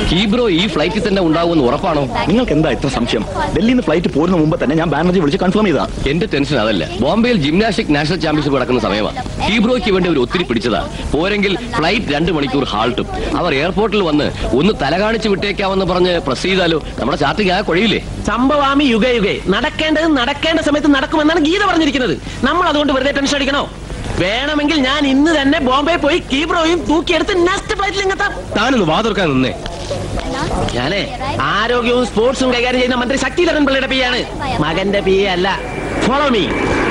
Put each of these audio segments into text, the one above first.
Hebrew ഈ ഫ്ലൈറ്റിൽ തന്നെ ഉണ്ടാവുമെന്ന് ഉറപ്പാണോ നിങ്ങൾക്ക് എന്താ ഇത്ര സംശയം ഡൽഹിയിൽ നിന്ന് ഫ്ലൈറ്റ് പോരുന്ന മുമ്പ് തന്നെ ഞാൻ ബാനർജി വിളിച്ച് കൺഫേം ചെയ്താ എന്റെ ടെൻഷൻ അതല്ല ബോംബെയിൽ ജിംനാസ്റ്റിക് നാഷണൽ ചാമ്പ്യൻഷിപ്പ് നടക്കുന്ന സമയമാണ് ഹീബ്രോയ്ക്ക് വേണ്ടി ഒരു ഒത്തിരി പിടിച്ചതാ പോരെങ്കിൽ ഫ്ലൈറ്റ് രണ്ട് മണിക്കൂർ ഹാൾട്ടും അവർ എയർപോർട്ടിൽ വന്ന് ഒന്ന് തല കാണിച്ച് വിട്ടേക്കാമെന്ന് പറഞ്ഞ് പ്രസ് ചെയ്താലോ നമ്മുടെ ചാർട്ടിങ് ആ കൊഴിയില്ലേ സംഭവാമി യുഗ യുഗേ നടക്കേണ്ടത് നടക്കേണ്ട സമയത്ത് നടക്കുമെന്നാണ് ഗീത പറഞ്ഞിരിക്കുന്നത് നമ്മൾ അതുകൊണ്ട് വെറുതെ ടെൻഷൻ അടിക്കണോ വേണമെങ്കിൽ ഞാൻ ഇന്ന് തന്നെ ബോംബെ പോയി കീബ്രോയും തൂക്കിയെടുത്ത് നെക്സ്റ്റ് ഫ്ലൈറ്റിൽ ഇങ്ങെത്താം താനൊന്ന് വാതിർക്കാൻ നിന്നേ ഞാനേ ആരോഗ്യവും സ്പോർട്സും കൈകാര്യം ചെയ്യുന്ന മന്ത്രി ശക്തിധരൻ പിള്ളയുടെ പി ആണ് മകന്റെ പി അല്ല follow me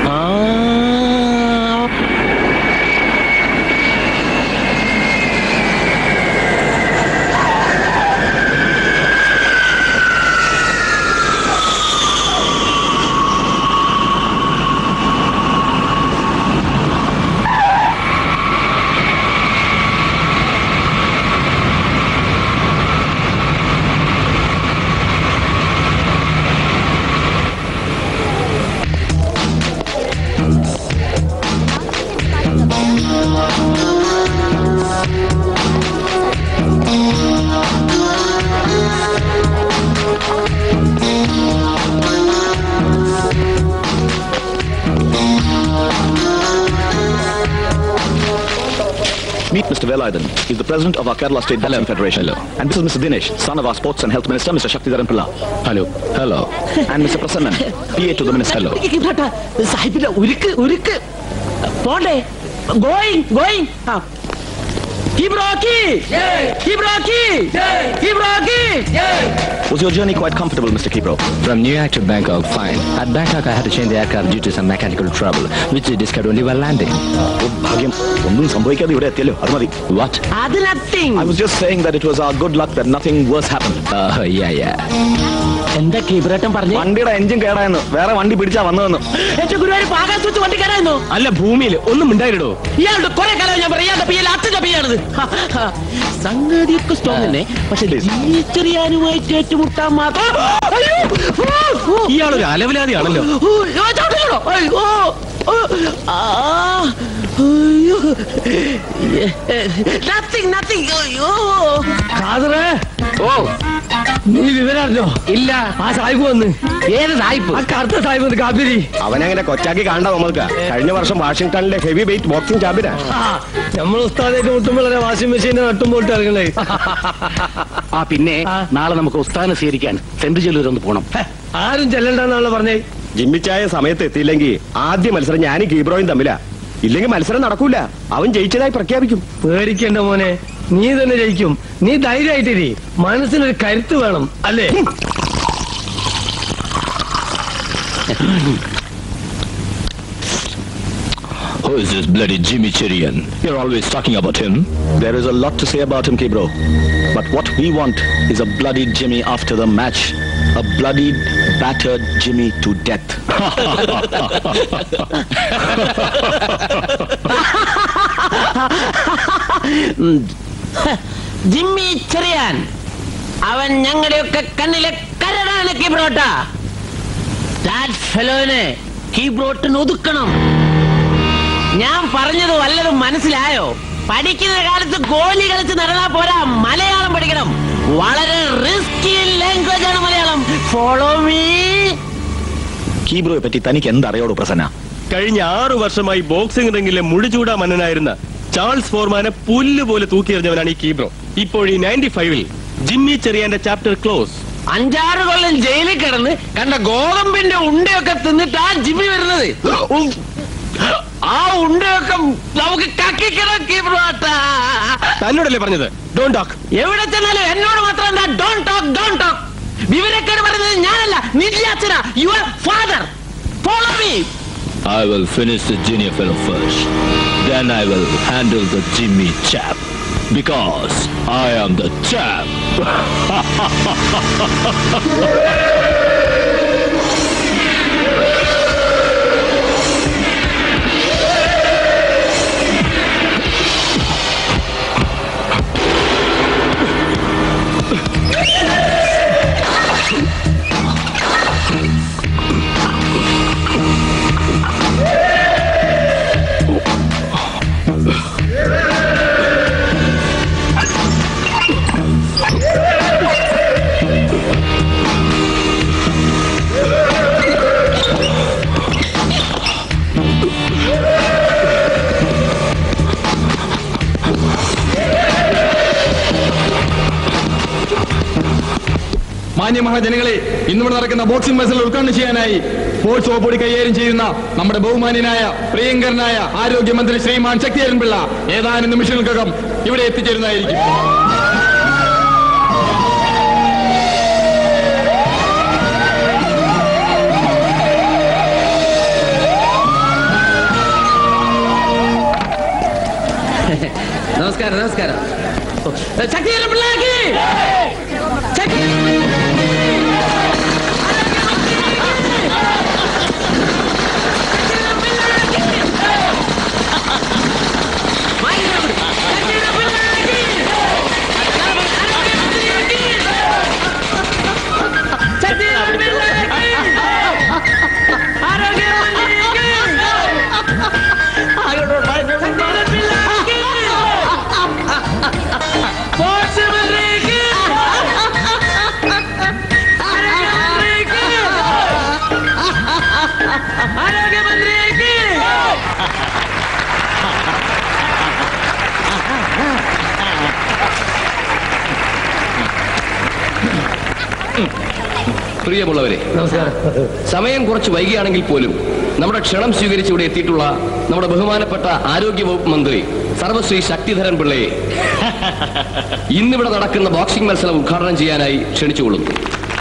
Meet Mr. Velayudan. He's the president of our Kerala State Boxing Federation. Hello. And this is Mr. Dinesh, son of our sports and health minister, Mr. Shaktidaran Pilla. Hello hello And Mr. Prasannan, PA to the minister. Hello. സാഹിബിന്റെ ഉരുക്ക് ഉരുക്ക് പോണ്ടേ going going ഹിബ്രോക്കി ഹിബ്രോക്കി ഹിബ്രോക്കി Was your journey quite comfortable, Mr. Kibro? From New York to Bangkok, fine. At Bangkok, I had to change the aircraft due to some mechanical trouble, which I discovered only while landing. ഓ, ഭാഗ്യം ഒന്നും സംഭവിക്കാതെ ഇവിടെ എത്തിയല്ലോ അത് മതി What? അത് nothing I was just saying that it was our good luck that nothing worse happened. Uh, yeah, yeah. എന്താ കിബ്രേട്ടൻ പറഞ്ഞു വണ്ടിയുടെ എഞ്ചിൻ കേടായെന്ന് വേറെ വണ്ടി പിടിച്ചാ വന്നതെന്ന് എന്റെ ഗുരുവായൂർ ആകാശത്ത് വെച്ച് വണ്ടി കയറായിരുന്നു അല്ല ഭൂമിയിൽ ഒന്നും ഉണ്ടായിടോ ഇയാളുടെ കുറെ കാലം ഞാൻ പറയാം ഇയാളുടെ പിയല്ല അച്ഛന്റെ പിയാണിത് സംഗതിയൊക്കെ സ്ട്രോങ് തന്നെ പക്ഷെ Please. ചെറിയാനുമായിട്ട് ഏറ്റുമുട്ടാൻ മാത്രം അയ്യോ! ഓ! ഓ! ഇയാളൊരു അലവലാതിയാണല്ലോ ഓ! ഓ, ചവിട്ടിക്കണോ? അയ്യോ! ഓ! ആ! അയ്യോ! Nothing, nothing. അയ്യോ! ഓ നീ വിവരറിഞ്ഞോ ഇല്ല ആ സാഹിബ് വന്ന് ഏത് സായിപ്പ് ആ കറുത്ത സാഹിബ് വന്ന് കാപ്പിരി അവനങ്ങനെ കൊച്ചാക്കി കാണണ്ട നമ്മൾക്ക് കഴിഞ്ഞ വർഷം വാഷിംഗ്ടണിലെ ഹെവി വെയിറ്റ് ബോക്സിംഗ് ചാമ്പ്യനാ നമ്മൾ ഉസ്താദായിട്ട് മുട്ടുമ്പോഴേ വാഷിംഗ് മെഷീനെ നട്ടുമ്പോട്ട് ഇറങ്ങണേ ആ പിന്നെ ആ. നാളെ നമുക്ക് ഉസ്താദിനെ സ്വീകരിക്കാൻ സെന്റ് ജലൂർ ഒന്ന് പോണം ആരും ചെല്ലണ്ടെന്നാണല്ലോ പറഞ്ഞേ ജിമ്മിച്ചായ സമയത്ത് എത്തിയില്ലെങ്കിൽ ആദ്യ മത്സരം ഞാനും കീബ്രോയും തമ്മിലാ ഇല്ലെങ്കിൽ മത്സരം നടക്കൂല അവൻ ജയിച്ചതായി പ്രഖ്യാപിക്കും പേടിക്കണ്ട മോനെ നീ തന്നെ ജയിക്കും നീ ധൈര്യമായിട്ടിരി മനസ്സിനൊരു കരുത്ത് വേണം അല്ലേ Who is this bloody Jimmy Chirian? You're always talking about him. There is a lot to say about him, Kibro. But what we want is a bloody Jimmy after the match. A bloodied, battered Jimmy to death. Jimmy Cheriyan അവൻ ഞങ്ങളുടെയൊക്കെ കണ്ണിലെ കരടാണ് കീബ്രോട്ട ഫെലോനെ കീബ്രോട്ടിന് ഒതുക്കണം ഞാൻ പറഞ്ഞത് വല്ലതും മനസ്സിലായോ പഠിക്കുന്ന കാലത്ത് ഗോലി കളിച്ച് നടന്നാ പോരാ മലയാളം പഠിക്കണം വളരെ റിസ്കി ലാംഗ്വേജ് ആണ് മലയാളം ഫോളോ മീ കീബ്രോയെ പറ്റി തനിക്ക് എന്തറിയോടു പ്രസന്ന കഴിഞ്ഞ ആറു വർഷമായി ബോക്സിംഗ് റിംഗിലെ മുടിചൂടാ മന്നനായിരുന്ന ചാൾസ് ഫോർമാനെ പുല്ല് പോലെ തൂക്കിയെറിഞ്ഞവനാണ് ഈ കീബ്രോ ഇപ്പോൾ ഈ നയൻറ്റി ഫൈവിൽ ജിമ്മി ചെറിയാന്റെ ചാപ്റ്റർ ക്ലോസ് അഞ്ചാറ് കൊല്ലം ജയിലിൽ കിടന്ന് കണ്ട ഗോതമ്പിന്റെ ഉണ്ടയൊക്കെ തിന്നിട്ടാ ജിമ്മി വരുന്നത് ഉം. ആ ഉണ്ടയൊക്കെ നമുക്ക് കക്കിക്കണം കീബ്രോട്ടാ തന്നോടല്ലേ പറഞ്ഞത് ഡോൺ ടോക്ക് എവിടെ ചെന്നാലും എന്നോട് മാത്രം എന്താ ഡോൺ ടോക്ക് ഡോൺ ടോക്ക് വിവരക്കേട് പറയുന്നത് ഞാനല്ല നിന്റെ അച്ഛനാ your father follow me I will finish the junior fellow first. Then I will handle the Jimmy chap. Because I am the chap. മാന്യമഹാജനങ്ങളെ ഇന്നിവിടെ നടക്കുന്ന ബോക്സിംഗ് മത്സരം ഉദ്ഘാടനം ചെയ്യാനായി സ്പോർട്സ് വകുപ്പോടി കൈകാര്യം ചെയ്യുന്ന നമ്മുടെ ബഹുമാന്യനായ പ്രിയങ്കരനായ ആരോഗ്യമന്ത്രി ശ്രീമാൻ ശക്തിധരൻ പിള്ള ഏതാനും നിമിഷങ്ങൾക്കകം ഇവിടെ എത്തിച്ചേരുന്നതായിരിക്കും നമസ്കാരം നമസ്കാരം ശക്തിധരൻ പിള്ളക്ക് ശക്തി പ്രിയമുള്ളവരെ സമയം കുറച്ച് വൈകിയാണെങ്കിൽ പോലും നമ്മുടെ ക്ഷണം സ്വീകരിച്ച് ഇവിടെ എത്തിയിട്ടുള്ള നമ്മുടെ ബഹുമാനപ്പെട്ട ആരോഗ്യ വകുപ്പ് മന്ത്രി സർവശ്രീ ശക്തിധരൻ പിള്ളയെ ഇന്നിവിടെ നടക്കുന്ന ബോക്സിംഗ് മത്സരം ഉദ്ഘാടനം ചെയ്യാനായി ക്ഷണിച്ചുകൊള്ളുന്നു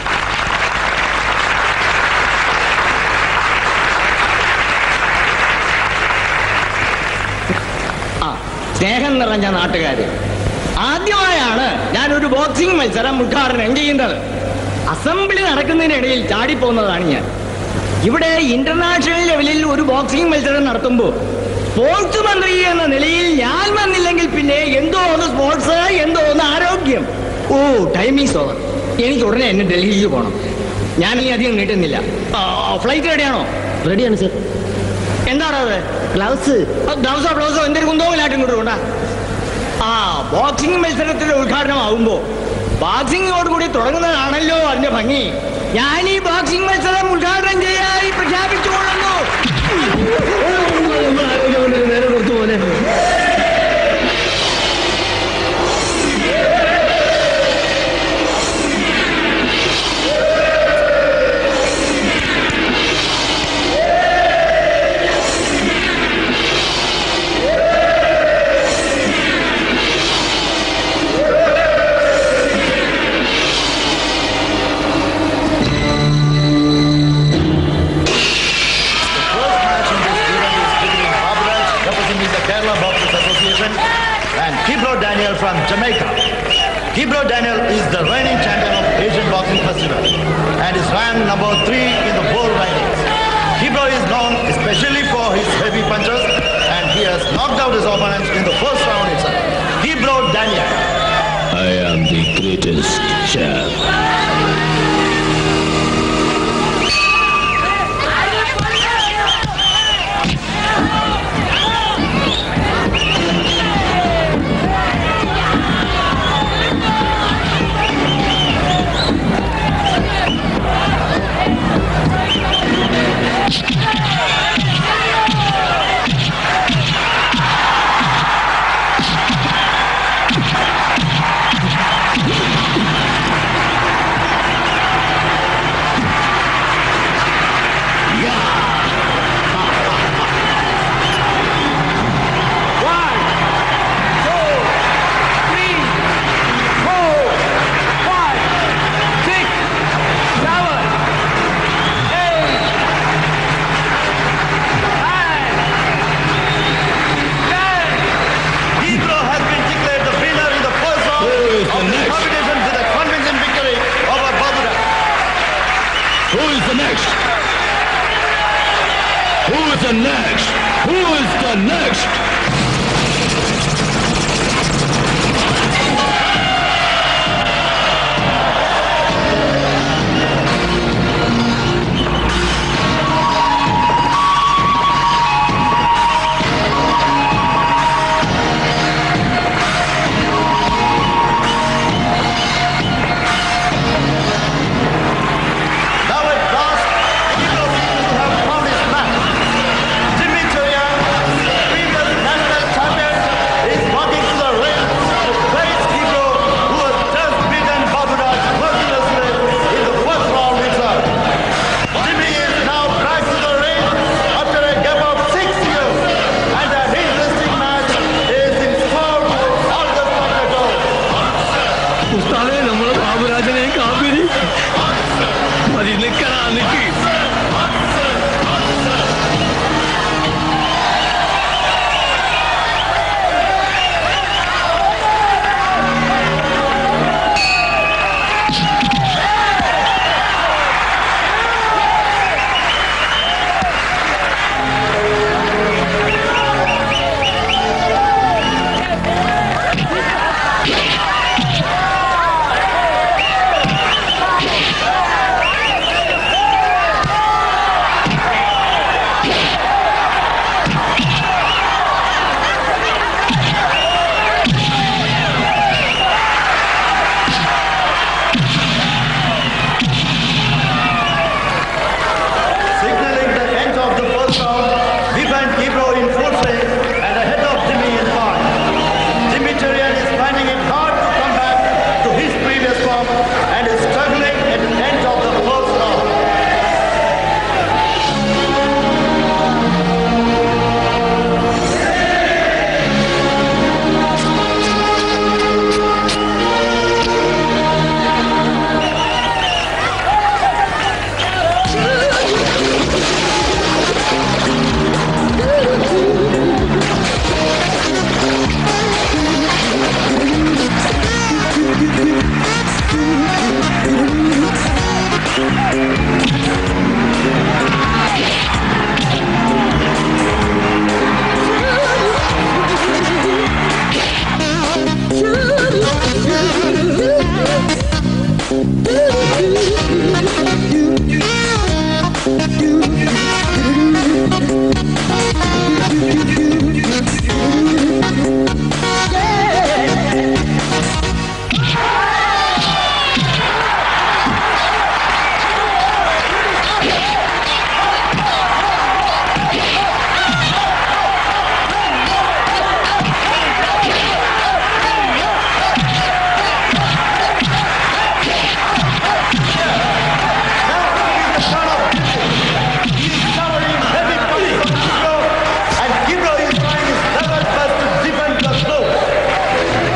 സ്നേഹം നിറഞ്ഞ നാട്ടുകാര് ആദ്യമായാണ് ഞാൻ ഒരു ബോക്സിംഗ് മത്സരം ഉദ്ഘാടനം ചെയ്യുന്നത് അസംബ്ലി നടക്കുന്നതിനിടയിൽ ചാടിപ്പോകുന്നതാണ് ഞാൻ ഇവിടെ ഇന്റർനാഷണൽ ലെവലിൽ ഒരു ബോക്സിംഗ് മത്സരം നടത്തുമ്പോൾ സ്പോർട്സ് മന്ത്രി എന്ന നിലയിൽ ഞാൻ വന്നില്ലെങ്കിൽ പിന്നെ എന്തോ ഒന്ന് സ്പോർട്സ് എന്തോ ഒന്ന് ആരോഗ്യം ഓ ടൈമിങ്സ് ഓവർ എനിക്ക് ഉടനെ എന്നെ ഡൽഹിക്ക് പോകണം ഞാൻ ഈ അധികം നീട്ടുന്നില്ല ഫ്ലൈറ്റ് റെഡിയാണോ റെഡിയാണ് സർ എന്താണ് അത് ഗ്ലൗസ് ഗ്ലൗസോ ബ്ലൗസോ എന്തൊരു കുന്തവുമില്ലാട്ടും ഇങ്ങോട്ട് കൊണ്ടാ ആ ബോക്സിംഗ് മത്സരത്തിന്റെ ഉദ്ഘാടനം ആവുമ്പോ ബോക്സിംഗോട് കൂടി തുടങ്ങുന്നതാണല്ലോ അതിന്റെ ഭംഗി ഞാൻ ഈ ബോക്സിംഗ് മത്സരം ഉദ്ഘാടനം ചെയ്യായി പ്രഖ്യാപിച്ചുകൊള്ളുന്നു നേരെ കൊടുത്തു പോലെ representing the Kerala Boxers Association, and Kibro Daniel from Jamaica. Kibro Daniel is the reigning champion of Asian Boxing Festival and is ranked number three in the world rankings. Kibro is known especially for his heavy punches and he has knocked out his opponents in the first round itself. Kibro Daniel. I am the greatest champ. Kibro has been declared the winner in the first round Who is the of the next? competition with a convincing victory over Babuda. Who is the next? Who is the next? Who is the next? Now at last, Kibro seems to have found his match. Jimmy Choyan, previous national ഉസ്താദെ നമ്മളെ ബാബുരാജനെ കാപ്പിരി മതി നിക്കടാ നിക്ക് Signaling the end of the first round, we find Kibro in full swing and ahead of Jimmy in five. Jimmy Cherian is finding it hard to come back to his previous form and is struggling at the end of the first round. And Kibro is trying his level best to defend the slope.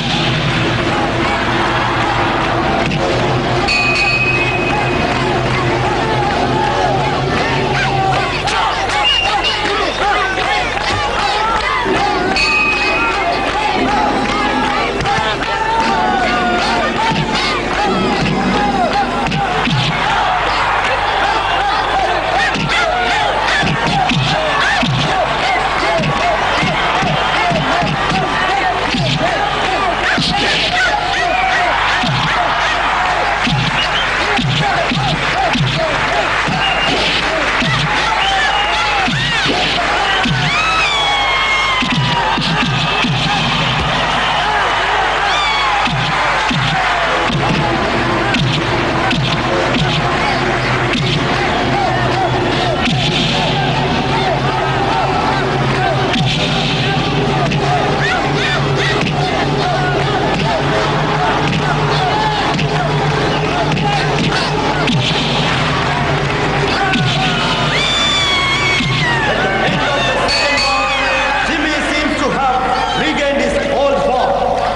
Jimmy seems to have regained his old form.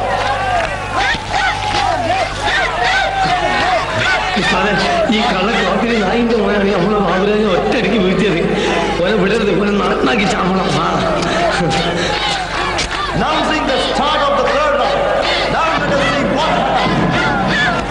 ഉസ്താദെ ഈ കള്ള കാപ്പിരി നായിന്റെ മോനാണ് നമ്മളെ ബാബുരാജനെ ഒറ്റയടിക്ക് വീഴ്ത്തിയത് ഓനെ വിടരുത് ഓനെ നടന്നാക്കി ചാമണം ആ Announcing the start of the third round. Now let us see what happens.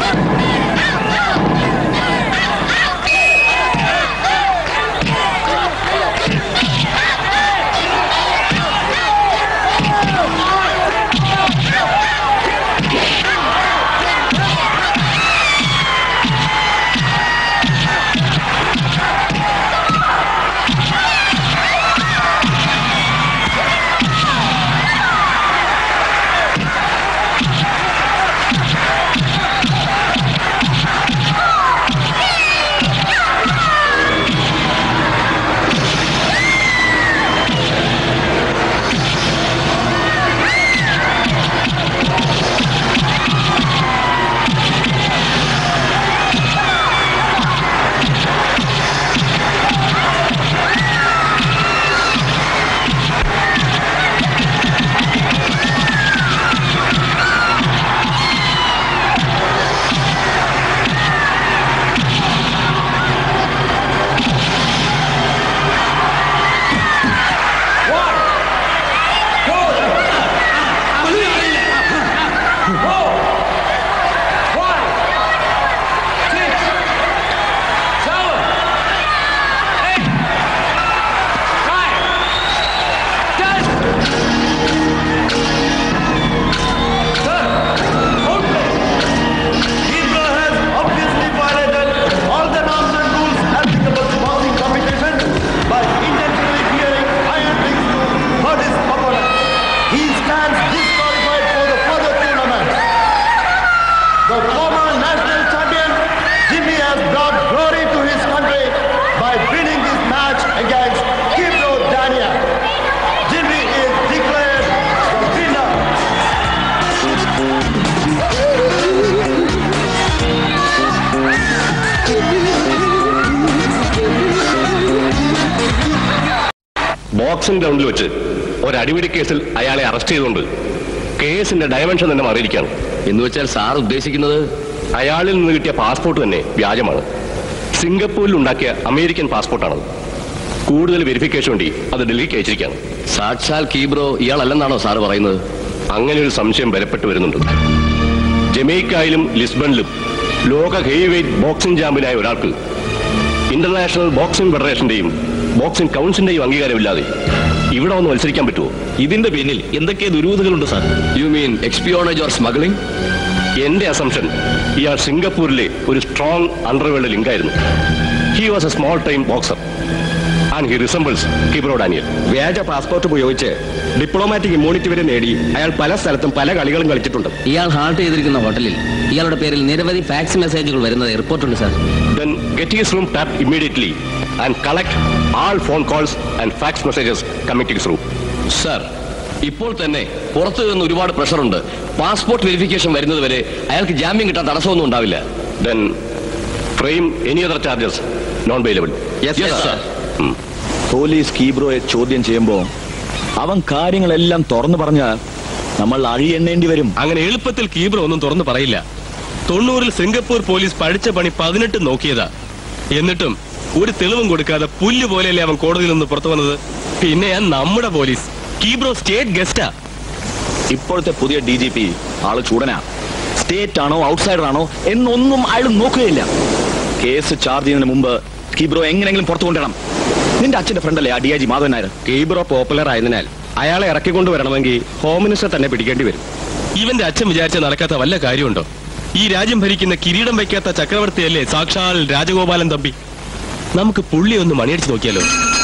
Boxing ഗ്രൗണ്ടിൽ വെച്ച് ഒരു അടിപിടി കേസിൽ അയാളെ അറസ്റ്റ് ചെയ്തുകൊണ്ട് കേസിന്റെ ഡയമെൻഷൻ തന്നെ മാറിയിരിക്കുകയാണ് എന്ന് വെച്ചാൽ സാർ ഉദ്ദേശിക്കുന്നത് അയാളിൽ നിന്ന് കിട്ടിയ പാസ്പോർട്ട് തന്നെ വ്യാജമാണ് സിംഗപ്പൂരിൽ ഉണ്ടാക്കിയ അമേരിക്കൻ പാസ്പോർട്ടാണത് കൂടുതൽ വെരിഫിക്കേഷൻ വേണ്ടി അത് ഡൽഹിക്ക് അയച്ചിരിക്കുകയാണ് സാക്ഷാൽ കീബ്രോ ഇയാളല്ലെന്നാണോ സാർ പറയുന്നത് അങ്ങനെ ഒരു സംശയം ബലപ്പെട്ടു വരുന്നുണ്ട് ജമൈക്കായിലും ലിസ്ബണിലും ലോക ഹെവി വെയ്റ്റ് ബോക്സിംഗ് ചാമ്പ്യനായ ഒരാൾക്ക് ഇന്റർനാഷണൽ ബോക്സിംഗ് ഫെഡറേഷന്റെയും ബോക്സിംഗ് കൗൺസിലിന്റെയും അംഗീകാരമില്ലാതെ ഇവിടെ വന്ന് മത്സരിക്കാൻ പറ്റുമോ ഇതിന്റെ പിന്നിൽ എന്തൊക്കെ ദുരൂഹതകളുണ്ട് sir you mean espionage or smuggling എന്റെ അസംഷൻ ഇയാൾ സിംഗപ്പൂരിലെ ഒരു സ്ട്രോങ് അണ്ടർവേൾഡ് ലിങ്കായിരുന്നു he was a small time boxer and he resembles Kibro Daniel വ്യാജ പാസ്പോർട്ട് ഉപയോഗിച്ച് ഡിപ്ലോമാറ്റിക് ഇമ്മ്യൂണിറ്റി വരെ നേടി അയാൾ പല സ്ഥലത്തും പല കളികളും കളിച്ചിട്ടുണ്ട് ഇയാൾ ഹാൾട്ട് ചെയ്തിരിക്കുന്ന ഹോട്ടലിൽ ഇയാളുടെ പേരിൽ നിരവധി ഫാക്സ് മെസ്സേജുകൾ വരുന്നത് റിപ്പോർട്ടുണ്ട് sir then get his room tapped immediately and collect all phone calls and fax messages coming to his room. Sir ഇപ്പോൾ തന്നെ പുറത്തു നിന്ന് ഒരുപാട് പ്രഷറുണ്ട് പാസ്പോർട്ട് വെരിഫിക്കേഷൻ വരുന്നത് വരെ അയാൾക്ക് ജാമ്യം കിട്ടാൻ തടസ്സമൊന്നും ഉണ്ടാവില്ല Then frame any other charges non-bailable. Yes, sir. Police കീബ്രോയെ ചോദ്യം ചെയ്യുമ്പോൾ അവൻ കാര്യങ്ങളെല്ലാം തുറന്നു പറഞ്ഞാൽ നമ്മൾ അഴിയെണ്ണേണ്ടി വരും അങ്ങനെ എളുപ്പത്തിൽ കീബ്രോ ഒന്നും തുറന്നു പറയില്ല തൊണ്ണൂറിൽ സിംഗപ്പൂർ പോലീസ് പഠിച്ച പണി പതിനെട്ട് നോക്കിയതാ എന്നിട്ടും ഒരു തെളിവും കൊടുക്കാതെ പുല്ല് പോലെയല്ലേ അവൻ കോടതിയിൽ നിന്ന് പുറത്തു വന്നത് പിന്നെ ഞാൻ നമ്മുടെ പോലീസ് കീബ്രോ സ്റ്റേറ്റ് ഗസ്റ്റാ ഇപ്പോഴത്തെ പുതിയ ഡി ജി പി ആള് ചൂടനാ സ്റ്റേറ്റ് ആണോ ഔട്ട്സൈഡർ ആണോ എന്നൊന്നും അയാൾ നോക്കുകയില്ല കേസ് ചാർജ് ചെയ്യുന്നതിന് മുമ്പ് കീബ്രോ എങ്ങനെയെങ്കിലും പുറത്തു കൊണ്ടുവരണം നിന്റെ അച്ഛന്റെ ഫ്രണ്ടല്ലേ ആ D I G Madhavan Nair Kibro popular ആയതിനാൽ അയാളെ ഇറക്കിക്കൊണ്ട് വരണമെങ്കിൽ ഹോം മിനിസ്റ്റർ തന്നെ പിടിക്കേണ്ടി വരും ഇവന്റെ അച്ഛൻ വിചാരിച്ച നടക്കാത്ത വല്ല കാര്യമുണ്ടോ ഈ രാജ്യം ഭരിക്കുന്ന കിരീടം വയ്ക്കാത്ത ചക്രവർത്തിയല്ലേ സാക്ഷാൽ രാജഗോപാലൻ തമ്പി നമുക്ക് പുള്ളി ഒന്ന് മണിയടിച്ച് നോക്കിയാലോ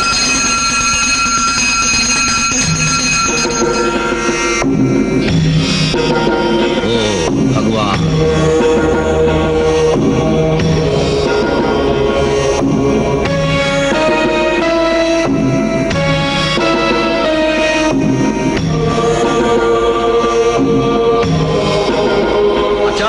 ഭഗവാൻ അച്ഛാ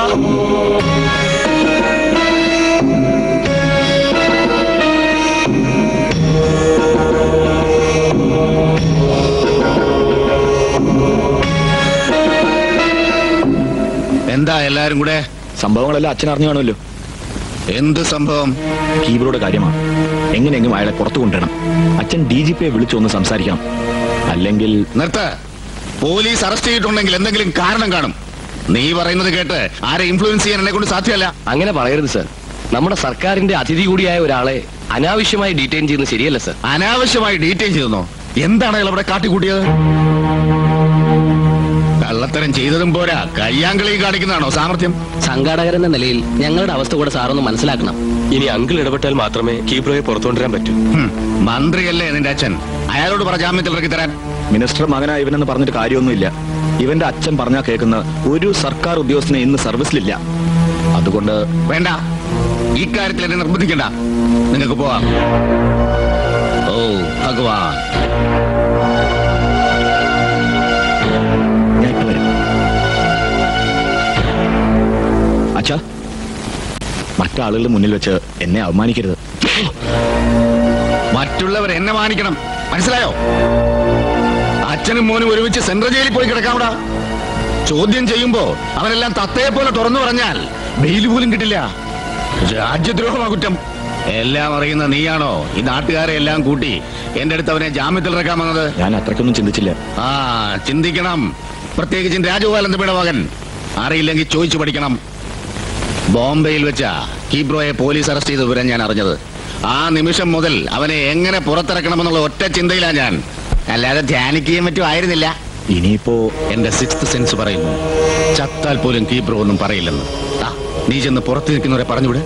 എന്താ എല്ലാരും കൂടെ സംഭവങ്ങളെല്ലാം അച്ഛൻ അറിഞ്ഞു കാണുമല്ലോ എന്ത് സംഭവം കീബ്രോയുടെ കാര്യമാണ് എങ്ങനെയെങ്കിലും അയാളെ പുറത്തു കൊണ്ടുവരണം അച്ഛൻ ഡി ജി പിയെ വിളിച്ചു ഒന്ന് സംസാരിക്കണം അല്ലെങ്കിൽ നിർത്ത് പോലീസ് അറസ്റ്റ് ചെയ്തിട്ടുണ്ടെങ്കിൽ എന്തെങ്കിലും കാരണം കാണും നീ പറയുന്നത് കേട്ട് ആരെ ഇൻഫ്ലുവൻസ് ചെയ്യാൻ എന്നെ കൊണ്ട് സാധ്യമല്ല അങ്ങനെ പറയരുത് സർ നമ്മുടെ സർക്കാരിന്റെ അതിഥി കൂടിയായ ഒരാളെ അനാവശ്യമായി ഡീറ്റെയിൻ ചെയ്യുന്നത് ശരിയല്ല സർ അനാവശ്യമായി ഡീറ്റെയിൽ ചെയ്തെന്നോ എന്താണ് അയാൾ ഇവിടെ കാട്ടിക്കൂട്ടിയത് കള്ളത്തരം ചെയ്തതും പോരാ കയ്യാങ്കളി കാണിക്കുന്നതാണോ സാമർത്ഥ്യം സംഘാടകരെന്ന നിലയിൽ ഞങ്ങളുടെ അവസ്ഥ കൂടെ സാറൊന്ന് മനസ്സിലാക്കണം ഇനി അങ്കിൾ ഇടപെട്ടാൽ മാത്രമേ കീബ്രോയെ പുറത്തുകൊണ്ടുവരാൻ പറ്റൂ ഹും, മന്ത്രിയല്ലേ നിന്റെ അച്ഛൻ അയാളോട് പറ ജാമ്യത്തിൽ ഇറക്കി തരാൻ മിനിസ്റ്റർ മകനാ ഇവനെന്ന് പറഞ്ഞിട്ട് കാര്യമൊന്നുമില്ല ഇവന്റെ അച്ഛൻ പറഞ്ഞാൽ കേൾക്കുന്ന ഒരു സർക്കാർ ഉദ്യോഗസ്ഥനെ ഇന്ന് സർവീസിലില്ല അതുകൊണ്ട് വേണ്ട ഇക്കാര്യത്തിൽ എന്നെ നിർബന്ധിക്കണ്ട നിങ്ങൾക്ക് പോവാം ഓ ഭഗവാൻ ഞാൻ ഇപ്പൊ വരാം അച്ഛാ മറ്റാളുകളുടെ മുന്നിൽ വെച്ച് എന്നെ അവമാനിക്കരുത് മറ്റുള്ളവർ എന്നെ മാനിക്കണം മനസ്സിലായോ അച്ഛനും മോനും ഒരുമിച്ച് സെൻട്രൽ ജയിലിൽ പോയി കിടക്കാവിടാ ചോദ്യം ചെയ്യുമ്പോ അവനെല്ലാം തത്തയെ പോലെ തുറന്നു പറഞ്ഞാൽ ബെയിൽ പോലും കിട്ടില്ല രാജ്യദ്രോഹമാ കുറ്റം എല്ലാം അറിയുന്ന നീയാണോ ഈ നാട്ടുകാരെ എല്ലാം കൂട്ടി എന്റെ അടുത്ത് അവനെ ജാമ്യത്തിൽ ഇറക്കാൻ വന്നത് ഞാൻ അത്രയ്ക്കൊന്നും ചിന്തിച്ചില്ല ആ ചിന്തിക്കണം പ്രത്യേകിച്ചും രാജഗോപാലൻ തമ്പിയുടെ മകൻ അറിയില്ലെങ്കിൽ ചോദിച്ചു പഠിക്കണം ബോംബെയിൽ വെച്ച കീബ്രോയെ പോലീസ് അറസ്റ്റ് ചെയ്ത വിവരം ഞാൻ അറിഞ്ഞത് ആ നിമിഷം മുതൽ അവനെ എങ്ങനെ പുറത്തിറക്കണമെന്നുള്ള ഒറ്റ ചിന്തയിലാണ് ഞാൻ അല്ലാതെ ധ്യാനിക്കുകയും മറ്റും ആയിരുന്നില്ല ഇനിയിപ്പോ എന്റെ സിക്സ്ത് സെൻസ് പറയുന്നു ചത്താൽ പോലും കീബ്രോ ഒന്നും പറയില്ലെന്ന് ദാ, നീ ചെന്ന് പുറത്ത് നിൽക്കുന്നവരെ പറഞ്ഞുവിടെ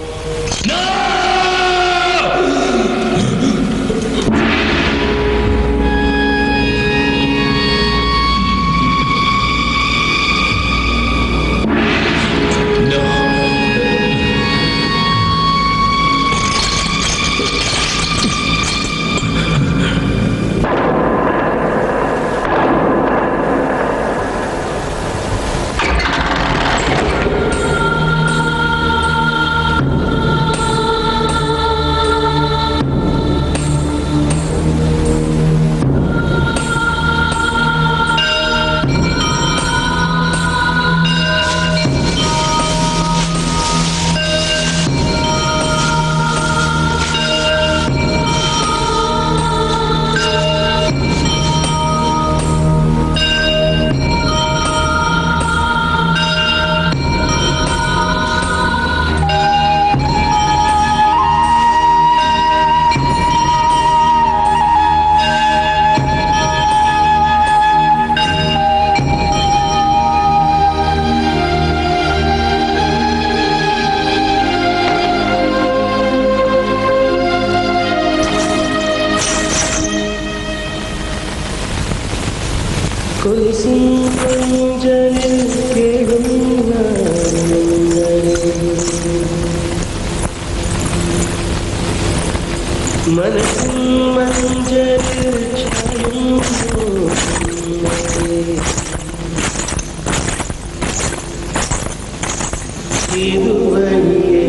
ഏതുവഴിയെ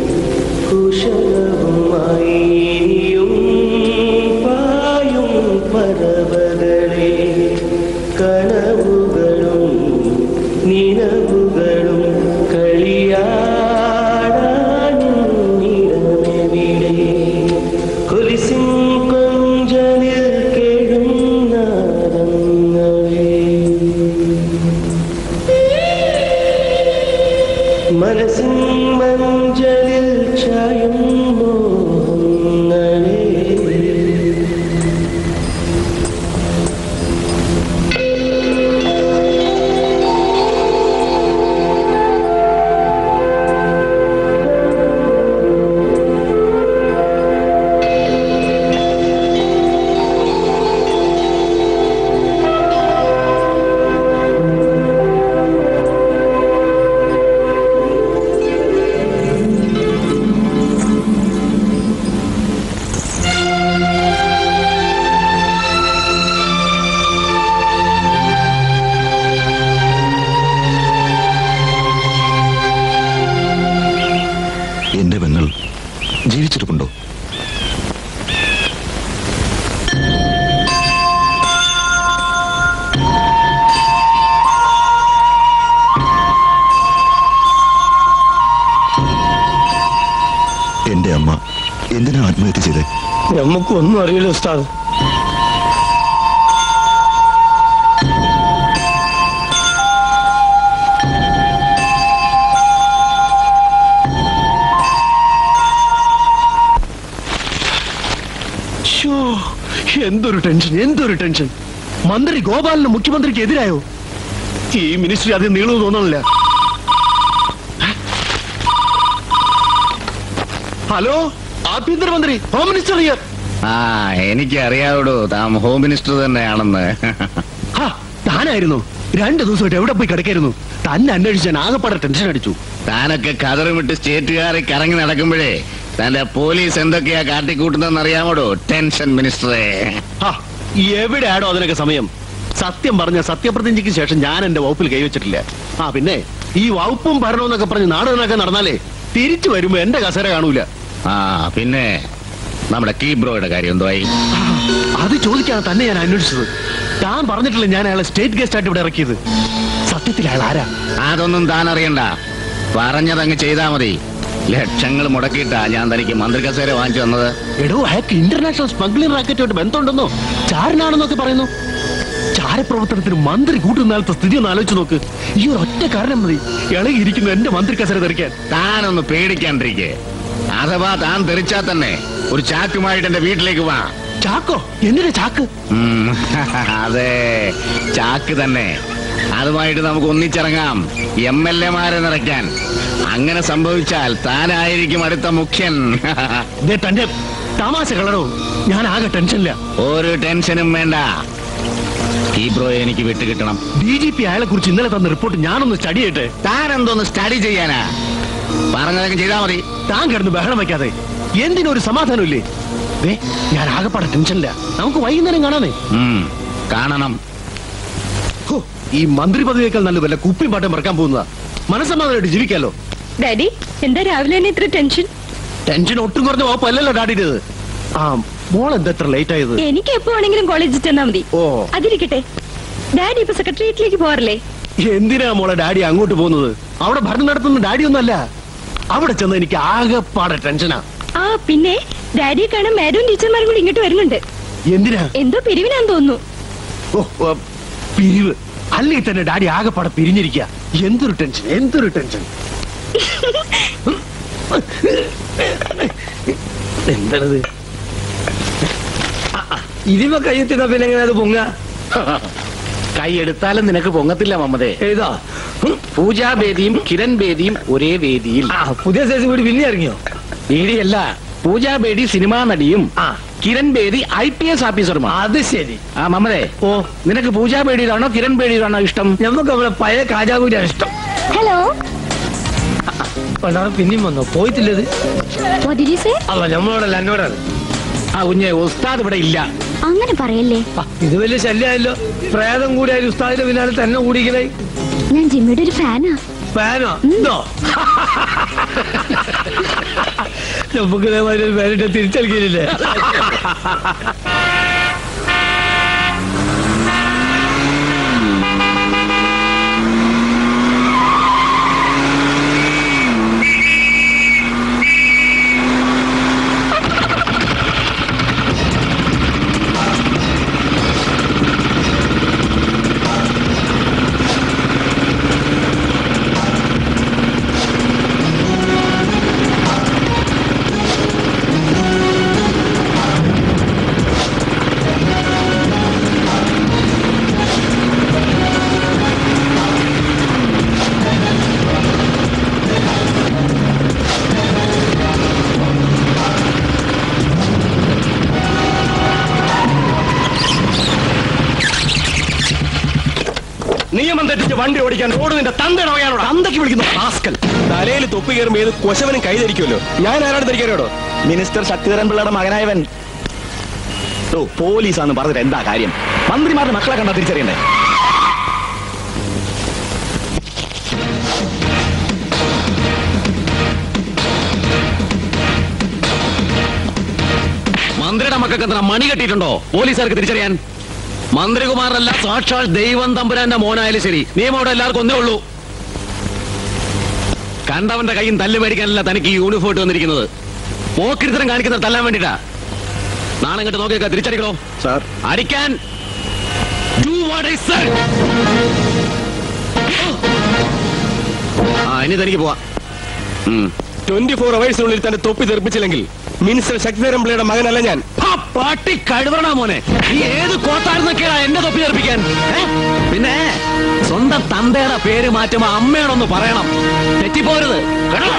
കുശലവുമായി ഇനിയും പായും പരവകളെ കനവുകളും നിലവുകളും കളിയാടാനും നിറമെവിടെ കൊലിസിൻ കൊഞ്ചലിൽ കേഴും നാദങ്ങളെ മനസ്സിൻ മഞ്ചലിൽ ചായും മോഹങ്ങളെ എന്റെ പെങ്ങൾ ജീവിച്ചിരിപ്പുണ്ടോ എന്റെ അമ്മ എന്തിനാ ആത്മഹത്യ ചെയ്തേ നമുക്കൊന്നും അറിയില്ല ഉസ്താദ് ശ്ശോ, എന്തൊരു ടെൻഷൻ എന്തൊരു ടെൻഷൻ മന്ത്രി ഗോപാലിന് മുഖ്യമന്ത്രിക്ക് എതിരായോ ഈ മിനിസ്ട്രി അത് നീളുമെന്ന് തോന്നണില്ല ഹലോ ആഭ്യന്തരമന്ത്രി ഹോം മിനിസ്റ്റർ ഹിയർ ആ എനിക്ക് അറിയാവടോ താൻ ഹോം മിനിസ്റ്റർ തന്നെയാണെന്ന് ഹാ, താനായിരുന്നു രണ്ടു ദിവസമായിട്ട് എവിടെ പോയി കിടക്കായിരുന്നു തന്നെ അന്വേഷിച്ച് ഞാൻ ആകെപ്പാടെ ടെൻഷൻ അടിച്ചു താനൊക്കെ കതറുമിട്ട് സ്റ്റേറ്റുകാരെ കറങ്ങി നടക്കുമ്പോഴേ തന്റെ പോലീസ് എന്തൊക്കെയാ കാട്ടിക്കൂട്ടുന്നതെന്ന് അറിയാമോടോ ടെൻഷൻ മിനിസ്റ്ററെ ഹാ, എവിടെയാടോ അതിനൊക്കെ സമയം സത്യം പറഞ്ഞ സത്യപ്രതിജ്ഞയ്ക്ക് ശേഷം ഞാൻ എന്റെ വകുപ്പിൽ കൈവച്ചിട്ടില്ല ആ പിന്നെ ഈ വകുപ്പും ഭരണവും എന്നൊക്കെ പറഞ്ഞ് നാടകനൊക്കെ നടന്നാലേ തിരിച്ചു വരുമ്പോ എന്റെ കസേര കാണൂല ആ പിന്നെ നമ്മുടെ കീബ്രോയുടെ കാര്യം എന്തായി അത് ചോദിക്കാണ് തന്നെ ഞാൻ അന്വേഷിച്ചത് താൻ പറഞ്ഞിട്ടില്ല ഞാൻ അയാളെ സ്റ്റേറ്റ് ഗസ്റ്റ് ആയിട്ട് ഇവിടെ ഇറക്കിയത് സത്യത്തിൽ അയാൾ ആരാ അതൊന്നും താൻ അറിയണ്ട പറഞ്ഞതങ്ങ് ചെയ്താ മതി ലക്ഷങ്ങൾ മുടക്കിയിട്ടാ ഞാൻ തനിക്ക് മന്ത്രി കസേര വാങ്ങിച്ചു തന്നത് എടോ അയാൾക്ക് ഇന്റർനാഷണൽ സ്മഗ്ലിംഗ് റാക്കറ്റുമായിട്ട് ബന്ധമുണ്ടെന്നോ ചാരനാണെന്നൊക്കെ പറയുന്നു ചാരപ്രവർത്തനത്തിന് മന്ത്രി കൂട്ടുന്നാലത്തെ സ്ഥിതി ഒന്ന് ആലോചിച്ച് നോക്ക് ഈ ഒരു ഒറ്റ കാരണം മതി ഇളകിയിരിക്കുന്നു എന്റെ മന്ത്രി കസേര തെറിക്കാൻ താനൊന്ന് പേടിക്കാണ്ടിരിക്കെ അഥവാ താൻ തെറിച്ചാ തന്നെ ഒരു ചാക്കുമായിട്ട് എന്റെ വീട്ടിലേക്ക് വാ ചാക്കോ എന്തിനാ ചാക്ക് ഉം, അതെ ചാക്ക് തന്നെ അതുമായിട്ട് നമുക്ക് ഒന്നിച്ചിറങ്ങാം എം എൽ എമാരെ നിറയ്ക്കാൻ അങ്ങനെ സംഭവിച്ചാൽ താനായിരിക്കും അടുത്ത മുഖ്യൻ ദേ തന്റെ തമാശ കളറോ ഞാൻ ആകെ ടെൻഷനില്ല ഒരു ടെൻഷനും വേണ്ട ഈ ബ്രോ എനിക്ക് വിട്ടുകിട്ടണം ഡി ജി പി അയാളെ കുറിച്ച് ഇന്നലെ തന്ന റിപ്പോർട്ട് ഞാനൊന്ന് സ്റ്റഡി ചെയ്യട്ടെ താൻ എന്തോന്ന് സ്റ്റഡി ചെയ്യാനാ പറഞ്ഞതൊക്കെ ചെയ്താ മതി താൻ കിടന്ന് ബഹളം വെക്കാതെ എന്തിനൊരു സമാധാനമില്ലേ ദേ ഞാൻ ആകെപ്പാടെ ടെൻഷനില്ല നമുക്ക് വൈകുന്നേരം കാണാനേ ഉം, കാണണം ഹോ, ഈ മന്ത്രി പദവിയേക്കാൾ നല്ല വല്ല കുപ്പിയും പാട്ടം മറക്കാൻ പോകുന്നതാ മനസ്സമാധാനമായിട്ട് ജീവിക്കാലോ ഡാഡി എന്താ രാവിലെ തന്നെ ഇത്ര ടെൻഷൻ ടെൻഷൻ ഒട്ടും കുറഞ്ഞ വകുപ്പല്ലല്ലോ ഡാഡിയുടേത് ആ മോൾ എന്താ എത്ര ലേറ്റ് ആയത് എനിക്ക് എപ്പോ വേണമെങ്കിലും കോളേജിൽ ചെന്നാ മതി ഓ അതിരിക്കട്ടെ ഡാഡി ഇപ്പൊ സെക്രട്ടേറിയറ്റിലേക്ക് പോകാറില്ലേ എന്തിനാ മോളെ ഡാഡി അങ്ങോട്ട് പോകുന്നത് അവിടെ ഭരണം നടത്തുന്ന ഡാഡി ഒന്നല്ല അവിടെ ചെന്ന് എനിക്ക് ആകെപ്പാടെ ടെൻഷനാ ആ പിന്നെ ഡാഡിയെ കാണാൻ മാഡവും ടീച്ചർമാരും കൂടി ഇങ്ങോട്ട് വരുന്നുണ്ട് എന്തിനാ എന്തോ പിരിവിനാന്ന് തോന്നുന്നു ഓ ഓ, പിരിവ് അല്ലെങ്കിൽ തന്നെ ഡാഡി ആകെപ്പാടെ പിരിഞ്ഞിരിക്കുക എന്തൊരു ടെൻഷൻ എന്തൊരു ടെൻഷൻ എന്താണത് ഇതിമ കയ്യെത്തിന പിന്നെ എങ്ങനെ അത് പൊങ്ങ കൈ എടുത്താലും നിനക്ക് പൊങ്ങത്തില്ല മമ്മതേ ഏതാ പൂജാബേദിയും കിരൺ ബേദിയും ഒരേ വേദിയിൽ ആ പുതിയ സൈസ് കൂടി പിന്നെ ഇറങ്ങിയോ വേദിയല്ല പൂജാബേദി സിനിമാ നടിയും Kiran Bedi I P S ഓഫീസറുമാണ് അത് ശരി ആ മമ്മതേ ഓ നിനക്ക് പൂജാ ബേഡിയിലാണോ കിരൺ ബേഡിയിലാണോ ഇഷ്ടം നമുക്ക് അവിടെ പഴയ കാജാകൂരിയാണ് ഇഷ്ടം ഹലോ പണ്ടാറ് പിന്നെയും വന്നോ പോയിട്ടില്ലത് അല്ല നമ്മളോടല്ല എന്നോടാണ് ആ കുഞ്ഞെ ഉസ്താദ് ഇവിടെ ഇല്ല അങ്ങനെ പറയല്ലേ ആ, ഇത് വലിയ ശല്യമായല്ലോ പ്രേതം കൂടി ആയാലും ഉസ്താദിന്റെ പിന്നാലെ തന്നെ കൂടിക്കണേ ഞാൻ ജിമ്മിയുടെ ഒരു ഫാനാ ഫാനോ ഇതോ നമുക്ക് ഇതേമാതിരി ഒരു പേരിട്ട് തിരിച്ചടിക്കില്ലേ നിയമം തെറ്റിച്ച് വണ്ടി ഓടിക്കാൻ റോഡ് നിന്റെ തന്തയുടെ വകയാണോടാ തന്തയ്ക്ക് വിളിക്കുന്നു റാസ്കൽ തലയിൽ തൊപ്പി കയറുമ്പോ ഏത് കൊശവനും കൈ ധരിക്കുമല്ലോ ഞാൻ ആരാണ് ധരിക്കാനോടോ മിനിസ്റ്റർ ശക്തിധരൻ പിള്ളയുടെ മകനായവൻ ഓ പോലീസാന്ന് പറഞ്ഞിട്ട് എന്താ കാര്യം മന്ത്രിമാരുടെ മക്കളെ കണ്ടാ തിരിച്ചറിയണ്ടേ മന്ത്രിയുടെ മക്കൾക്ക് എത്ര മണി കെട്ടിയിട്ടുണ്ടോ പോലീസുകാർക്ക് തിരിച്ചറിയാൻ മന്ത്രികുമാരല്ല സാക്ഷാൽ ദൈവം തമ്പുരാന്റെ മോനായാലും ശരി നിയമം അവിടെ എല്ലാവർക്കും ഒന്നേ ഉള്ളൂ കണ്ടവന്റെ കയ്യും തല്ല് മേടിക്കാനല്ല തനിക്ക് ഈ യൂണിഫോം ഇട്ട് വന്നിരിക്കുന്നത് പോക്കിരിത്തരം കാണിക്കുന്ന തല്ലാൻ വേണ്ടിട്ടാ നാളെ ഇങ്ങോട്ട് നോക്കിയേക്കാ തിരിച്ചടിക്കണോ സാർ അടിക്കാൻ Do what I said. ആ ഇനി തനിക്ക് പോവാ ഉം. ട്വന്റി ഫോർ അവേഴ്സിനുള്ളിൽ തന്റെ തൊപ്പി തെറിപ്പിച്ചില്ലെങ്കിൽ മിനിസ്റ്റർ ശക്തിധരൻ പിള്ളയുടെ മകനല്ല ഞാൻ ഹാ, പാട്ടി കഴിവറണ മോനെ ഈ ഏത് കോട്ടായിരുന്നൊക്കെയാ എന്നെ തൊപ്പി തെറിപ്പിക്കാൻ ഏ? പിന്നെ സ്വന്തം തന്തയുടെ പേര് മാറ്റുമ്പോ അമ്മയോടൊന്ന് പറയണം തെറ്റിപ്പോരുത് കേട്ടോ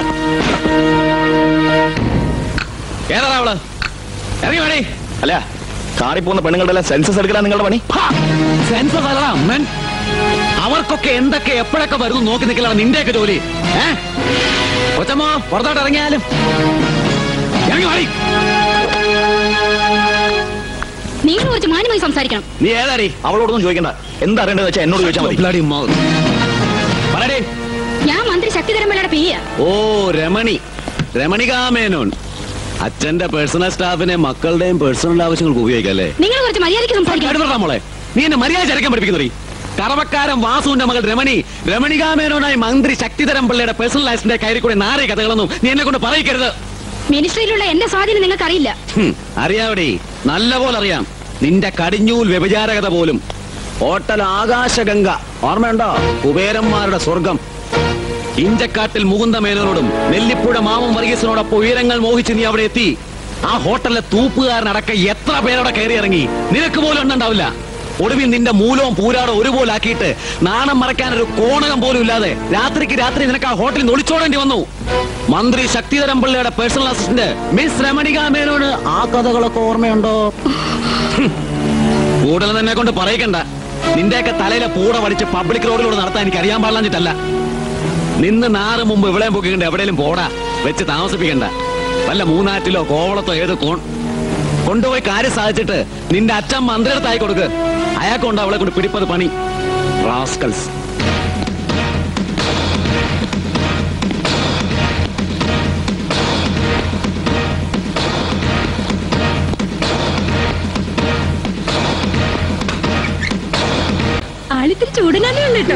ഏതാ അവള് ഇറങ്ങി വേണേ അല്ല കാറി പോകുന്ന പെണ്ണുങ്ങളുടെ എല്ലാം സെൻസസ് എടുക്കലാണ് നിങ്ങളുടെ പണി സെൻസസ് അല്ലടാ അമ്മൻ അവർക്കൊക്കെ എന്തൊക്കെ എപ്പോഴൊക്കെ വരുന്നു നോക്കി നിൽക്കലാണ് നിന്റെയൊക്കെ ജോലി ഏ കൊച്ചമ്മോ പുറത്തോട്ട് ഇറങ്ങിയാലും ഇറങ്ങി വാടി നിങ്ങൾ കുറച്ച് മാന്യമായി സംസാരിക്കണം നീ ഏതാടി അവളോടൊന്നും ചോദിക്കണ്ട എന്താ അറിയേണ്ടത് വെച്ചാൽ എന്നോട് ചോദിച്ചാൽ മതി Bloody mouth. പറയടി ഞാൻ മന്ത്രി ശക്തിധരൻ പിള്ളയുടെ പിയ ഓ രമണി രമണികാ മേനോൻ അച്ഛന്റെ പേഴ്സണൽ സ്റ്റാഫിനെ മക്കളുടെയും പേഴ്സണൽ ആവശ്യങ്ങൾക്ക് ഉപയോഗിക്കാം അല്ലേ നിങ്ങൾ കുറച്ച് മര്യാദയ്ക്ക് സംസാരിക്കണം കടുവറ മോളെ നീ എന്നെ മര്യാദ ചരക്കാൻ പഠിപ്പിക്കുന്നറി കറവക്കാരൻ വാസുവിന്റെ മകൾ രമണി രമണികാ മേനോനായി മന്ത്രി ശക്തിധരൻ പിള്ളയുടെ പേഴ്സണൽ ലൈഫിന്റെ കയറി കൂടെ നാറിയ കഥകളൊന്നും നീ എന്നെ കൊണ്ട് പറയിക്കരുത് മിനിസ്ട്രിയിലുള്ള എന്റെ സ്വാധീനം നിങ്ങൾക്ക് അറിയില്ല ഹും, അറിയാവടി നല്ല പോലെ അറിയാം നിന്റെ കടിഞ്ഞൂൽ വ്യഭിചാരകത പോലും ഹോട്ടൽ ആകാശഗംഗ ഓർമ്മയുണ്ടോ കുബേരന്മാരുടെ സ്വർഗം ഇഞ്ചക്കാട്ടിൽ മുകുന്ദ മേനോനോടും നെല്ലിപ്പുഴ മാമൻ വർഗീസിനോടൊപ്പം ഉയരങ്ങൾ മോഹിച്ച് നീ അവിടെ എത്തി ആ ഹോട്ടലിലെ തൂപ്പുകാരനടക്കം എത്ര പേരവിടെ കയറി ഇറങ്ങി നിനക്ക് പോലും എണ്ണുണ്ടാവില്ല ഒടുവിൽ നിന്റെ മൂലവും പൂരാടോ ഒരുപോലെ ആക്കിയിട്ട് നാണം മറയ്ക്കാൻ ഒരു കോണകം പോലും ഇല്ലാതെ രാത്രിക്ക് രാത്രി നിനക്ക് ആ ഹോട്ടലിൽ നിന്ന് ഒളിച്ചോടേണ്ടി വന്നു മന്ത്രി ശക്തിധരൻ പിള്ളയുടെ പേഴ്സണൽ അസിസ്റ്റന്റ് മിസ് രമണിക മേനോന് ആ കഥകളൊക്കെ ഓർമ്മയുണ്ടോ ഹും. കൂടുതൽ തന്നെ കൊണ്ട് പറയിക്കണ്ട നിന്റെയൊക്കെ തലയിലെ പൂട പഠിച്ച് പബ്ലിക് റോഡിലൂടെ നടത്താൻ എനിക്ക് അറിയാൻ പാടില്ലാഞ്ഞിട്ടല്ല നിന്ന് നാറ് മുമ്പ് ഇവിടെ പൊക്കിക്കണ്ട എവിടെയും പോടാ വെച്ച് താമസിപ്പിക്കണ്ട വല്ല മൂന്നാറ്റിലോ കോവളത്തോ ഏത് കോൺ കൊണ്ടുപോയി കാര്യം സാധിച്ചിട്ട് നിന്റെ അച്ഛൻ മന്ത്രിയുടെ കൊടുക്ക് അയാൾക്കുണ്ട് അവളെ കൊണ്ട് പിടിപ്പത് പണി റാസ്കൽസ് ആളിത്തിരി ചൂടനാനേ ഉള്ളു കേട്ടോ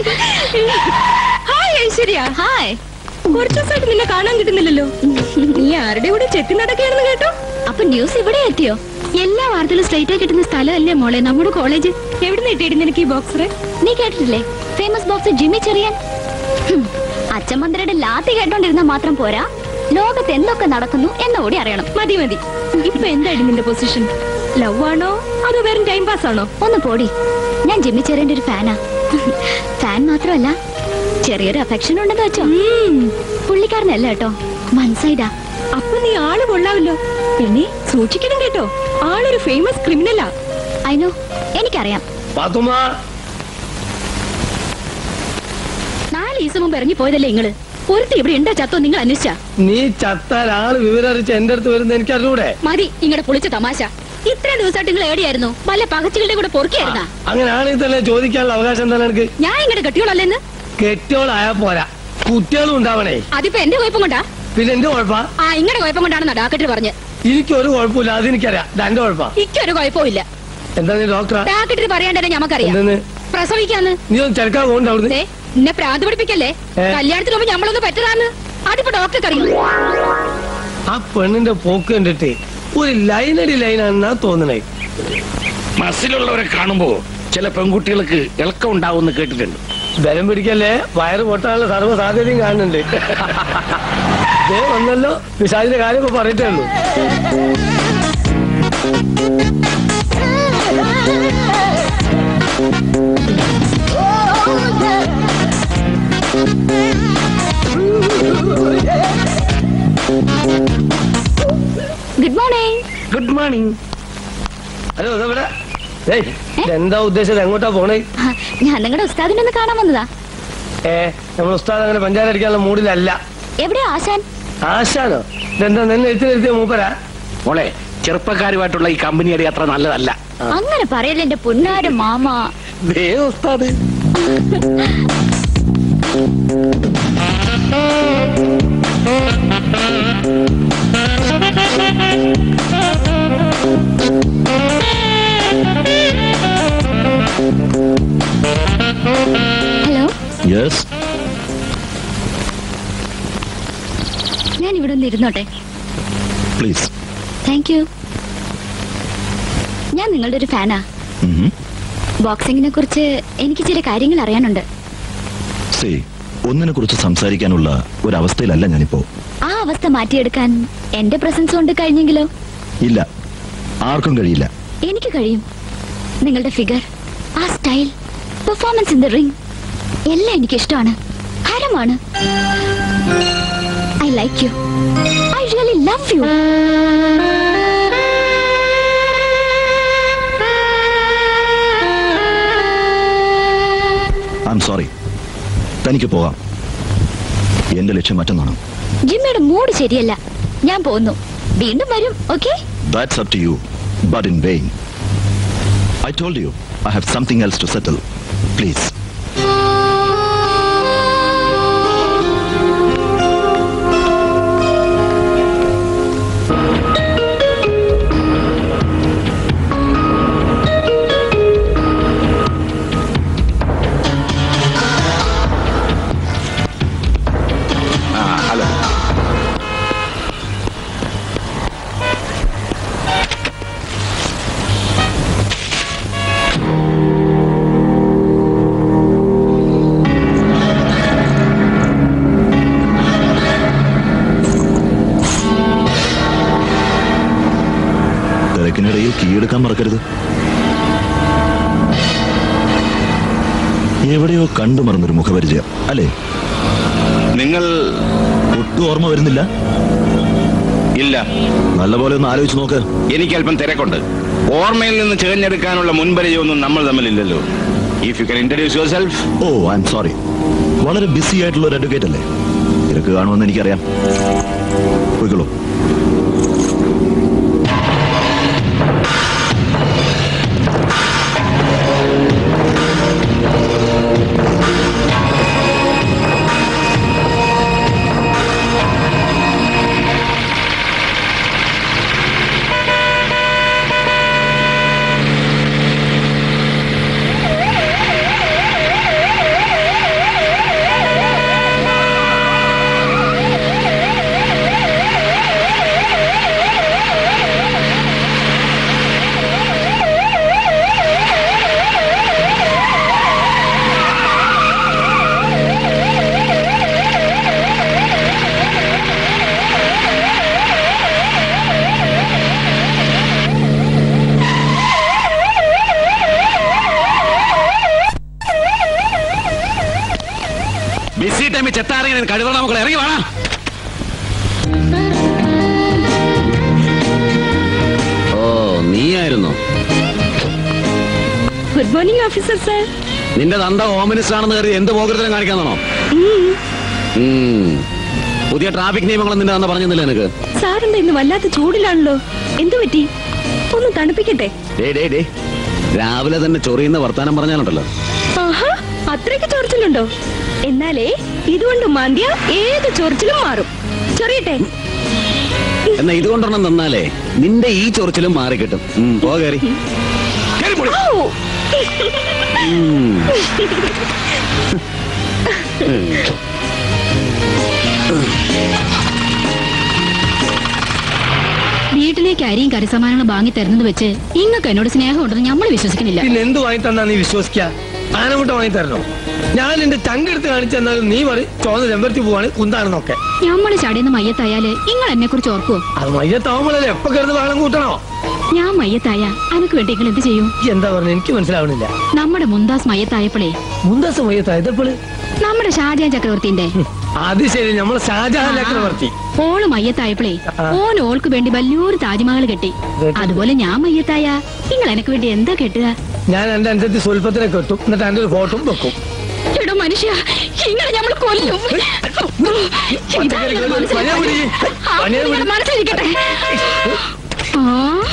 ഹായ് ഐശ്വര്യ ഹായ് കുറച്ചു ദിവസമായിട്ട് നിന്നെ കാണാൻ കിട്ടുന്നില്ലല്ലോ നീ ആരുടെ കൂടെ ചെത്തി നടക്കുകയാണെന്ന് കേട്ടോ അപ്പൊ ന്യൂസ് ഇവിടെ എത്തിയോ എല്ലാ വാർത്തയിലും സ്ട്രൈറ്റ് ആയി കിട്ടുന്ന സ്ഥലമല്ലേ മോളെ നമ്മുടെ കോളേജ് എവിടെ നിന്ന് നിനക്ക് ഈ ബോക്സർ നീ കേട്ടിട്ടില്ലേ ഫേമസ് ബോക്സർ ജിമ്മി ചെറിയാൻ ഹും, അച്ഛൻ മന്ത്രിയുടെ ലാത്തി കേട്ടോണ്ടിരുന്നാ മാത്രം പോരാ ലോകത്ത് എന്തൊക്കെ നടക്കുന്നു എന്നുകൂടി അറിയണം മതി മതി ഇപ്പൊ എന്തായി നിന്റെ പൊസിഷൻ ലവ് ആണോ അതോ വെറും ടൈം പാസ് ആണോ ഒന്ന് പോടി ഞാൻ ജിമ്മി ചെറിയന്റെ ഒരു ഫാനാ ഫാൻ മാത്രമല്ല ചെറിയൊരു അഫെക്ഷൻ ഉണ്ടെന്ന് വെച്ചോ പുള്ളിക്കാരനല്ല കേട്ടോ മനസ്സായിതാ അപ്പൊ നീ ആള് കൊള്ളാവല്ലോ പിന്നെ സൂക്ഷിക്കണം കേട്ടോ ആളൊരു ഫേമസ് ക്രിമിനലാ അയിനോ എനിക്കറിയാം പാത്തുമ്മ നാല് ദിവസം മുമ്പ് ഇറങ്ങി പോയതല്ലേ നിങ്ങള് ഒരുത്തി ഇവിടെ ഉണ്ടോ ചത്തോ നിങ്ങൾ അന്വേഷിച്ചാ നീ ചത്താൽ ആള് വിവരം അറിയിച്ച് എന്റെ അടുത്ത് വരുന്ന എനിക്ക് അറിഞ്ഞൂടെ മതി ഇങ്ങടെ പൊളിച്ച തമാശ ഇത്രയും ദിവസമായിട്ട് നിങ്ങൾ എവിടെയായിരുന്നു വല്ല പകച്ചുകളുടെ കൂടെ പൊറുക്കിയായിരുന്നാ അങ്ങനെ ആണെങ്കിൽ തന്നെ ചോദിക്കാനുള്ള അവകാശം എന്താണ് എനിക്ക് ഞാൻ ഇങ്ങടെ കെട്ടിയോളല്ലെന്ന് കെട്ടിയോളായാ പോരാ കുട്ടികളും ഉണ്ടാവണേ അതിപ്പോ എന്റെ കുഴപ്പം കൊണ്ടാ പിന്നെ എന്റെ കുഴപ്പാ ആ ഇങ്ങനെ കുഴപ്പം കൊണ്ടാണ് ഡാക്ടർ പറഞ്ഞ് എനിക്കൊരു കുഴപ്പമില്ല അതെനിക്കറിയാം ഇത് എന്റെ കുഴപ്പാ ഇക്കൊരു കുഴപ്പമില്ല എന്താ നീ ഡോക്ടറാ ഡാക്ടർ പറയാണ്ടല്ലേ ഞമ്മക്കറിയാം എന്തെന്ന് പ്രസവിക്കാന്ന് നീ ഒന്ന് ചെറുക്കാൻ പോകുന്നുണ്ട് അവിടുന്ന് ദേ, എന്നെ പ്രാന്ത് പിടിപ്പിക്കല്ലേ ഏ? കല്യാണത്തിന് മുമ്പ് ഞമ്മളൊന്ന് പറ്റതാന്ന് അതിപ്പോ ഡോക്ടർക്ക് അറിയാം ആ പെണ്ണിന്റെ പോക്ക് കണ്ടിട്ട് ഒരു ലൈനടി ലൈനാണെന്നാ തോന്നണേ മസിലുള്ളവരെ കാണുമ്പോ ചില പെൺകുട്ടികൾക്ക് ഇളക്കം ഉണ്ടാവുമെന്ന് കേട്ടിട്ടുണ്ട് ബലം പിടിക്കല്ലേ വയറ് പൊട്ടാനുള്ള സർവ്വ സാധ്യതയും കാണുന്നുണ്ട് ദേ വന്നല്ലോ പിശാചിന്റെ കാര്യം ഇപ്പൊ പറയത്തേ ഉള്ളൂ good morning good morning hello ഇതെവിടെ ഏയ് എന്താ ഉദ്ദേശിച്ചത് എങ്ങോട്ടാ പോണേ ഞാൻ നിങ്ങളുടെ ഉസ്താദിനെ ഒന്ന് കാണാൻ വന്നതാ ഏ നമ്മൾ ഉസ്താദ് അങ്ങനെ പഞ്ചായത്ത് അടിക്കാനുള്ള മൂഡിലല്ല എവിടെയാ ആശാൻ ആശാനോ ഇതെന്താ നിന്നെ എത്തി നിർത്തിയ മൂപ്പരാ മോളെ ചെറുപ്പക്കാരുമായിട്ടുള്ള ഈ കമ്പനി അടി അത്ര നല്ലതല്ല അങ്ങനെ പറയല്ലേ എന്റെ പൊന്നാര മാമ ദേ ഉസ്താദ് ഹലോ യെസ് ഞാൻ ഇവിടെ ഒന്ന് ഇരുന്നോട്ടെ പ്ലീസ് താങ്ക് യു ഞാൻ നിങ്ങളുടെ ഒരു ഫാനാ ബോക്സിങ്ങിനെ കുറിച്ച് എനിക്ക് ചില കാര്യങ്ങൾ അറിയാനുണ്ട് സേ ഒന്നിനെ കുറിച്ച് സംസാരിക്കാനുള്ള ഒരവസ്ഥയിലല്ല ഞാനിപ്പോ ആ അവസ്ഥ മാറ്റിയെടുക്കാൻ എന്റെ പ്രസൻസ് കൊണ്ട് കഴിഞ്ഞെങ്കിലോ ഇല്ല ആർക്കും കഴിയില്ല എനിക്ക് കഴിയും നിങ്ങളുടെ ഫിഗർ ആ style performance in the ring എല്ലാം എനിക്ക് ഇഷ്ടമാണ് ഹരമാണ് I like you I really love you I'm sorry തനിക്ക് പോകാം എന്റെ ലക്ഷ്യം മറ്റൊന്നാണ് ജിമ്മയുടെ മൂഡ് ശരിയല്ല ഞാൻ പോന്നു വീണ്ടും വരും okay that's up to you but in vain I told you I have something else to settle please hello തിരക്കിനിടയിൽ കീഴെടുക്കാൻ മറക്കരുത് എവിടെയോ കണ്ടു മറന്നൊരു മുഖപരിചയം അല്ലേ നിങ്ങൾ ഒട്ടും ഓർമ്മ വരുന്നില്ല ഇല്ല നല്ലപോലെ ഒന്ന് ആലോചിച്ച് നോക്ക് എനിക്ക് അല്പം തിരക്കുണ്ട് ഓർമ്മയിൽ നിന്ന് ചേർന്നെടുക്കാനുള്ള മുൻപരിചയമൊന്നും നമ്മൾ തമ്മിലില്ലല്ലോ if you can introduce yourself oh I'm sorry വളരെ ബിസി ആയിട്ടുള്ള ഒരു അഡ്വക്കേറ്റ് അല്ലേ തിരക്ക് കാണുമെന്ന് എനിക്കറിയാം പോയിക്കോളൂ ബിസി ടൈമിൽ ചെത്താറിങ്ങനെ കഴുതണ മക്കളെ ഇറങ്ങി വേണം ഓ നീയായിരുന്നോ ഗുഡ് മോർണിംഗ് ഓഫീസർ സർ നിന്റെ തന്ത ഹോം മിനിസ്റ്റർ ആണെന്ന് കരുതി എന്ത് പോകരുത്തരം കാണിക്കാന്നാണോ ഉം. പുതിയ ട്രാഫിക് നിയമങ്ങളും നിന്റെ തന്ന പറഞ്ഞില്ല നിനക്ക് സാറെന്താ ഇന്ന് വല്ലാത്ത ചൂടിലാണല്ലോ എന്തു പറ്റി ഒന്ന് തണുപ്പിക്കട്ടെ ഡേ ഡേ ഡേ രാവിലെ തന്നെ ചൊറിയുന്ന വർത്താനം പറഞ്ഞാലുണ്ടല്ലോ ആഹാ അത്രയ്ക്ക് ചൊറിച്ചിലുണ്ടോ എന്നാലേ ഇതുകൊണ്ട് മാന്തിയ ഏത് ചൊറിച്ചിലും മാറും ചൊറിയട്ടെ എന്നാ ഇതുകൊണ്ടെണ്ണം തന്നാലേ നിന്റെ ഈ ചൊറിച്ചിലും മാറി കിട്ടും ഉം, പോ കയറി ഔ! വീട്ടിലേക്ക് അരിയും കറിസമാനങ്ങളും വാങ്ങി തരുന്നത് വെച്ച് ഇങ്ങക്ക് എന്നോട് സ്നേഹം ഉണ്ടെന്ന് നമ്മൾ വിശ്വസിക്കുന്നില്ല പിന്നെ എന്ത് വാങ്ങി തന്നാ നീ വിശ്വസിക്ക ആനമുട്ട വാങ്ങി തരണോ ഞാൻ എന്റെ ചങ്കെടുത്ത് കാണിച്ചെന്നാലും നീ പറയും ചോന്ന ചെമ്പരത്തി പോവാണ് കുന്താണെന്നൊക്കെ ഞമ്മള് ചടയുന്ന മയ്യത്തായാല് നിങ്ങൾ എന്നെ കുറിച്ച് ഓർക്കുവോ അത് മയ്യത്താവുമ്പോഴല്ലേ എപ്പോ കരുത് വേളം കൂട്ടണോ ഞാൻ മയ്യത്തായ അനക്ക് വേണ്ടി നിങ്ങൾ എന്ത് ചെയ്യും ഈ എന്താ പറഞ്ഞ എനിക്ക് മനസ്സിലാവണില്ല നമ്മുടെ മുന്താസ് മയ്യത്തായപ്പോളേ മുന്താസ് മയ്യത്തായതപ്പോള് നമ്മുടെ ഷാജഹാൻ ചക്രവർത്തിന്റെ അത് ശരി നമ്മളെ ഷാജഹാൻ ചക്രവർത്തി ഓള് മയ്യത്തായപ്പോളേ ഓൻ ഓൾക്ക് വേണ്ടി വലിയൊരു താജ്മഹൽ കെട്ടി അതുപോലെ ഞാൻ മയ്യത്തായ നിങ്ങൾ എനക്ക് വേണ്ടി എന്താ കെട്ടുക ഞാൻ എന്റെ അനുസരിച്ച് സ്വൽപ്പത്തിനെ കെട്ടും എന്നിട്ട് എന്റെ ഒരു ഫോട്ടോ വെക്കും എടോ മനുഷ്യ ഇങ്ങളെ നമ്മൾ കൊല്ലും ഇതാണ് നിങ്ങളുടെ മനസ്സിൽ പണിയെ വിടി. ആ, പണിയെ വിടി. നിങ്ങളുടെ മനസ്സിലിരിക്കട്ടെ ആ.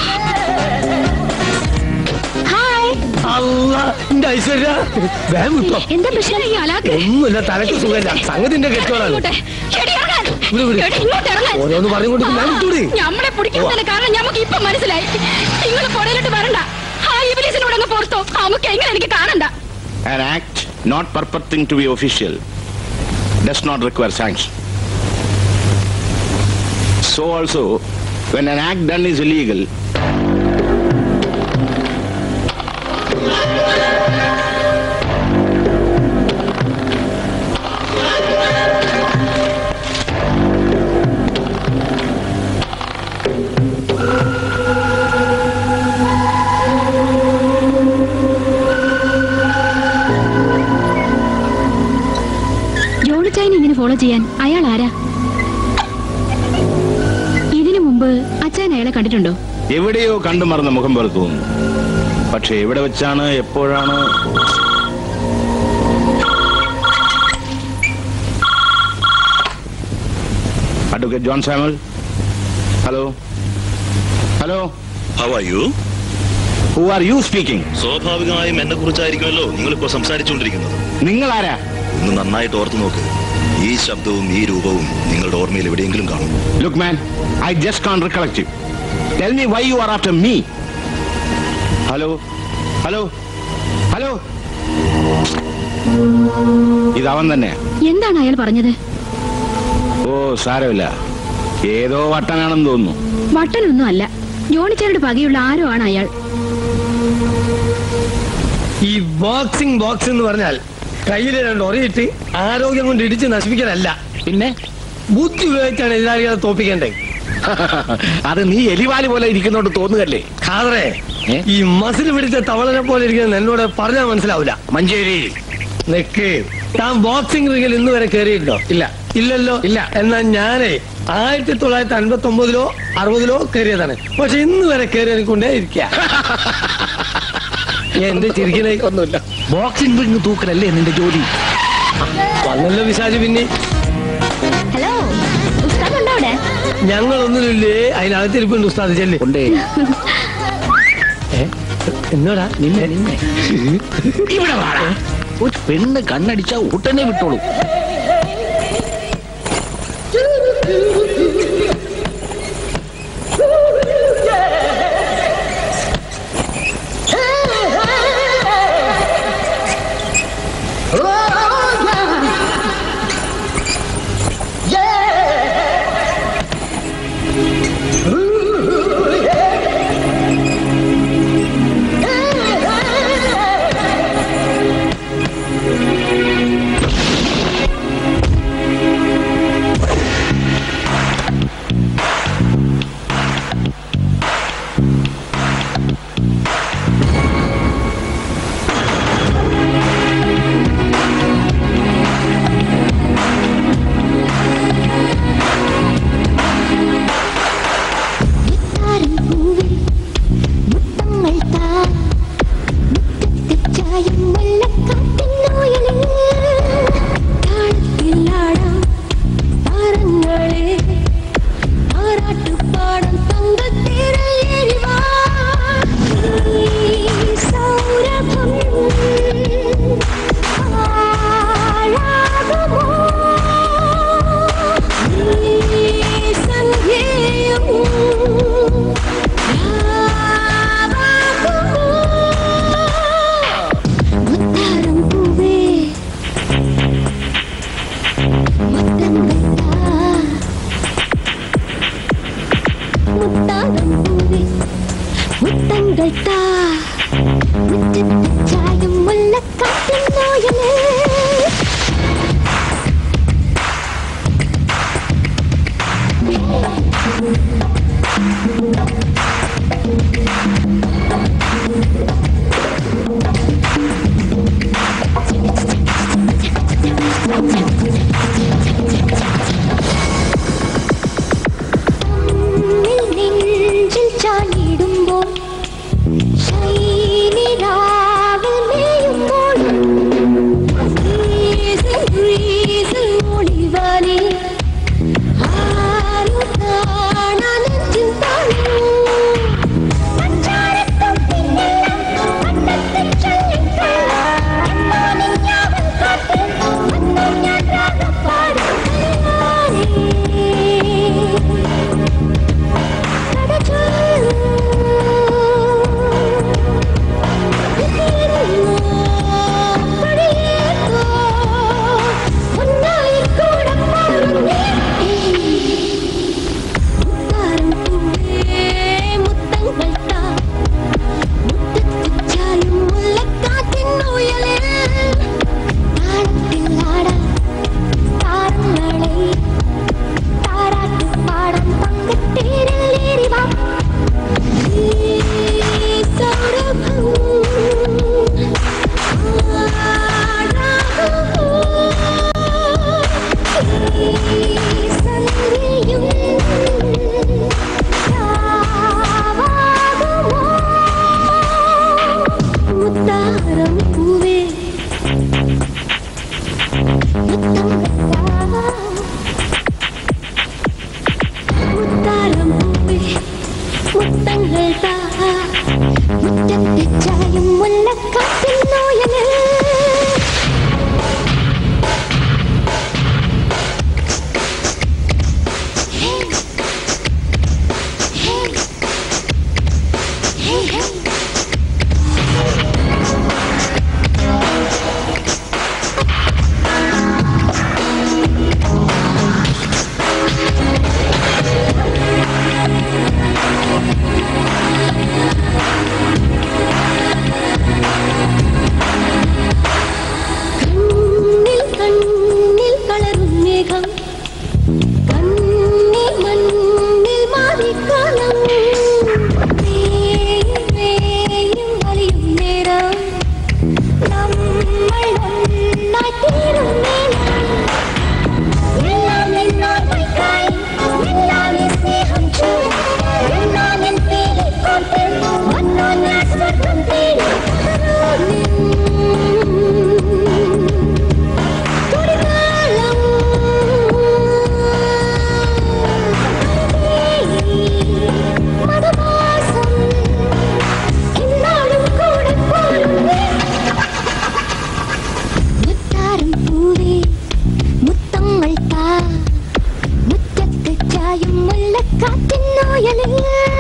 ഹായ് അല്ല എന്റെ ഐശ്വര്യ വേഗം വിട്ടോ എന്താ പ്രശ്നം ഈ അലാക്ക് ഒന്നുമില്ല തലക്ക് സുഖമില്ല സംഗതിന്റെ കെട്ടോളാണ് ഇങ്ങോട്ട്. എടി, ഇറങ്ങാൻ. ഇവിടെ വിട്. എടി, ഇങ്ങോട്ട് ഇറങ്ങാൻ. ഓരോന്ന് പറഞ്ഞു കൊടുക്കും ഞാൻ വിട്ടൂടെ ഞമ്മളെ പിടിക്കുന്നതിന് കാരണം ഞമ്മക്ക് ഇപ്പൊ മനസ്സിലായി നിങ്ങൾ പുറയിലോട്ട് വരണ്ട ആ ഇബിലീസിനോട് അങ്ങ് പുറത്തോ നമുക്ക് എങ്ങനെ എനിക്ക് കാണണ്ട An act not purporting to be official does not require sanction. So also, when an act done is illegal, ജോണിച്ചായനെ ഇങ്ങനെ ഫോളോ ചെയ്യാൻ അയാൾ ആരാ ഇതിനു മുമ്പ് അച്ഛൻ അയാളെ കണ്ടിട്ടുണ്ടോ എവിടെയോ കണ്ടു മറന്ന മുഖം പോലെ തോന്നുന്നു പക്ഷെ എവിടെ വെച്ചാണ് എപ്പോഴാണ് advocate John Samuel hello hello how are you who are you speaking സ്വാഭാവികമായും എന്നെ കുറിച്ചായിരിക്കുമല്ലോ നിങ്ങളിപ്പോ സംസാരിച്ചുകൊണ്ടിരിക്കുന്നത് നിങ്ങൾ ആരാ ഒന്ന് നന്നായിട്ട് ഓർത്തു നോക്ക് ഈ ശബ്ദവും ഈ രൂപവും നിങ്ങളുടെ ഓർമ്മയിൽ എവിടെയെങ്കിലും കാണും look man I just can't recollect you tell me why you are after me hello hello hello ഇത് അവൻ തന്നെ എന്താണ് അയാൾ പറഞ്ഞത് ഓ സാരമില്ല ഏതോ വട്ടനാണെന്ന് തോന്നുന്നു വട്ടനൊന്നും അല്ല ജോണിച്ചാരുടെ പകയുള്ള ആരോ ആണ് അയാൾ ഈ ബോക്സിംഗ് ബോക്സ് എന്ന് പറഞ്ഞാൽ കയ്യിൽ രണ്ട് ഒറയിട്ട് ആരോഗ്യം കൊണ്ട് ഇടിച്ച് നശിപ്പിക്കാനല്ല പിന്നെ ബുദ്ധി ഉപയോഗിച്ചാണ് എതിരാളികളെ തോപ്പിക്കേണ്ടത് അത് നീ എലിവാലി പോലെ ഇരിക്കുന്നോണ്ട് തോന്നുകല്ലേ ഖാദറെ ഈ മസിൽ പിടിച്ച തവളനെ പോലെ ഇരിക്കുന്ന എന്നോട് പറഞ്ഞാൽ മനസ്സിലാവില്ല മഞ്ചേരി നിക്ക് താൻ ബോക്സിംഗ് റിങ്ങിൽ ഇന്ന് വരെ കയറിയിട്ടുണ്ടോ ഇല്ല ഇല്ലല്ലോ ഇല്ല എന്നാ ഞാനേ ആയിരത്തി തൊള്ളായിരത്തി അൻപത്തി ഒമ്പതിലോ അറുപതിലോ കയറിയതാണ് പക്ഷെ ഇന്ന് വരെ കയറി കൊണ്ടേ ഇരിക്ക എന്ത് ചിരിക്കണേ ഒന്നുമില്ല ബോക്സിംഗ് റിംഗ് തൂക്കലല്ലേ നിന്റെ ജോലി വന്നല്ലോ വിശാജ് പിന്നെ ഹലോ ഉസ്താദ് ഉണ്ടോ അവിടെ ഞങ്ങളൊന്നുമില്ലേ അതിനകത്തിരിപ്പുണ്ട് ഉസ്താദ് ചെല്ല് കൊണ്ടേ എന്നോടാ നിന്നെ നിന്നെ ഇവിടെ വാടാ ഒരു പെണ്ണ് കണ്ണടിച്ച ഉടനെ വിട്ടോളൂ മുത്താരം പൂവേ മുത്തങ്ങൾ താ മുറ്റത്ത് ചായും മുല്ലക്കാട്ടിൻ നോയലേ നെഞ്ചിൽ ചാഞ്ഞിടുമ്പോൾ ശൈനിരാവിൽ മേയുമ്പോൾ ഗ്രീസിൽ ഗ്രീസിൽ ഒളിവാലേ ആരു കാണാൻ നെഞ്ചിൽ താഴും സഞ്ചാരത്തൊട്ടിനെല്ലാം കണ്ടെത്തി ചൊല്ലിക്കോ എന്നാലും ഞാവൽ കാട്ട് അന്നു ഞാൻ രാഗം പാടും താരാട്ട് പാടം പങ്കത്തേരേറി വാ മുത്താരം പൂവേ മുത്താരം പൂവേ മുത്തങ്ങൾ താ മുറ്റത്തെ ചായും മുല്ലക്കാട്ടിൻ നോയല് കണ്ണിൽ കണ്ണിൽ കളറും മേഘം കണ്ണിൽ മണ്ണിൽ മാറിക്കാലം വേയും വേയും വലിയും നേരം നമ്മൾ ഒന്നായി തീരും നേരം എല്ലാം നിന്നോർമ്മയ്ക്കായി എല്ലാം ഈ സ്നേഹം ചൂട് എല്ലാം എൻ പേലിക്കോട്ട് വന്നോ ഞാൻ സ്വർഗം തേടി തുടിതാളം മധുമാസം എന്നാളും കൂടെ പോരുന്നേ മുത്താരം പൂവേ മുത്തങ്ങൾ താ മുറ്റത്ത് ചായും മുല്ലക്കാറ്റിൻ നോയലിൽ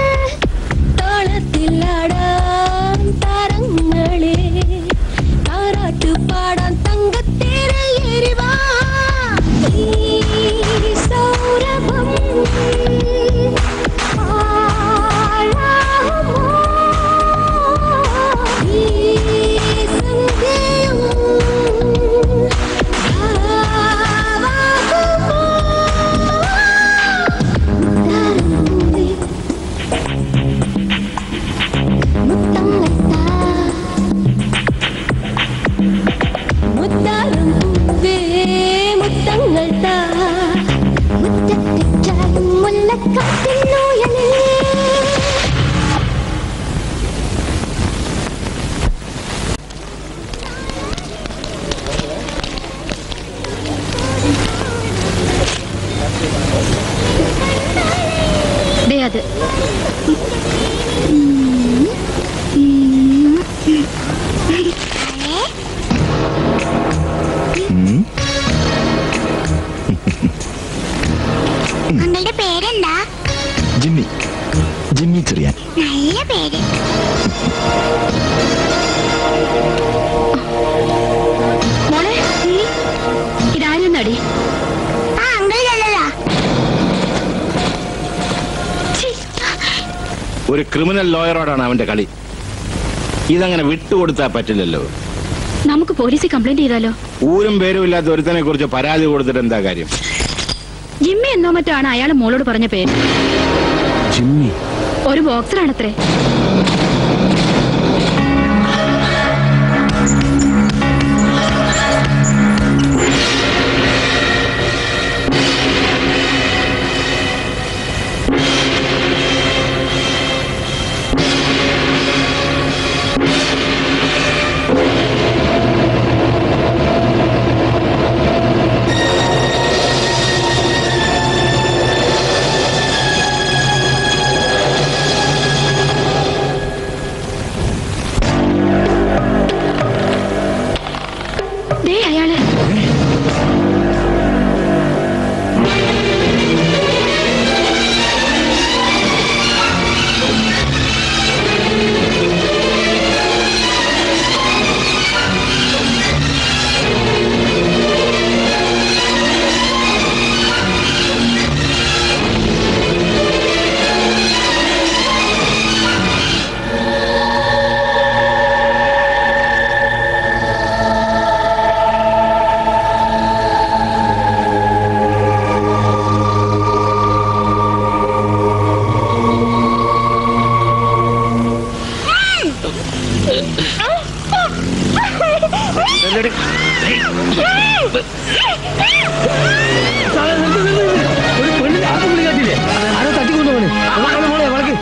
താളത്തിലാടാൻ താരങ്ങളെ താരാട്ട് പാടാൻ തങ്കത്തേരൽ എരിവാ ഈ സൗരഭം ആഴാമോ ഈ സന്ധ്യയും ഭാവാകുമോ മുത്താരമ്പൂവേ മുത്തങ്ങൾ താ മുത്താരം പൂവേ മുത്തങ്ങൾ താ മുറ്റത്തെ ചായും മുല്ലക്കാട്ടിൻ നോയലേ ദേ അത് നിങ്ങളുടെ പേരെന്താ ജിമ്മി ജിമ്മി ചെറിയാൻ നല്ല പേര് മോളെ ഇതാരും നടി ആ അങ്കിൾ നല്ലതാ ഛീ, ഒരു ക്രിമിനൽ ലോയറോടാണ് അവന്റെ കളി ഇതങ്ങനെ വിട്ടുകൊടുത്താൽ പറ്റില്ലല്ലോ നമുക്ക് പോലീസിൽ കംപ്ലൈന്റ് ചെയ്താലോ ഊരും പേരും ഇല്ലാത്ത ഒരുത്തനെ കുറിച്ച് പരാതി കൊടുത്തിട്ട് എന്താ കാര്യം ജിമ്മി എന്നോ മറ്റോ ആണ് അയാൾ മോളോട് പറഞ്ഞ പേര് ജിമ്മി ഒരു ബോക്സറാണത്രേ ദേ അയാള് ഒരു പെണ്ണിന്റെ ആപ്പ് വിളി കേട്ടില്ലേ ആരോ തട്ടിക്കൊണ്ടുപോണേ മോളെ വളക്ക്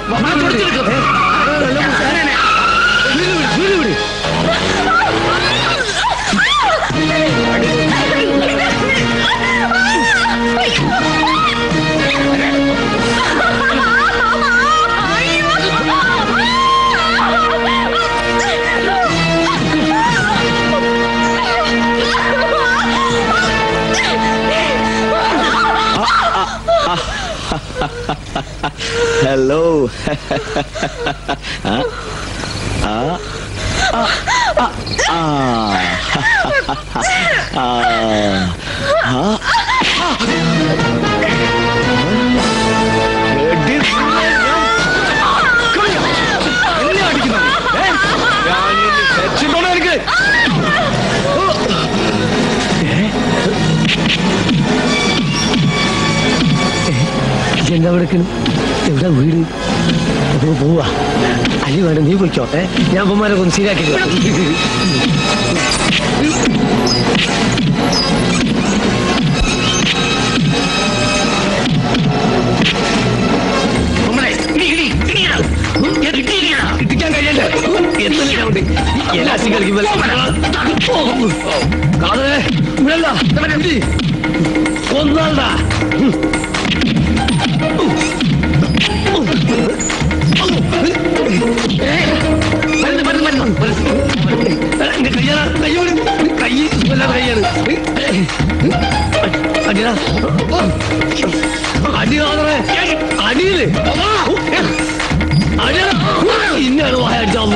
ഹലോ ആ ആ ആ ആ ആ ആ എന്താ വിളിക്കണം എവിടെ വീട് അപ്പൊ പോവാ അല്ലി വേണം നീ പോയിക്കോട്ടെ ഞാൻ അപ്പന്മാരെ ഒന്ന് ശരിയാക്കി കിട്ടിക്കാൻ കഴിയണ്ടേ എത്തുന്നില്ല എലാസ്റ്റിക് കളിക്കുമ്പോൾ കാതേ വിടല്ല കൊന്നാണ്ടാ അടിയില് ഇന്നാണ് വായടിച്ചമ്മ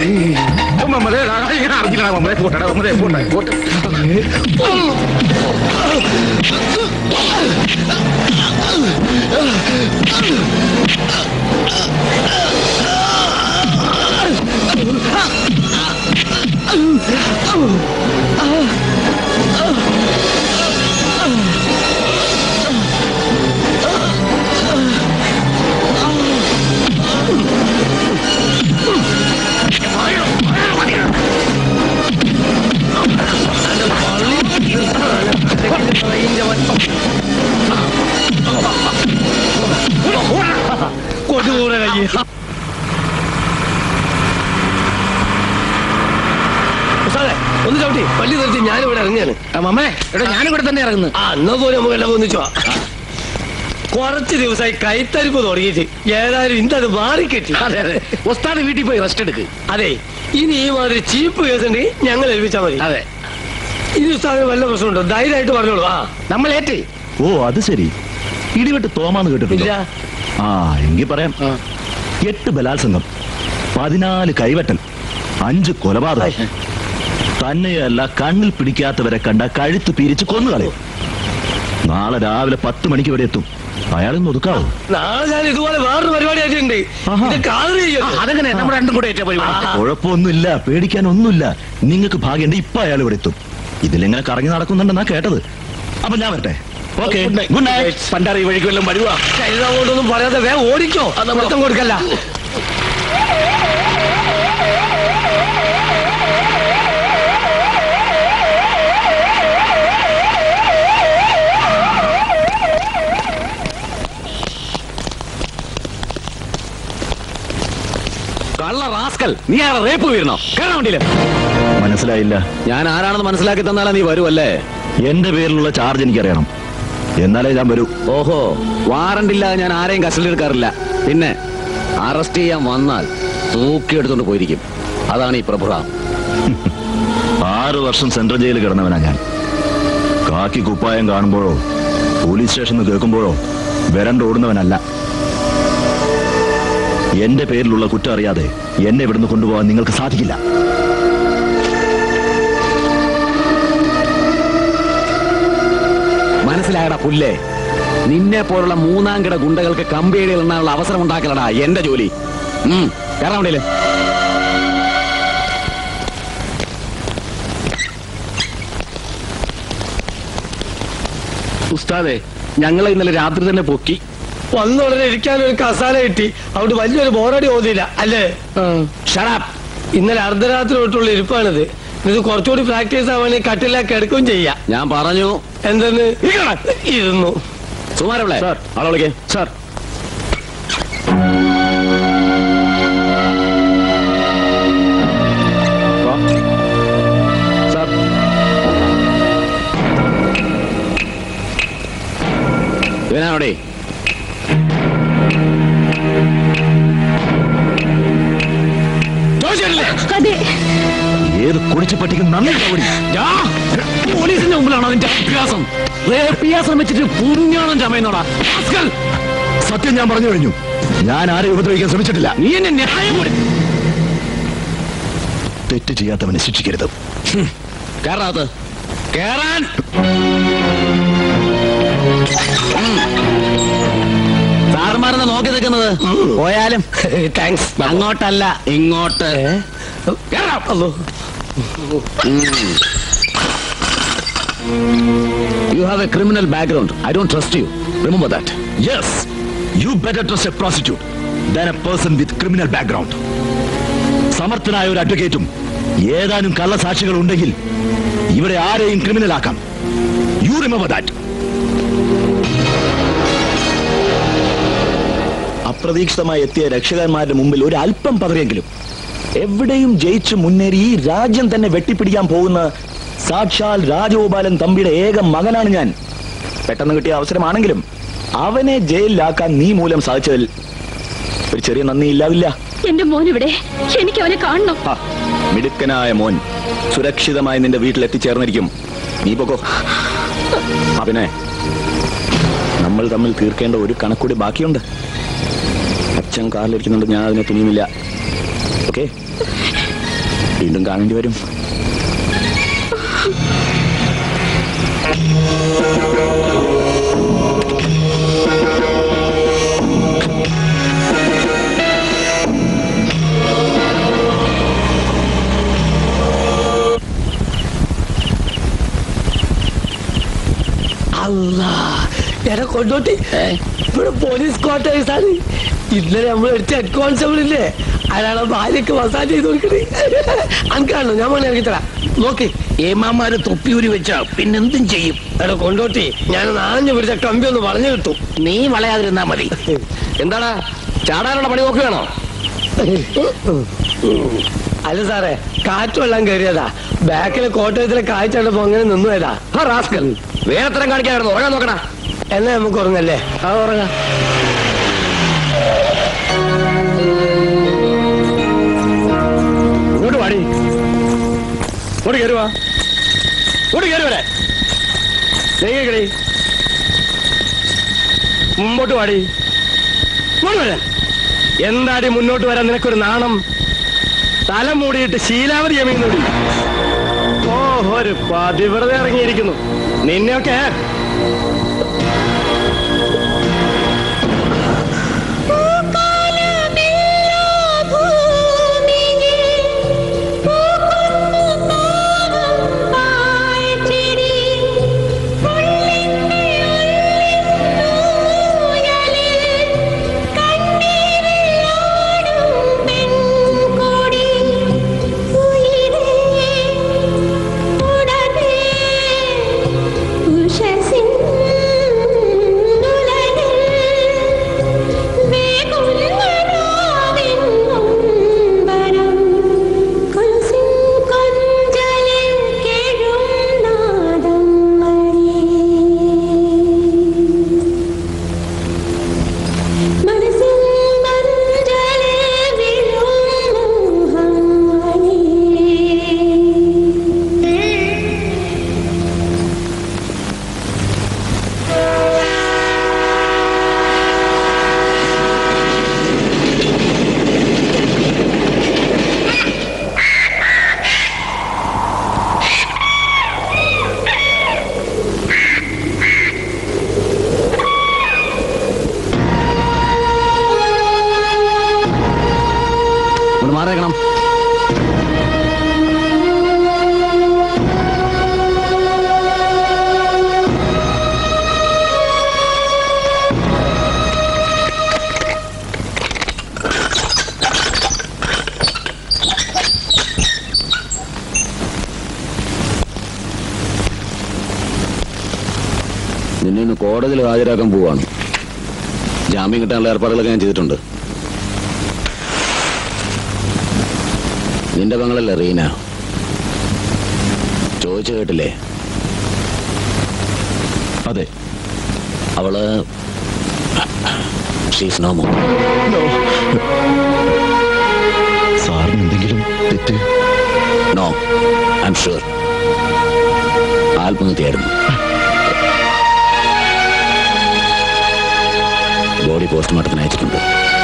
കൊണ്ടുപോകണ കയ്യേ ഉസ്താദേ, ഒന്ന് ചവിട്ടി പള്ളി നിർത്തി ഞാനിവിടെ ഇറങ്ങിയാണ് മമ്മേ എടാ ഞാനിവിടെ തന്നെ ഇറങ്ങുന്നു ആ എന്നാ പോലെ നമുക്ക് എല്ലാം ഒന്നിച്ചു പോവാം. കുറച്ച് ദിവസമായി കൈത്തരിപ്പ് തുടങ്ങിയിട്ട് ഏതായാലും ഇന്നത് മാറിക്കെട്ടി അതെ അതെ ഉസ്താദ് വീട്ടിൽ പോയി റെസ്റ്റ് എടുക്ക് അതെ ഇനി ഈ മാതിരി ചീപ്പ് കേസ് ഉണ്ടെങ്കിൽ ഞങ്ങൾ ഏൽപ്പിച്ചാൽ മതി അതെ ഇനി ഉസ്താദിന് വല്ല പ്രശ്നമുണ്ടോ ധൈര്യമായിട്ട് പറഞ്ഞോളൂ ആ നമ്മൾ ഏറ്റ് ഓ അത് ശരി ഇടിവെട്ട് തോമാന്ന് കേട്ടിട്ടില്ല ഇല്ല ആ എങ്കിൽ പറയാം എട്ട് ബലാത്സംഗം പതിനാല് കൈവെട്ടൽ അഞ്ച് കൊലപാതകം തന്നെയല്ല കണ്ണിൽ പിടിക്കാത്തവരെ കണ്ട കഴുത്ത് പിരിച്ച് കൊന്നുകളയും നാളെ രാവിലെ പത്ത് മണിക്ക് ഇവിടെ എത്തും അയാളൊന്ന് ഒതുക്കാവോ നാളെ ഞാൻ ഇതുപോലെ വേറൊരു പരിപാടി ആയിട്ടുണ്ട് ഇത് കാതറി ചെയ്യരുത്. അതെങ്ങനെ നമ്മൾ രണ്ടും കൂടെ ഏറ്റ പരിപാടി കുഴപ്പമൊന്നുമില്ല പേടിക്കാനൊന്നുമില്ല നിങ്ങൾക്ക് ഭാഗ്യമുണ്ട് ഇപ്പൊ അയാൾ ഇവിടെ എത്തും ഇതിലെങ്ങനെ കറങ്ങി നടക്കുന്നുണ്ടെന്നാ കേട്ടത് അപ്പൊ ഞാൻ വരട്ടെ ഓക്കെ ഗുഡ് നൈറ്റ് പണ്ടാറി വഴിക്ക് വല്ലതും വരുവാ ശരീരം കൊണ്ടൊന്നും പറയാതെ വേഗം ഓടിക്കോ മൊത്തം കൊടുക്കല്ല കള്ള റാസ്കൽ നീ ആരാ റേപ്പ് വീരണോ കേറാൻ വേണ്ടിയില്ലേ മനസ്സിലായില്ല ഞാൻ ആരാണെന്ന് മനസ്സിലാക്കി തന്നാലാ നീ വരുമല്ലേ എന്റെ പേരിലുള്ള ചാർജ് എനിക്കറിയണം എന്നാലേ ഞാൻ വരൂ ഓഹോ വാറണ്ട് ഇല്ലാതെ ഞാൻ ആരെയും കസ്റ്റഡി എടുക്കാറില്ല പിന്നെ അറസ്റ്റ് ചെയ്യാൻ വന്നാൽ തൂക്കിയെടുത്തോണ്ട് പോയിരിക്കും അതാണ് ഈ പ്രഭുറാം ആറ് വർഷം സെൻട്രൽ ജയിലിൽ കിടന്നവനാ ഞാൻ കാക്കി കുപ്പായം കാണുമ്പോഴോ പോലീസ് സ്റ്റേഷനിൽ കേൾക്കുമ്പോഴോ വരണ്ട് ഓടുന്നവനല്ല എന്റെ പേരിലുള്ള കുറ്റം അറിയാതെ എന്നെ ഇവിടുന്ന് കൊണ്ടുപോകാൻ നിങ്ങൾക്ക് സാധിക്കില്ല മനസ്സിലായടാ പുല്ലേ നിന്നെ പോലുള്ള മൂന്നാം കിട ഗുണ്ടകൾക്ക് കമ്പിയടിയിൽ എണ്ണാനുള്ള അവസരം ഉണ്ടാക്കലടാ എന്റെ ജോലി ഉം, കേറാൻ വേണ്ടിയില്ലേ ഉസ്താദെ ഞങ്ങളെ ഇന്നലെ രാത്രി തന്നെ പൊക്കി വന്ന ഉടനെ ഇരിക്കാൻ ഒരു കസാല കിട്ടി അവിടെ വലിയൊരു ബോറടി ഓതിയില്ല അല്ലേ ഷടാപ്പ് ഇന്നലെ അർദ്ധരാത്രി തൊട്ടുള്ള ഇരിപ്പാണിത് ഇത് കുറച്ചുകൂടി പ്രാക്ടീസ് ആവാണെങ്കിൽ കട്ടില്ല കിടക്കുകയും ചെയ്യാം ഞാൻ പറഞ്ഞു എന്തെന്ന് ഇരുന്നു സുമാരവിടെ ആളെ വിളിക്കേ സാർ സാർ ഇവനാണോടെ അതെ ഏത് കുടിച്ചു പട്ടിക്ക് നന്ദി ഓടി പോലീസിന്റെ മുമ്പിലാണോ അതിന്റെ അഭ്യാസം റേപ്പിയാസം വെച്ചിട്ട് പുണ്യാണം ചമയുന്നോടാ റാസ്കൽ. സത്യം ഞാൻ പറഞ്ഞു കഴിഞ്ഞു ഞാൻ ആരെയും ഉപദ്രവിക്കാൻ ശ്രമിച്ചിട്ടില്ല നീ എന്നെ ന്യായം കൂടി തെറ്റ് ചെയ്യാത്തവനെ ശിക്ഷിക്കരുത് കേറാത്ത കേറാൻ സാറുമാരെന്ന് നോക്കി നിൽക്കുന്നത് പോയാലും താങ്ക്സ് അങ്ങോട്ടല്ല ഇങ്ങോട്ട് കേറാം. You have a criminal background. I don't trust you. Remember that. Yes, you better trust a prostitute than a person with criminal background. സമർത്ഥനായ ഒരു അഡ്വക്കേറ്റും ഏതാനും കള്ളസാക്ഷികൾ ഉണ്ടെങ്കിൽ ഇവിടെ ആരെയും ക്രിമിനൽ ആക്കാം യു റിമെമ്പർ ദാറ്റ് അപ്രതീക്ഷിതമായി എത്തിയ രക്ഷകന്മാരുടെ മുമ്പിൽ ഒരു അല്പം പതറിയെങ്കിലും എവിടെയും ജയിച്ചു മുന്നേറി ഈ രാജ്യം തന്നെ വെട്ടിപ്പിടിക്കാൻ പോകുന്ന സാക്ഷാൽ രാജഗോപാലൻ തമ്പിയുടെ ഏക മകനാണ് ഞാൻ പെട്ടെന്ന് കിട്ടിയ അവസരമാണെങ്കിലും അവനെ ജയിലിലാക്കാൻ നീ മൂലം സാധിച്ചതിൽ ഒരു ചെറിയ നന്ദി ഇല്ലാവില്ല എന്റെ മോൻ ഇവിടെ എനിക്ക് അവനെ കാണണം ആ, മിടുക്കനായ മോൻ സുരക്ഷിതമായി നിന്റെ വീട്ടിൽ എത്തിച്ചേർന്നിരിക്കും നീ പോകോ ആ പിന്നെ നമ്മൾ തമ്മിൽ തീർക്കേണ്ട ഒരു കണക്കൂടി ബാക്കിയുണ്ട് അച്ഛൻ കാറിലിരിക്കുന്നുണ്ട് ഞാൻ അതിനെ തുനിയുമില്ല ഓക്കെ വീണ്ടും കാണേണ്ടി വരും അല്ല എന്നെ കൊണ്ടോട്ടി ഇവിടെ പോലീസ് ക്വാർട്ടേഴ്സ് ആണ് ഇന്നലെ നമ്മൾ എടുത്ത ഹെഡ് കോൺസ്റ്റബിൾ ഇല്ലേ അയാളെ ഭാര്യക്ക് മസാജ് ചെയ്ത് കൊടുക്കണേ അനക്കാണോ ഞാൻ വേണേ ഇറങ്ങി തരാം നോക്ക് ഏമാമാര് തൊപ്പിയൂരി വെച്ചാ പിന്നെന്തും ചെയ്യും എടാ കൊണ്ടോട്ടി ഞാൻ നാഞ്ഞു പിടിച്ച കമ്പി ഒന്ന് പറഞ്ഞു കിട്ടും നീ വളയാതിരുന്നാ മതി എന്താടാ ചാടാനുള്ള പണി നോക്കുകയാണോ അല്ല സാറേ കാറ്റ് വെള്ളം കയറിയതാ ബാക്കിലെ കോട്ടയത്തിലെ കാഴ്ച കണ്ടപ്പോ അങ്ങനെ നിന്നുപോയതാ ആ റാസ്കൽ വേറെത്തരം കാണിക്കായിരുന്നു ഓഴാൻ നോക്കടാ എന്നാ നമുക്ക് ഉറങ്ങല്ലേ ആ ഉറങ്ങാ ഇങ്ങോട്ട് പാടി ഇങ്ങോട്ട് കയറുവാ ഇങ്ങോട്ട് കയറി വരെ നീങ്ങടി മുമ്പോട്ട് പാടി ഇങ്ങോട്ട് വരാൻ എന്താടി മുന്നോട്ട് വരാൻ നിനക്കൊരു നാണം തല മൂടിയിട്ട് ശീലാവതി യമീന്നോടി ഓ ഒരു പതിവ്രത ഇറങ്ങിയിരിക്കുന്നു നിന്നെയൊക്കെ മാറേക്കണം നിന്നെ ഇന്ന് കോടതിയിൽ ഹാജരാക്കാൻ പോവാണ് ജാമ്യം കിട്ടാനുള്ള ഏർപ്പാടുകളൊക്കെ ഞാൻ ചെയ്തിട്ടുണ്ട് നിന്റെ പെങ്ങളല്ലേ റീന ചോദിച്ചു കേട്ടില്ലേ അതെ അവള് ഷീസ് നോ മോർ സാറിന് എന്തെങ്കിലും തെറ്റ് നോ ഐ എം ഷുവർ ആത്മഹത്യയായിരുന്നു ബോഡി പോസ്റ്റ്മോർട്ടത്തിന് അയച്ചിട്ടുണ്ട്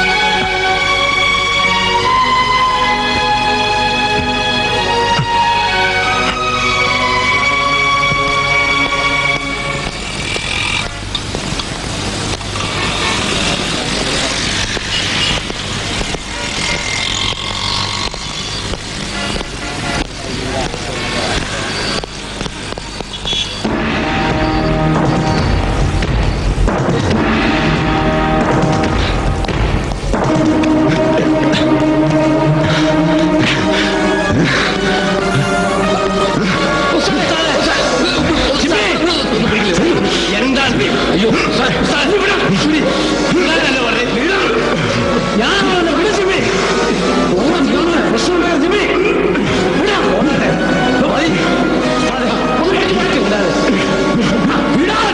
എന്താണ് അയ്യോ സാർ സാർ ഇവിടെ ഞാനല്ല പറഞ്ഞത് ഞാൻ പറഞ്ഞ വിട ജിമ്മി ഓണം നിങ്ങളുടെ പ്രശ്നമുണ്ടായ ജിമ്മി വിടാ ഓണത്തെ മതി വിടാൻ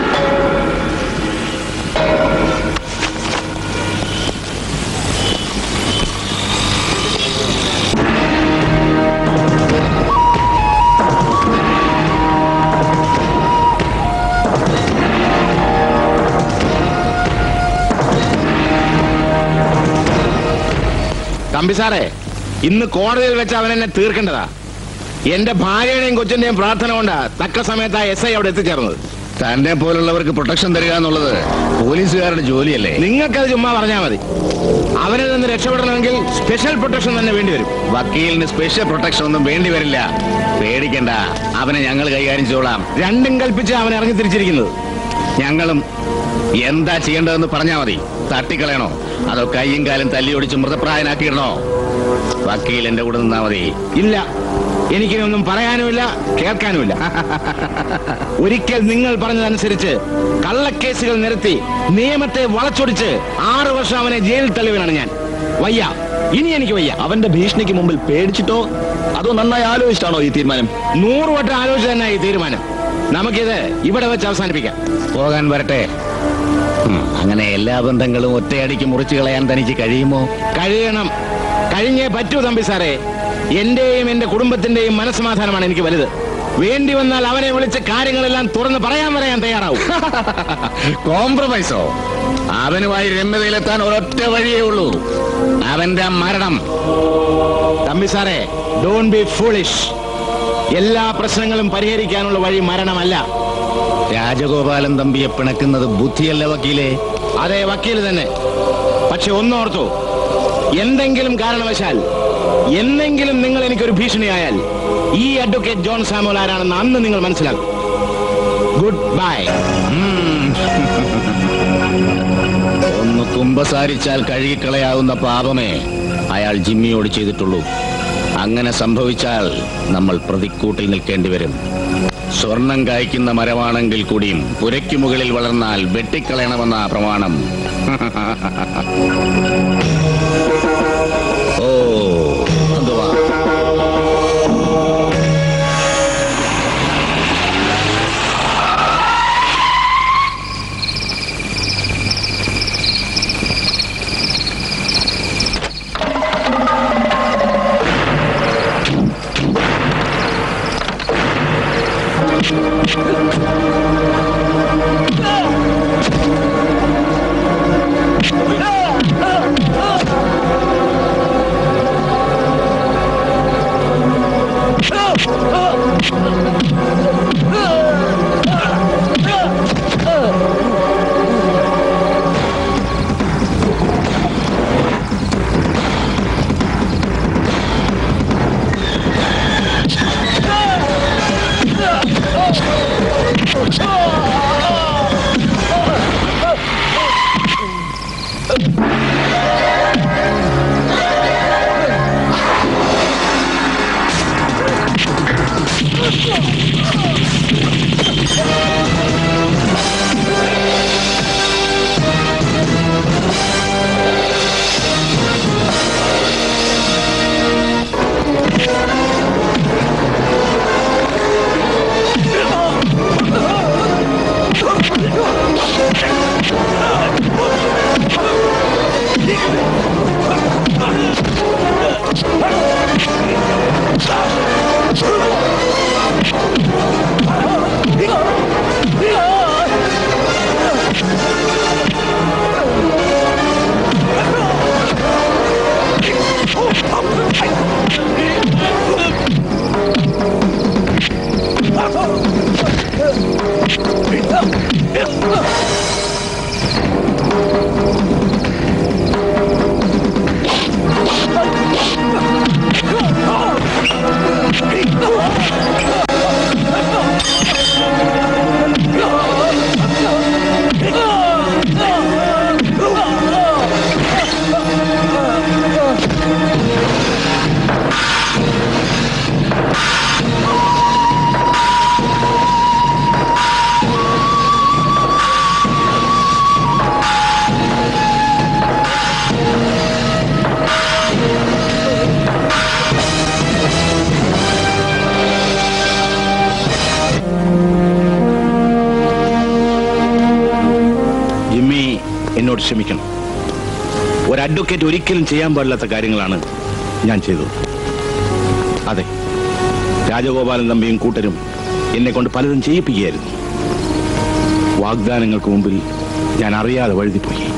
തമ്പി സാറേ ഇന്ന് കോടതിയിൽ വെച്ച് അവൻ എന്നെ തീർക്കേണ്ടതാ എന്റെ ഭാര്യയുടെയും കൊച്ചിന്റെയും പ്രാർത്ഥന കൊണ്ടാ തക്ക സമയത്ത് ആ എസ് ഐ അവിടെ എത്തിച്ചേർന്നത് തന്നെ പോലുള്ളവർക്ക് പ്രൊട്ടക്ഷൻ തരിക എന്നുള്ളത് പോലീസുകാരുടെ ജോലിയല്ലേ നിങ്ങൾക്കത് ചുമ്മാ പറഞ്ഞാൽ മതി അവനിൽ നിന്ന് രക്ഷപ്പെടണമെങ്കിൽ സ്പെഷ്യൽ പ്രൊട്ടക്ഷൻ തന്നെ വേണ്ടി വരും വക്കീലിന് സ്പെഷ്യൽ പ്രൊട്ടക്ഷൻ ഒന്നും വേണ്ടി വരില്ല പേടിക്കണ്ട അവനെ ഞങ്ങൾ കൈകാര്യം ചെയ്തോളാം രണ്ടും കൽപ്പിച്ച് അവൻ ഇറങ്ങി തിരിച്ചിരിക്കുന്നത് ഞങ്ങളും എന്താ ചെയ്യേണ്ടതെന്ന് പറഞ്ഞാ മതി തട്ടിക്കളയണോ അതോ കൈയും കാലും തല്ലിയൊടിച്ച് മൃതപ്രായനാക്കിയിടണോ വക്കീൽ എന്റെ കൂടെ നിന്നാ മതി ഇല്ല എനിക്കിനൊന്നും പറയാനുമില്ല കേൾക്കാനുമില്ല ഒരിക്കൽ നിങ്ങൾ പറഞ്ഞതനുസരിച്ച് കള്ളക്കേസുകൾ നിരത്തി നിയമത്തെ വളച്ചൊടിച്ച് ആറു വർഷം അവനെ ജയിലിൽ തള്ളിയവനാണ് ഞാൻ വയ്യ ഇനി എനിക്ക് വയ്യ അവന്റെ ഭീഷണിക്ക് മുമ്പിൽ പേടിച്ചിട്ടോ അതോ നന്നായി ആലോചിച്ചിട്ടാണോ ഈ തീരുമാനം നൂറ് വട്ടം ആലോചിച്ച് തന്നെ ഈ തീരുമാനം നമുക്കിത് ഇവിടെ വെച്ച് അവസാനിപ്പിക്കാം പോകാൻ വരട്ടെ ഉം, അങ്ങനെ എല്ലാ ബന്ധങ്ങളും ഒറ്റയടിക്ക് മുറിച്ചു കളയാൻ തനിക്ക് കഴിയുമോ കഴിയണം കഴിഞ്ഞേ പറ്റൂ തമ്പി സാറേ എന്റെയും എന്റെ കുടുംബത്തിന്റെയും മനസ്സമാധാനമാണ് എനിക്ക് വലുത് വേണ്ടി വന്നാൽ അവനെ വിളിച്ച് കാര്യങ്ങളെല്ലാം തുറന്ന് പറയാൻ വരെ ഞാൻ തയ്യാറാവും കോംപ്രമൈസോ അവനുമായി രമ്യതയിലെത്താൻ ഒരൊറ്റ വഴിയേ ഉള്ളൂ അവന്റെ മരണം തമ്പി സാറേ ഡോണ്ട് ബി ഫൂളിഷ് എല്ലാ പ്രശ്നങ്ങളും പരിഹരിക്കാനുള്ള വഴി മരണമല്ല രാജഗോപാലൻ തമ്പിയെ പിണക്കുന്നത് ബുദ്ധിയല്ല വക്കീലേ അതെ വക്കീൽ തന്നെ പക്ഷെ ഒന്നോർത്തു എന്തെങ്കിലും കാരണവശാൽ എന്നെങ്കിലും നിങ്ങൾ എനിക്കൊരു ഭീഷണിയായാൽ ഈ അഡ്വക്കേറ്റ് ജോൺ സാമുൽ ആരാണെന്ന് അന്ന് നിങ്ങൾ മനസ്സിലാക്കും ഗുഡ് ബൈ ഒന്ന് കുമ്പസാരിച്ചാൽ കഴുകിക്കളയാവുന്ന പാപമേ അയാൾ ജിമ്മിയോട് ചെയ്തിട്ടുള്ളൂ അങ്ങനെ സംഭവിച്ചാൽ നമ്മൾ പ്രതിക്കൂട്ടിൽ നിൽക്കേണ്ടി വരും സ്വർണം കായ്ക്കുന്ന മരമാണെങ്കിൽ കൂടിയും പുരയ്ക്കു മുകളിൽ വളർന്നാൽ വെട്ടിക്കളയണമെന്ന പ്രമാണം ഓ എന്തുവാ Ah! ജിമ്മി എന്നോട് ക്ഷമിക്കണം ഒരു അഡ്വക്കേറ്റ് ഒരിക്കലും ചെയ്യാൻ പാടില്ലാത്ത കാര്യങ്ങളാണ് ഞാൻ ചെയ്തത് അതെ രാജഗോപാലൻ തമ്പിയും കൂട്ടരും എന്നെ കൊണ്ട് പലതും ചെയ്യിപ്പിക്കുകയായിരുന്നു വാഗ്ദാനങ്ങൾക്ക് മുമ്പിൽ ഞാൻ അറിയാതെ വഴുതിപ്പോയി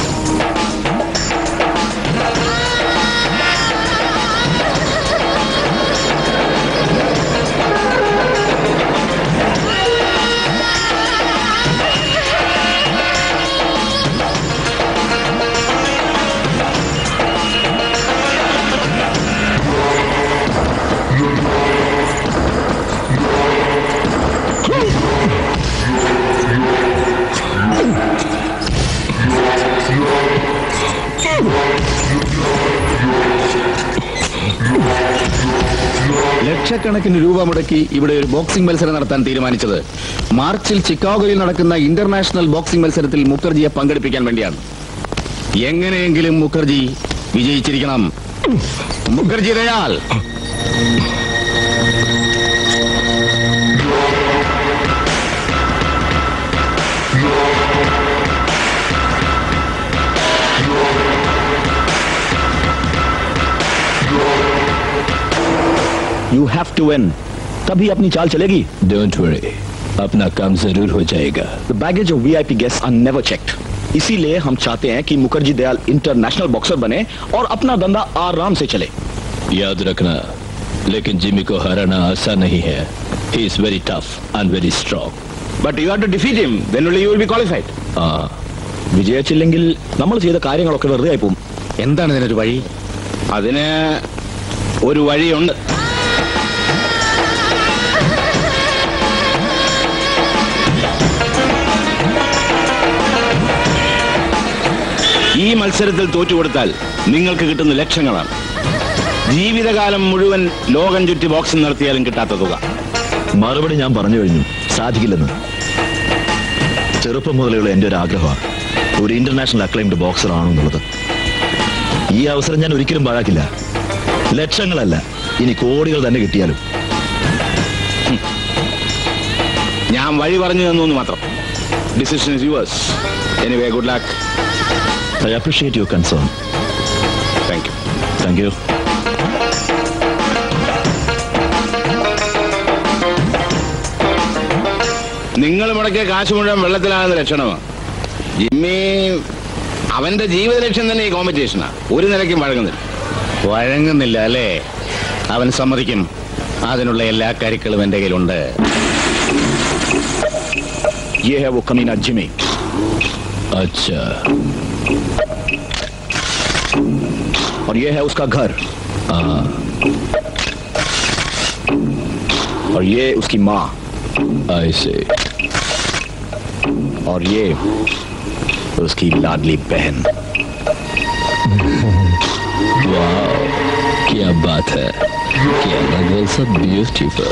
ലക്ഷക്കണക്കിന് രൂപ മുടക്കി ഇവിടെ ഒരു ബോക്സിംഗ് മത്സരം നടത്താൻ തീരുമാനിച്ചത് മാർച്ചിൽ ചിക്കാഗോയിൽ നടക്കുന്ന ഇന്റർനാഷണൽ ബോക്സിംഗ് മത്സരത്തിൽ മുഖർജിയെ പങ്കെടുപ്പിക്കാൻ വേണ്ടിയാണ് എങ്ങനെയെങ്കിലും മുഖർജി വിജയിച്ചിരിക്കണം Mukherjee Dayal you have to win तभी अपनी चाल चलेगी डोंट वरी अपना काम जरूर हो जाएगा the baggage of VIP guest are never checked इसीलिए हम चाहते हैं कि मुखर्जी दयाल इंटरनेशनल बॉक्सर बने और अपना धंधा आराम से चले याद रखना लेकिन जिमी को हराना आसान नहीं है he is very tough and very strong but you have to defeat him then only you will be qualified ആ വിജയിച്ചില്ലെങ്കിൽ നമ്മൾ ചെയ്ത കാര്യങ്ങളൊക്കെ വെറുതെ ആയി പോകും എന്താണ് ഇതിനൊരു വഴി അതിന് ഒരു വഴിയുണ്ട് ഈ മത്സരത്തിൽ തോറ്റുകൊടുത്താൽ നിങ്ങൾക്ക് കിട്ടുന്ന ലക്ഷങ്ങളാണ് ജീവിതകാലം മുഴുവൻ ലോകം ചുറ്റി ബോക്സിംഗ് നടത്തിയാലും കിട്ടാത്ത തുക മറുപടി ഞാൻ പറഞ്ഞു കഴിഞ്ഞു സാധിക്കില്ലെന്ന് ചെറുപ്പം മുതലുള്ള എൻ്റെ ഒരു ആഗ്രഹമാണ് ഒരു ഇന്റർനാഷണൽ അക്ലൈംഡ് ബോക്സർ ആണെന്നുള്ളത് ഈ അവസരം ഞാൻ ഒരിക്കലും പാഴാക്കില്ല ലക്ഷങ്ങളല്ല ഇനി കോടികൾ തന്നെ കിട്ടിയാലും ഞാൻ വഴി പറഞ്ഞു തന്നു എന്ന് മാത്രം decision is yours anyway good luck I appreciate your concern thank you thank you നിങ്ങൾ മുടക്കിയ കാശ് മുഴുവൻ വെള്ളത്തിലാകുന്ന ലക്ഷണമാണ് ജിമ്മി അവന്റെ ജീവിത ലക്ഷ്യം തന്നെ ഈ കോമ്പറ്റീഷനാ ഒരു നിലയ്ക്കും വഴങ്ങുന്നില്ല വഴങ്ങുന്നില്ല അല്ലേ അവൻ സമ്മതിക്കും അതിനുള്ള എല്ലാ കരുക്കളും എന്റെ കയ്യിലുണ്ട് ये है वो कमीना जिमी अच्छा और ये है उसका घर हाँ और ये उसकी माँ ऐसे और ये उसकी लाडली बहन वाह क्या बात है क्या लगा सब ब्यूटीफुल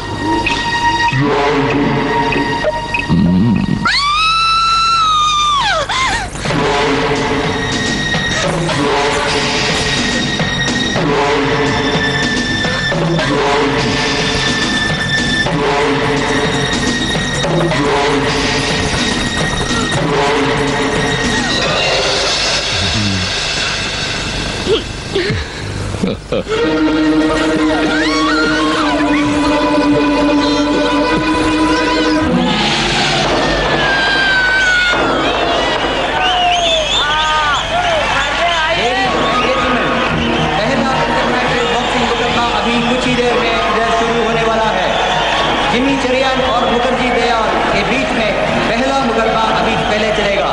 पहला इंटरनेशनल बॉक्सिंग मुकाबला अभी कुछ ही देर में इधर शुरू होने वाला है जिमी चरियान और मुखर्जी दयाल के बीच में पहला मुकाबला अभी पहले चलेगा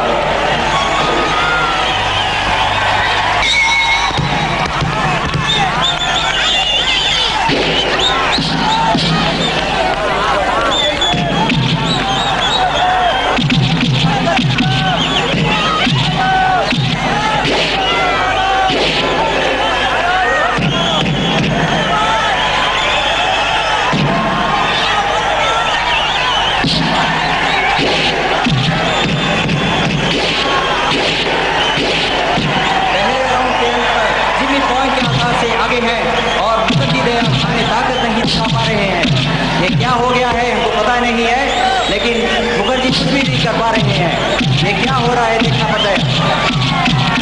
पहले राउंड के अंत पर जिमी पॉइंट के आधार से आगे हैं और मुखर्जी दयाल अपने ताकत नहीं दिखा पा रहे हैं ये क्या हो गया है हमको पता नहीं है लेकिन मुखर्जी कुछ भी नहीं कर पा रहे हैं ये क्या हो रहा है देखना पड़ता है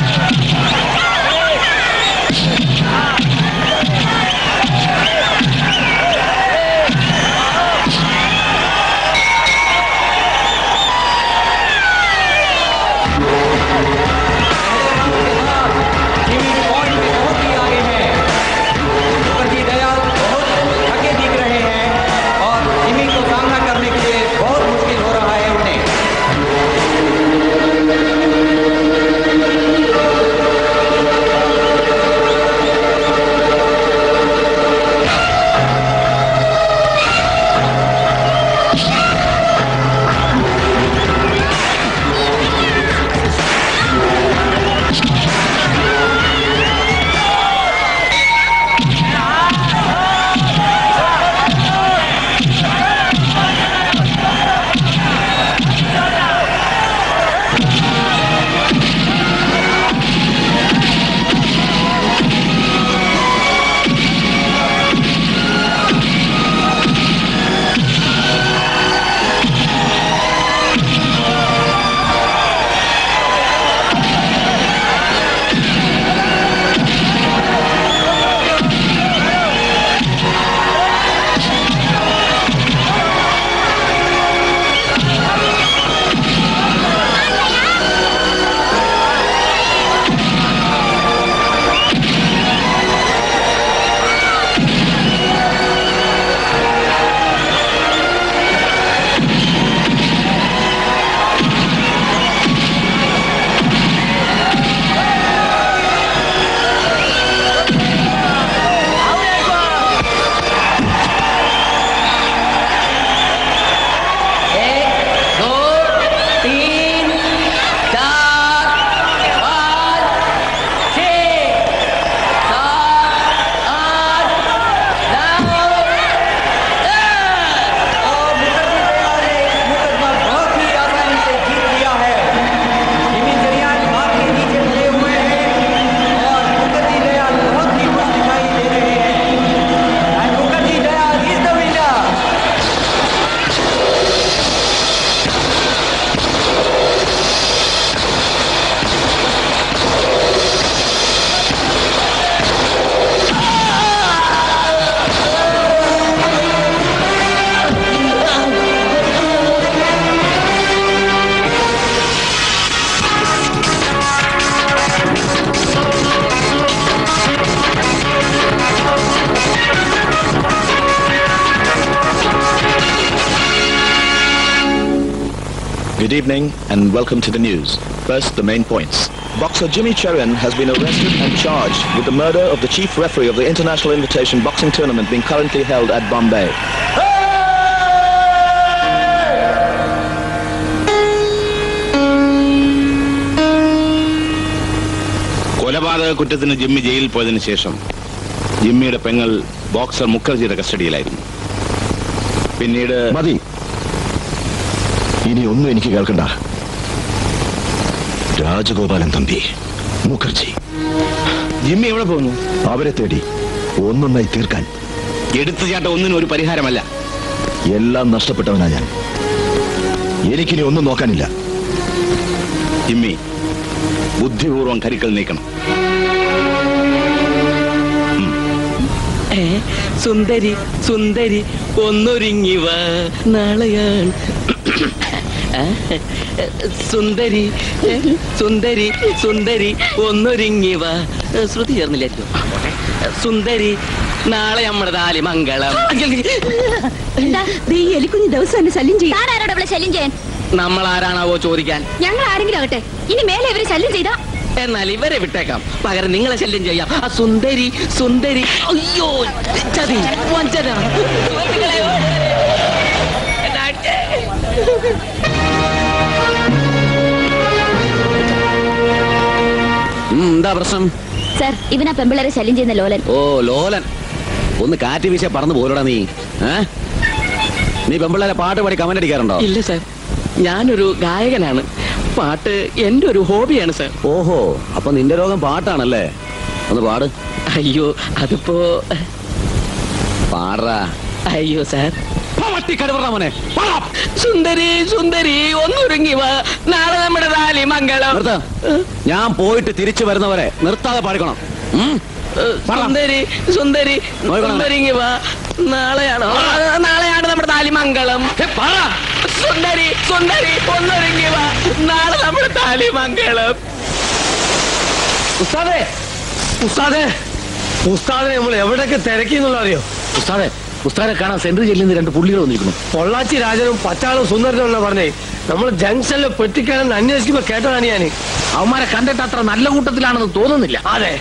जिमी पॉइंट में बहुत ही आगे हैं मुखर्जी दयाल बहुत थके दिख रहे हैं और जिमी को सामना करने के लिए बहुत मुश्किल हो रहा है उन्हें एक दो तीन चार पाँच छः सात आठ नौ दस और मुखर्जी दयाल ने इस मुकदमा बहुत ही आसानी से जीत लिया है जिमी जरियान हाथ के नीचे पड़े हुए हैं और मुखर्जी दयाल बहुत ही खुश दिखाई दे रहे हैं और Mukherjee Dayal is the winner Good evening and welcome to the news. First, the main points. Boxer Jimmy Cherian has been arrested and charged with the murder of the chief referee of the International Invitation Boxing Tournament being currently held at Bombay. കൊലപാതക കുറ്റത്തിന് Jimmy ജയിലിൽ പോയതിനു ശേഷം ജിമ്മിയുടെ പെങ്ങൾ boxer മുഖർജിയുടെ കസ്റ്റഡിയിലായിരുന്നു പിന്നീട് മതി ഇനി ഒന്നും എനിക്ക് കേൾക്കണ്ട രാജഗോപാലൻ തമ്പി മുഖർജി ജിമ്മി എവിടെ പോകുന്നു അവരെ തേടി ഒന്നൊന്നായി തീർക്കാൻ എടുത്തുചാട്ടം ഒന്നിനും ഒരു പരിഹാരമല്ല എല്ലാം നഷ്ടപ്പെട്ടവനാ ഞാൻ എനിക്കിനി ഒന്നും നോക്കാനില്ല ജിമ്മി ബുദ്ധിപൂർവം കരുക്കൾ നീക്കണം ഏ, സുന്ദരി സുന്ദരി ഒന്നൊരുങ്ങിവ നാളെയാണ് ഏ, സുന്ദരി ഏ, സുന്ദരി സുന്ദരി ഒന്നൊരുങ്ങിവ ഏ, ശ്രുതി ചേർന്നില്ലായിരിക്കും സുന്ദരി നാളെ നമ്മുടെ താലി മംഗളം ഈ എലിക്കുഞ്ഞ് ദിവസം എന്നെ ശല്യം ചെയ്യും ആരോട് അവളെ ശല്യം ചെയ്യാൻ നമ്മൾ ആരാണാവോ ചോദിക്കാൻ ഞങ്ങൾ ആരെങ്കിലും ആകട്ടെ ഇനി മേലെ ഇവരെ ശല്യം ചെയ്താ എന്നാൽ ഇവരെ വിട്ടേക്കാം പകരം നിങ്ങളെ ശല്യം ചെയ്യാം ആ സുന്ദരി സുന്ദരി അയ്യോ ചതി വഞ്ചന ഉം, എന്താ പ്രശ്നം സർ ഇവനാ പെമ്പിളരെ ശല്യം ചെയ്യുന്ന ലോലൻ ഓ ലോലൻ ഒന്ന് കാറ്റ് വീശ പറന്ന് പോരടാ നീ ഏ നീ പെമ്പിള്ളേരെ പാട്ട് പാടി കമന്റ് അടിക്കാറുണ്ടോ ഇല്ല സർ ഞാനൊരു ഗായകനാണ് പാട്ട് എന്റെ ഒരു ഹോബിയാണ് സർ ഓഹോ അപ്പൊ നിന്റെ രോഗം പാട്ടാണല്ലേ ഒന്ന് പാട് അയ്യോ അതിപ്പോ പാടറാ അയ്യോ സാർ മോനെ സുന്ദരി സുന്ദരി ഒന്നൊരുങ്ങി വാ നാളെ നമ്മുടെ താലി മംഗളം നിർത്ത ഞാൻ പോയിട്ട് തിരിച്ചു വരുന്നവരെ നിർത്താതെ പാടിക്കണം ഉം. സുന്ദരി സുന്ദരി ഒന്നൊരുങ്ങി വാ നാളെയാണോ ആ, നാളെയാണ് നമ്മുടെ താലി മംഗളം പറ സുന്ദരി സുന്ദരി ഒന്നൊരുങ്ങി വാ നാളെ നമ്മുടെ താലി മംഗളം ഉസ്താദേ ഉസ്താദേ ഉസ്താദെ നമ്മൾ എവിടെയൊക്കെ തിരക്കി എന്നുള്ള അറിയോ ഉസ്താദെ ഉസ്താദെ കാണാൻ സെൻട്രൽ ജയിലിൽ നിന്ന് രണ്ട് പുള്ളികൾ വന്നിരിക്കുന്നു പൊള്ളാച്ചി രാജനും പച്ചാളും സുന്ദരനും എന്നാ പറഞ്ഞേ നമ്മൾ ജംഗ്ഷനിൽ പെട്ടിക്കാണെന്ന് അന്വേഷിക്കുമ്പോ കേട്ടതാണ് ഞാൻ അവന്മാരെ കണ്ടിട്ട് അത്ര നല്ല കൂട്ടത്തിലാണെന്ന് തോന്നുന്നില്ല അതെ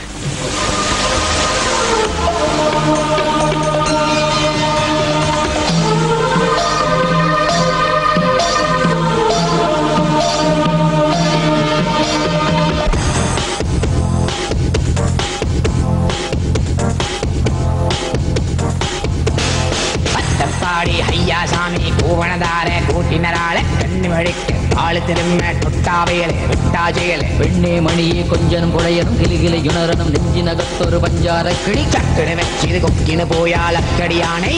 പച്ചപ്പാടി ഹയ്യാസാമി കൂവണതാരെ കൂട്ടിനരാളെ കണ്ണുമഴിക്ക് ആള് തിരുമ്മ തൊട്ടാവയലെ വിട്ടാചയലെ പെണ്ണെ മണിയെ കൊഞ്ചനും കുഴയനും കിലുകിലയുണരണം നെഞ്ചിനകത്തൊരു പഞ്ചാര കിളി ചക്കന് വെച്ചിത് കൊക്കിന് പോയാൽ അക്കടിയാണ്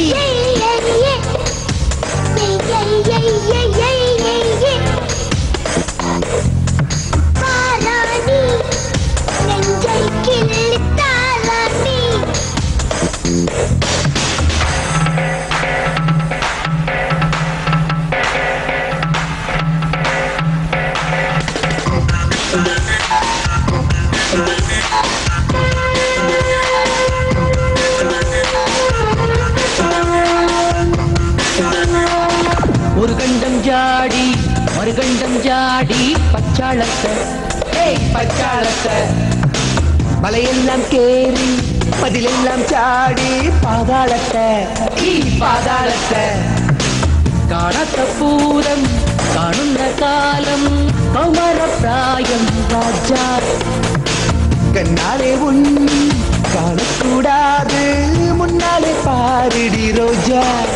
ഒരു കണ്ടം ചാടി മറുകണ്ടം ചാടി പച്ചാളത്ത് ഏയ് പച്ചാളത്ത് മലയെല്ലാം കേറി മതിലെല്ലാം ചാടി പാതാളത്ത് ഈ പാതാളത്ത് കാണാത്ത പൂരം കാണുന്ന കാലം കൗമരപ്രായം രാജ കണ്ണാലെ ഉണ്ണി കാണക്കൂടാതെ മുന്നാലെ പാരിടി രോജ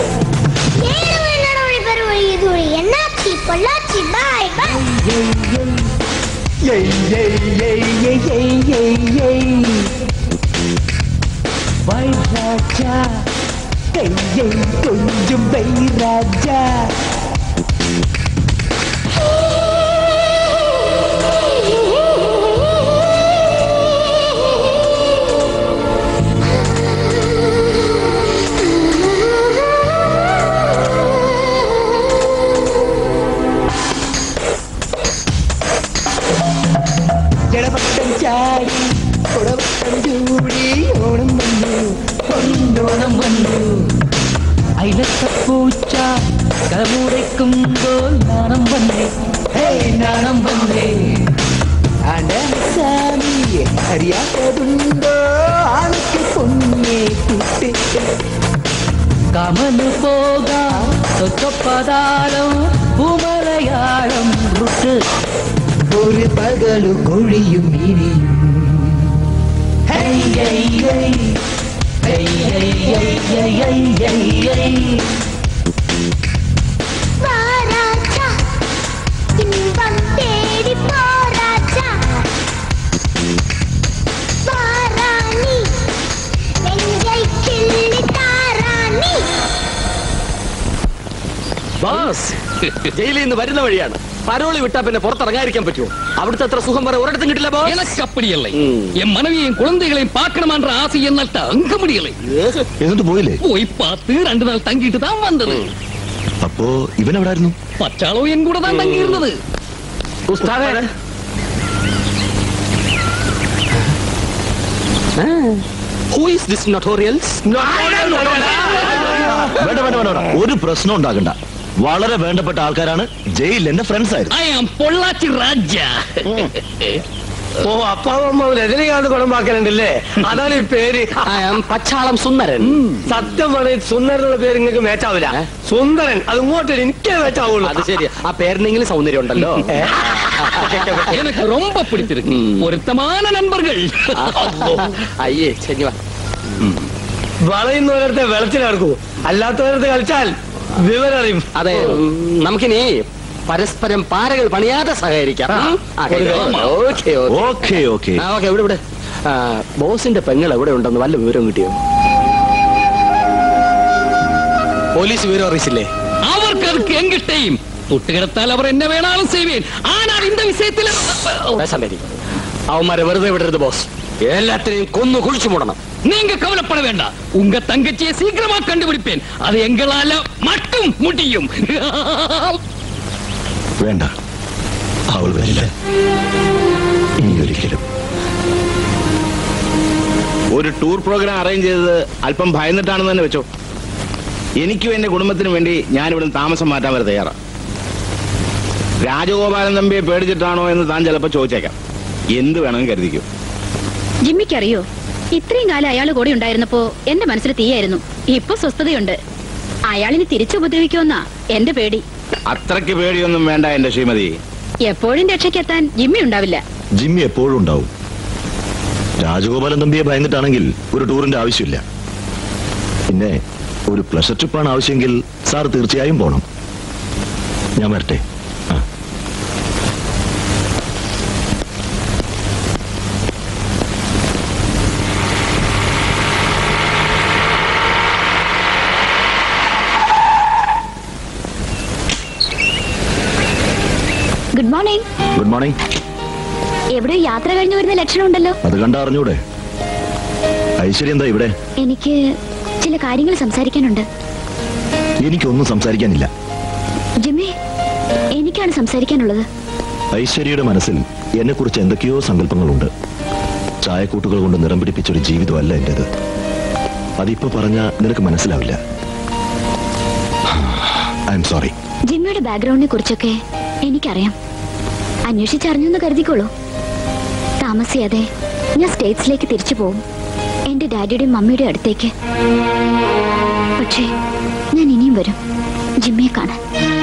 என்னாச்சு பொள்ளாச்சி பாய் பாய் ஏய் ஏய் ஏய் ஏய் ஏய் ஏய் ஏய் வை ராஜா கையை கொஞ்சம் வை ராஜா ജടപട്ടം ചാടി കുടവട്ടം ചൂടി ഓണം വന്നു പൊന്നോണം വന്നു അയിലത്ത പൂച്ച കലമുടയ്ക്കുമ്പോൾ നാണം വന്നേ ഹേ നാണം വന്നേ ആണ്ടാമി അറിയാത്തതുണ്ടോ ആൾക്ക് പൊന്നേ കുട്ടി കമന് പോകാം തൊറ്റപ്പതാളം പൂമലയാളം റുട്ട് ഒരു പകലു കൊഴിയും ഇനിയും வாராஜா இன்பம் தேடி போராஜா வாராணி நெஞ்சை கிள்ளி தாராணி ബാസ് ജയിലിൽ നിന്ന് വരുന്ന വഴിയാണ് പരോളി വിട്ടാ പിന്നെ പുറത്തിറങ്ങാതിരിക്കാൻ പറ്റുമോ അവിടുത്തെ അത്ര സുഖം വേറെ ഒരിടത്തും കിട്ടില്ല ബോസ് எனக்கு அப்படி இல்லை என் மனைவியும் குழந்தைகளையும் பார்க்கணுமான்ற ஆசை என்னால் தாங்க முடியலை എന്നിട്ട് പോയില്ലേ போய் பார்த்து ரெண்டு நாள் தங்கிட்டு தான் வந்தது അപ്പോ ഇവൻ എവിടായിരുന്നു பச்சாலோ என் கூட தான் தங்கி இருந்தது ഹൂ ഈസ് ദിസ് നൊട്ടോറിയൽസ് വേണ്ട വേണ്ട വേണ്ട വേണ്ട. ഒരു പ്രശ്നം ഉണ്ടാകണ്ട വളരെ വേണ്ടപ്പെട്ട ആൾക്കാരാണ് ജയിലിൽ എന്റെ ഫ്രണ്ട്സ് ആയിരുന്നു ஐ ஆம் பொள்ளாச்சி ராஜா ഓ അപ്പാവും അമ്മാവും രജനീകാന്ത് കുളം പാക്കലുണ്ടല്ലേ അതാണ് ഈ പേര് പച്ചാളം സുന്ദരൻ സത്യം പറഞ്ഞ സുന്ദരൻ എന്നുള്ള പേര് നിങ്ങൾക്ക് മേച്ചാവില്ല സുന്ദരൻ അത് ഇങ്ങോട്ട് എനിക്കേ മേച്ചാവുള്ളൂ അത് ശരി ആ പേരിനെങ്കിലും സൗന്ദര്യം ഉണ്ടല്ലോ எனக்கு ரொம்ப பிடிச்சிருக்கு பொருத்தமான நண்பர்கள் അയ്യേ ശരി വാ വളയുന്നവരടുത്ത് വെളത്തിൽ നടക്കൂ അല്ലാത്തവരടുത്ത് കളിച്ചാൽ വിവരറിയും അതെ ഉം, നമുക്കിനി പരസ്പരം പാരകൾ പണിയാതെ സഹകരിക്കാം ഉം? ആ, ഓക്കേ, ഓക്കേ. ഓക്കേ ഓക്കേ ആ, ഓക്കേ ഇവിടെ ഇവിടെ ആ, ബോസിന്റെ പെങ്ങൾ എവിടെ ഉണ്ടെന്ന് വല്ല വിവരം കിട്ടിയോ പോലീസ് വിവരം അറിയിച്ചില്ലേ அவருக்கு அதுக்கு எங்கிட்டையும் தொட்டு கிடத்தால் அவர் என்ன வேணாலும் செய்வேன் ஆனால் இந்த விஷயத்தில் വേശാന്തേരി അവന്മാരെ വെറുതെ വിടരുത് ബോസ് എല്ലാത്തിനെയും കൊന്നു കുഴിച്ചു മൂടണം நீங்க கவலைப்பட வேண்டாம் உங்க தங்கச்சியை சீக்கிரமா கண்டுபிடிப்பேன் அது எங்களால மட்டும் முடியும் വേണ്ട അവൾ വരില്ല ഇനി ഒരിക്കലും ഒരു ടൂർ പ്രോഗ്രാം അറേഞ്ച് ചെയ്തത് അല്പം ഭയന്നിട്ടാണെന്ന് തന്നെ വെച്ചോ എനിക്കും എന്റെ കുടുംബത്തിനും വേണ്ടി ഞാൻ ഇവിടുന്ന് താമസം മാറ്റാൻ വരെ തയ്യാറാണ് രാജഗോപാലൻ തമ്പിയെ പേടിച്ചിട്ടാണോ എന്ന് താൻ ചിലപ്പോൾ ചോദിച്ചേക്കാം എന്ത് വേണമെങ്കിൽ കരുതിക്കും ജിമ്മിക്കറിയോ ഇത്രയും കാലം അയാൾ കൂടെ ഉണ്ടായിരുന്നപ്പോ എന്റെ മനസ്സിൽ തീയായിരുന്നു ഇപ്പൊ സ്വസ്ഥതയുണ്ട് അയാളിനി തിരിച്ചുപദ്രവിക്കുമെന്നാ എന്റെ പേടി അത്രയ്ക്ക് പേടിയൊന്നും വേണ്ട എന്റെ ശ്രീമതി എപ്പോഴും രക്ഷയ്ക്കെത്താൻ ജിമ്മി ഉണ്ടാവില്ല ജിമ്മി എപ്പോഴും ഉണ്ടാവും രാജഗോപാലൻ തമ്പിയെ ഭയന്നിട്ടാണെങ്കിൽ ഒരു ടൂറിന്റെ ആവശ്യമില്ല പിന്നെ ഒരു പ്ലഷർ ട്രിപ്പാണ് ആവശ്യമെങ്കിൽ സാർ തീർച്ചയായും പോണം ഞാൻ വരട്ടെ ആ ഗുഡ് മോർണിംഗ് ഗുഡ് മോർണിംഗ് എവിടെയോ യാത്ര കഴിഞ്ഞു വരുന്ന ലക്ഷണം ഉണ്ടല്ലോ അത് കണ്ട അറിഞ്ഞൂടെ ഐശ്വര്യ എന്താ ഇവിടെ എനിക്ക് ചില കാര്യങ്ങൾ സംസാരിക്കാനുണ്ട് എനിക്കൊന്നും സംസാരിക്കാനില്ല ജിമ്മി എനിക്കാണ് സംസാരിക്കാനുള്ളത് ഐശ്വര്യയുടെ മനസ്സിൽ എന്നെ കുറിച്ച് എന്തൊക്കെയോ സങ്കല്പങ്ങളുണ്ട് ചായക്കൂട്ടുകൾ കൊണ്ട് നിറം പിടിപ്പിച്ചൊരു ജീവിതമല്ല എന്റേത് അതിപ്പോ പറഞ്ഞ നിനക്ക് മനസ്സിലാവില്ല ഐ എം സോറി ജിമ്മിയുടെ ബാക്ക്ഗ്രൗണ്ടിനെ കുറിച്ചൊക്കെ എനിക്കറിയാം അന്വേഷിച്ചറിഞ്ഞു എന്ന് കരുതിക്കോളൂ താമസിയാതെ ഞാൻ സ്റ്റേറ്റ്സിലേക്ക് തിരിച്ചു പോകും എന്റെ ഡാഡിയുടെയും മമ്മിയുടെയും അടുത്തേക്ക് പക്ഷേ ഞാൻ ഇനിയും വരും ജിമ്മിയെ കാണാൻ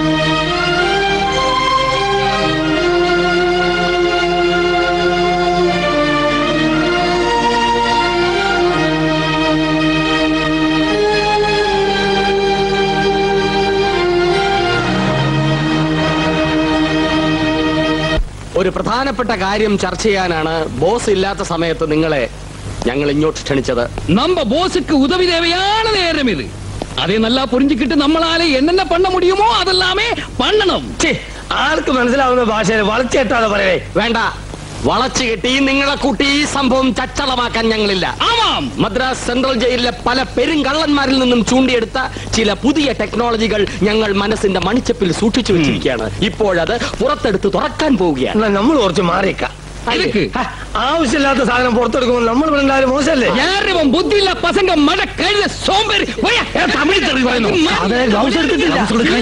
ഒരു പ്രധാനപ്പെട്ട കാര്യം ചർച്ച ചെയ്യാനാണ് ബോസ് ഇല്ലാത്ത സമയത്ത് നിങ്ങളെ ഞങ്ങൾ ഇങ്ങോട്ട് ക്ഷണിച്ചത് நம்ம போஸுக்கு உதவி தேவையான நேரம் இது அதை நல்லா புரிஞ்சுக்கிட்டு நம்மளால என்னென்ன பண்ண முடியுமோ அதெல்லாமே பண்ணணும் ആൾക്ക് മനസ്സിലാവുന്ന ഭാഷയിൽ വളച്ചേട്ടാതെ പറയേ വേണ്ട വളച്ചു കെട്ടി നിങ്ങളെ കൂട്ടി ഈ സംഭവം ചച്ചളമാക്കാൻ ഞങ്ങളില്ല ആമാം മദ്രാസ് സെൻട്രൽ ജയിലിലെ പല പെരുങ്കള്ളന്മാരിൽ നിന്നും ചൂണ്ടിയെടുത്ത ചില പുതിയ ടെക്നോളജികൾ ഞങ്ങൾ മനസ്സിന്റെ മണിച്ചപ്പിൽ സൂക്ഷിച്ചു വെച്ചിരിക്കുകയാണ് ഇപ്പോഴത് പുറത്തെടുത്ത് തുറക്കാൻ പോവുകയാണ് നമ്മൾ കുറച്ച് മാറിയേക്കാം அதுக்கு ആവശ്യമില്ലാത്ത സാധനം പുറത്തെടുക്കുമ്പോൾ നമ്മൾ ഇവിടെ ഉണ്ടായാലും മോശമല്ലേ யார் இவன் புத்தி இல்ல பசங்க மட கழுத சோம்பேறி போய் தமிழ் தெரிஞ்சு അതെ ഗ്ലൗസ് എടുത്തിട്ടില്ല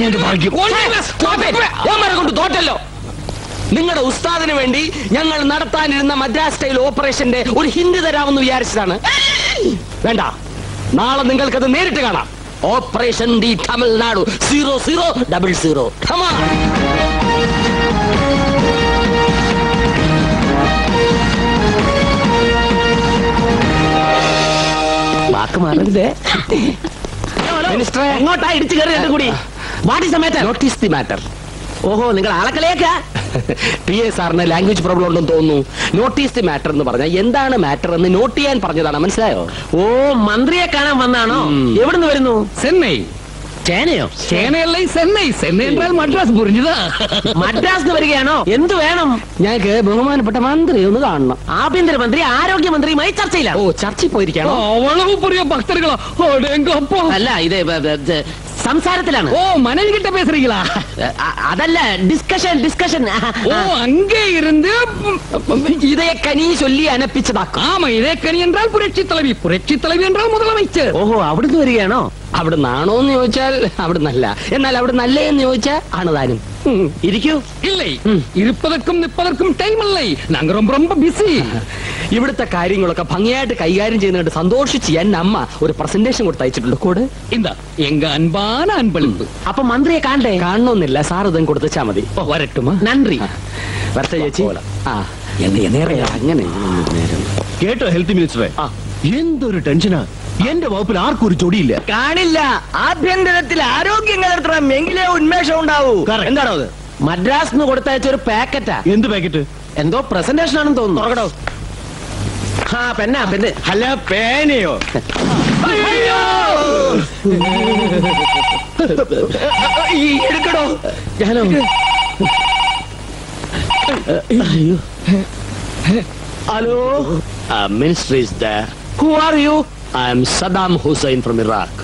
ഓമരെ കൊണ്ട് തോറ്റല്ലോ നിങ്ങളുടെ ഉസ്താദിന് വേണ്ടി ഞങ്ങൾ നടത്താനിരുന്ന മദ്രാസ് സ്റ്റൈൽ ഓപ്പറേഷന്റെ ഒരു ഹിന്ദി തരാമെന്ന് വിചാരിച്ചതാണ് വേണ്ട നാളെ നിങ്ങൾക്കത് നേരിട്ട് കാണാം operation D Tamil Nadu zero zero double zero വാക്ക് മാറരുതേ മിനിസ്റ്ററെ എങ്ങോട്ടാ ഇടിച്ചു കയറി എന്റെ കൂടി what is the matter notice the matter ഓഹോ നിങ്ങൾ ആളക്കളിയേക്ക പി എ സാറിന് ലാംഗ്വേജ് പ്രോബ്ലം ഉണ്ടെന്ന് തോന്നുന്നു നോട്ടീസ് ദി മാറ്റർ എന്ന് പറഞ്ഞാൽ എന്താണ് മാറ്റർ എന്ന് നോട്ട് ചെയ്യാൻ പറഞ്ഞതാണ് മനസ്സിലായോ ഓ മന്ത്രിയെ കാണാൻ വന്നാണോ എവിടുന്ന് വരുന്നു ചെന്നൈ ചേനയോ ചേനയല്ല ഈ ചെന്നൈ ചെന്നൈ എന്നാൽ മദ്രാസ് പുരിഞ്ഞതാ മദ്രാസ് വരികയാണോ എന്ത് വേണം ഞങ്ങൾക്ക് ബഹുമാനപ്പെട്ട മന്ത്രി ഒന്ന് കാണണം ആഭ്യന്തരമന്ത്രി ആരോഗ്യമന്ത്രിയുമായി ചർച്ചയില്ല ഓ ചർച്ചയിൽ പോയിരിക്കാണോ அவ்வளவு பெரிய பக்தர்களா அடேங்கப்பா അല്ല ഇത് ബ- ബ- ഇത് സംസാരത്തിലാണ് ஓ மனைவி கிட்ட பேசுறீங்களா അ- അതല്ല ഡിസ്കഷൻ ഡിസ്കഷൻ ஓ அங்கே இருந்து இதயக்கனி சொல்லி അനപ്പിച്ചതാക്കും ஆமா இதே கனி என்றால் புரட்சி தலைவி புரட்சி தலைவி என்றால் முதலமைச்சர் ഓഹോ അവിടുന്ന് വരികയാണോ അവിടെ നാണോ എന്ന് ചോദിച്ചാൽ അവിടെ നല്ല എന്നാൽ അവിടെ നല്ലേ എന്ന് ചോദിച്ചാൽ ആണ് താനും ഉം, ഇരിക്കൂ இல்லை இருப்பதற்கும் நிற்பதற்கும் டைம் இல்லை நாங்க ரொம்ப ரொம்ப பிஸி ഇവിടുത്തെ കാര്യങ്ങളൊക്കെ ഭംഗിയായിട്ട് കൈകാര്യം ചെയ്യുന്നതുകൊണ്ട് സന്തോഷിച്ച് എൻ അമ്മ ഒരു പ്രസന്റേഷൻ കൊടുത്ത് അയച്ചിട്ടുണ്ട് കൂടെ இந்த எங்க அன்பான அன்பளிப்பு അപ്പൊ മന്ത്രിയെ കാണണ്ടേ കാണണമെന്നില്ല സാർ ഇതും കൊടുത്തുവച്ചാ മതി വരട്ടുമാ നന്ദി വരട്ടെ ചേച്ചി ആ എന്നെ നേരെ അങ്ങനെ നേരം കേട്ടോ ഹെൽത്ത് മിനിസ്റ്ററെ എന്തൊരു ടെൻഷനാ എന്റെ വകുപ്പിൽ ആർക്കും ഒരു ചൊടിയില്ല കാണില്ല ആഭ്യന്തരത്തിൽ ആരോഗ്യം കലർത്തണം എങ്കിലേ ഉന്മേഷം ഉണ്ടാവൂ എന്താണോ അത് മദ്രാസ് നിന്ന് കൊടുത്തയച്ച ഒരു പാക്കറ്റാ എന്ത് പാക്കറ്റ് എന്തോ പ്രസന്റേഷൻ ആണെന്ന് തോന്നുന്നു തുറക്കടോ ആ പെന്നാ പെന്ന് അല്ല പേനയോ ഈ എടുക്കടോ ഞാനോ അയ്യോ hello minister is there who are you I'm Saddam Hussein from Iraq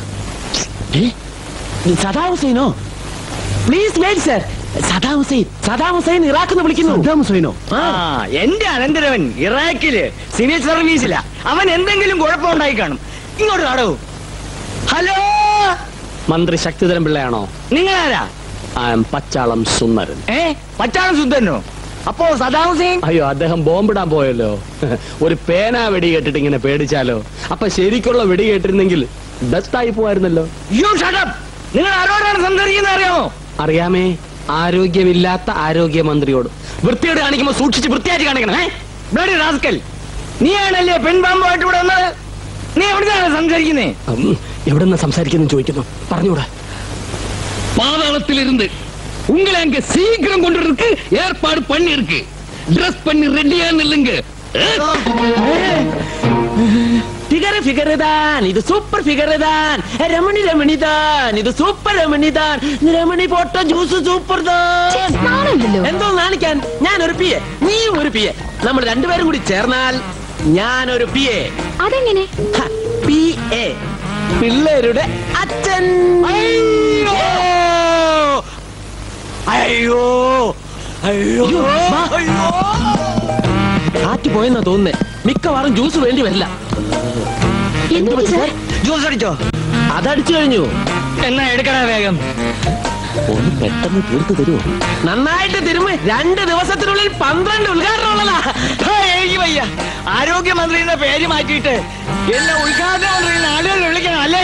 സദാം ഹുസൈനോ please wait sir Saddam Hussein Saddam Hussein Iraq എന്ന് വിളിക്കുന്നു സദ്ദാം ഹുസൈനോ ആ എന്റെ അനന്തരവൻ ഇറാഖില് സിവിൽ സർവീസിലാ അവൻ എന്തെങ്കിലും കുഴപ്പമുണ്ടായി കാണും ഇങ്ങോട്ട് കാണൂ ഹലോ മന്ത്രി ശക്തിധരൻ പിള്ളയാണോ നിങ്ങളാരാ ഐ എം പച്ചാളം സുന്ദരൻ ഏ പച്ചാളം സുന്ദരനോ അപ്പോ സദാം ഹുസൈൻ അയ്യോ അദ്ദേഹം ബോംബിടാൻ പോയല്ലോ ഒരു പേന വെടി കേട്ടിട്ട് ഇങ്ങനെ പേടിച്ചാലോ അപ്പൊ ശരിക്കുള്ള വെടി കേട്ടിരുന്നെങ്കിൽ ഡെത്തായി പോവായിരുന്നല്ലോ യു ഷട്ടപ്പ് നിങ്ങൾ ആരോടാണ് സംസാരിക്കുന്നത് അറിയാമോ അറിയാമേ ആരോഗ്യമില്ലാത്ത ആരോഗ്യമന്ത്രിയോട് വൃത്തിയോട് കാണിക്കുമ്പോ സൂക്ഷിച്ച് വൃത്തിയായിട്ട് കാണിക്കണം ഏ ബ്ലഡി റാസ്കൽ നീയാണല്ലേ പെൺപാമ്പുമായിട്ട് ഇവിടെ വന്നത് നീ എവിടുന്നാണ് സംസാരിക്കുന്നേ ഉം, എവിടുന്ന് സംസാരിക്കുന്നു ചോദിക്കുന്നു പറഞ്ഞൂടാ பாதாளத்தில் இருந்து உங்களை அங்க சீக்கிரம் கொண்டு இருக்கு ஏற்பாடு பண்ணி இருக்கு ட்ரெஸ் பண்ணி ரெடியா நில்லுங்க ഫിഗർ ഫിഗർ താൻ ഇത് സൂപ്പർ ഫിഗർ താൻ രമണി രമണി താൻ ഇത് സൂപ്പർ രമണി താൻ രമണി ഫോട്ടോ ജ്യൂസ് സൂപ്പർ താൻ എന്തോ കാണിക്കാൻ ഞാൻ ഒരു പി എ നീയും ഒരു പി എ നമ്മൾ രണ്ടുപേരും കൂടി ചേർന്നാൽ ഞാൻ ഒരു പി എ അതെങ്ങനെ പി എ പിള്ളേരുടെ അച്ഛൻ അയ്യോ അയ്യോ അയ്യോ അയ്യോ കാറ്റ് പോയെന്നാ തോന്നുന്നേ മിക്കവാറും ജ്യൂസ് വേണ്ടി വരില്ല എന്ത് പറ്റി സാർ ജ്യൂസ് അടിച്ചോ അതടിച്ചു കഴിഞ്ഞു എന്നാ എടുക്കണ വേഗം ഒന്ന് പെട്ടെന്ന് തീർത്ത് തരുമോ നന്നായിട്ട് തിരുമ്പ് രണ്ട് ദിവസത്തിനുള്ളിൽ പന്ത്രണ്ട് ഉദ്ഘാടനം ഉള്ളതാ ഹാ, എനിക്ക് വയ്യ ആരോഗ്യമന്ത്രിയുടെ പേര് മാറ്റിയിട്ട് എന്നെ ഉദ്ഘാടന മന്ത്രിയുടെ ആളുകൾ വിളിക്കണം അല്ലേ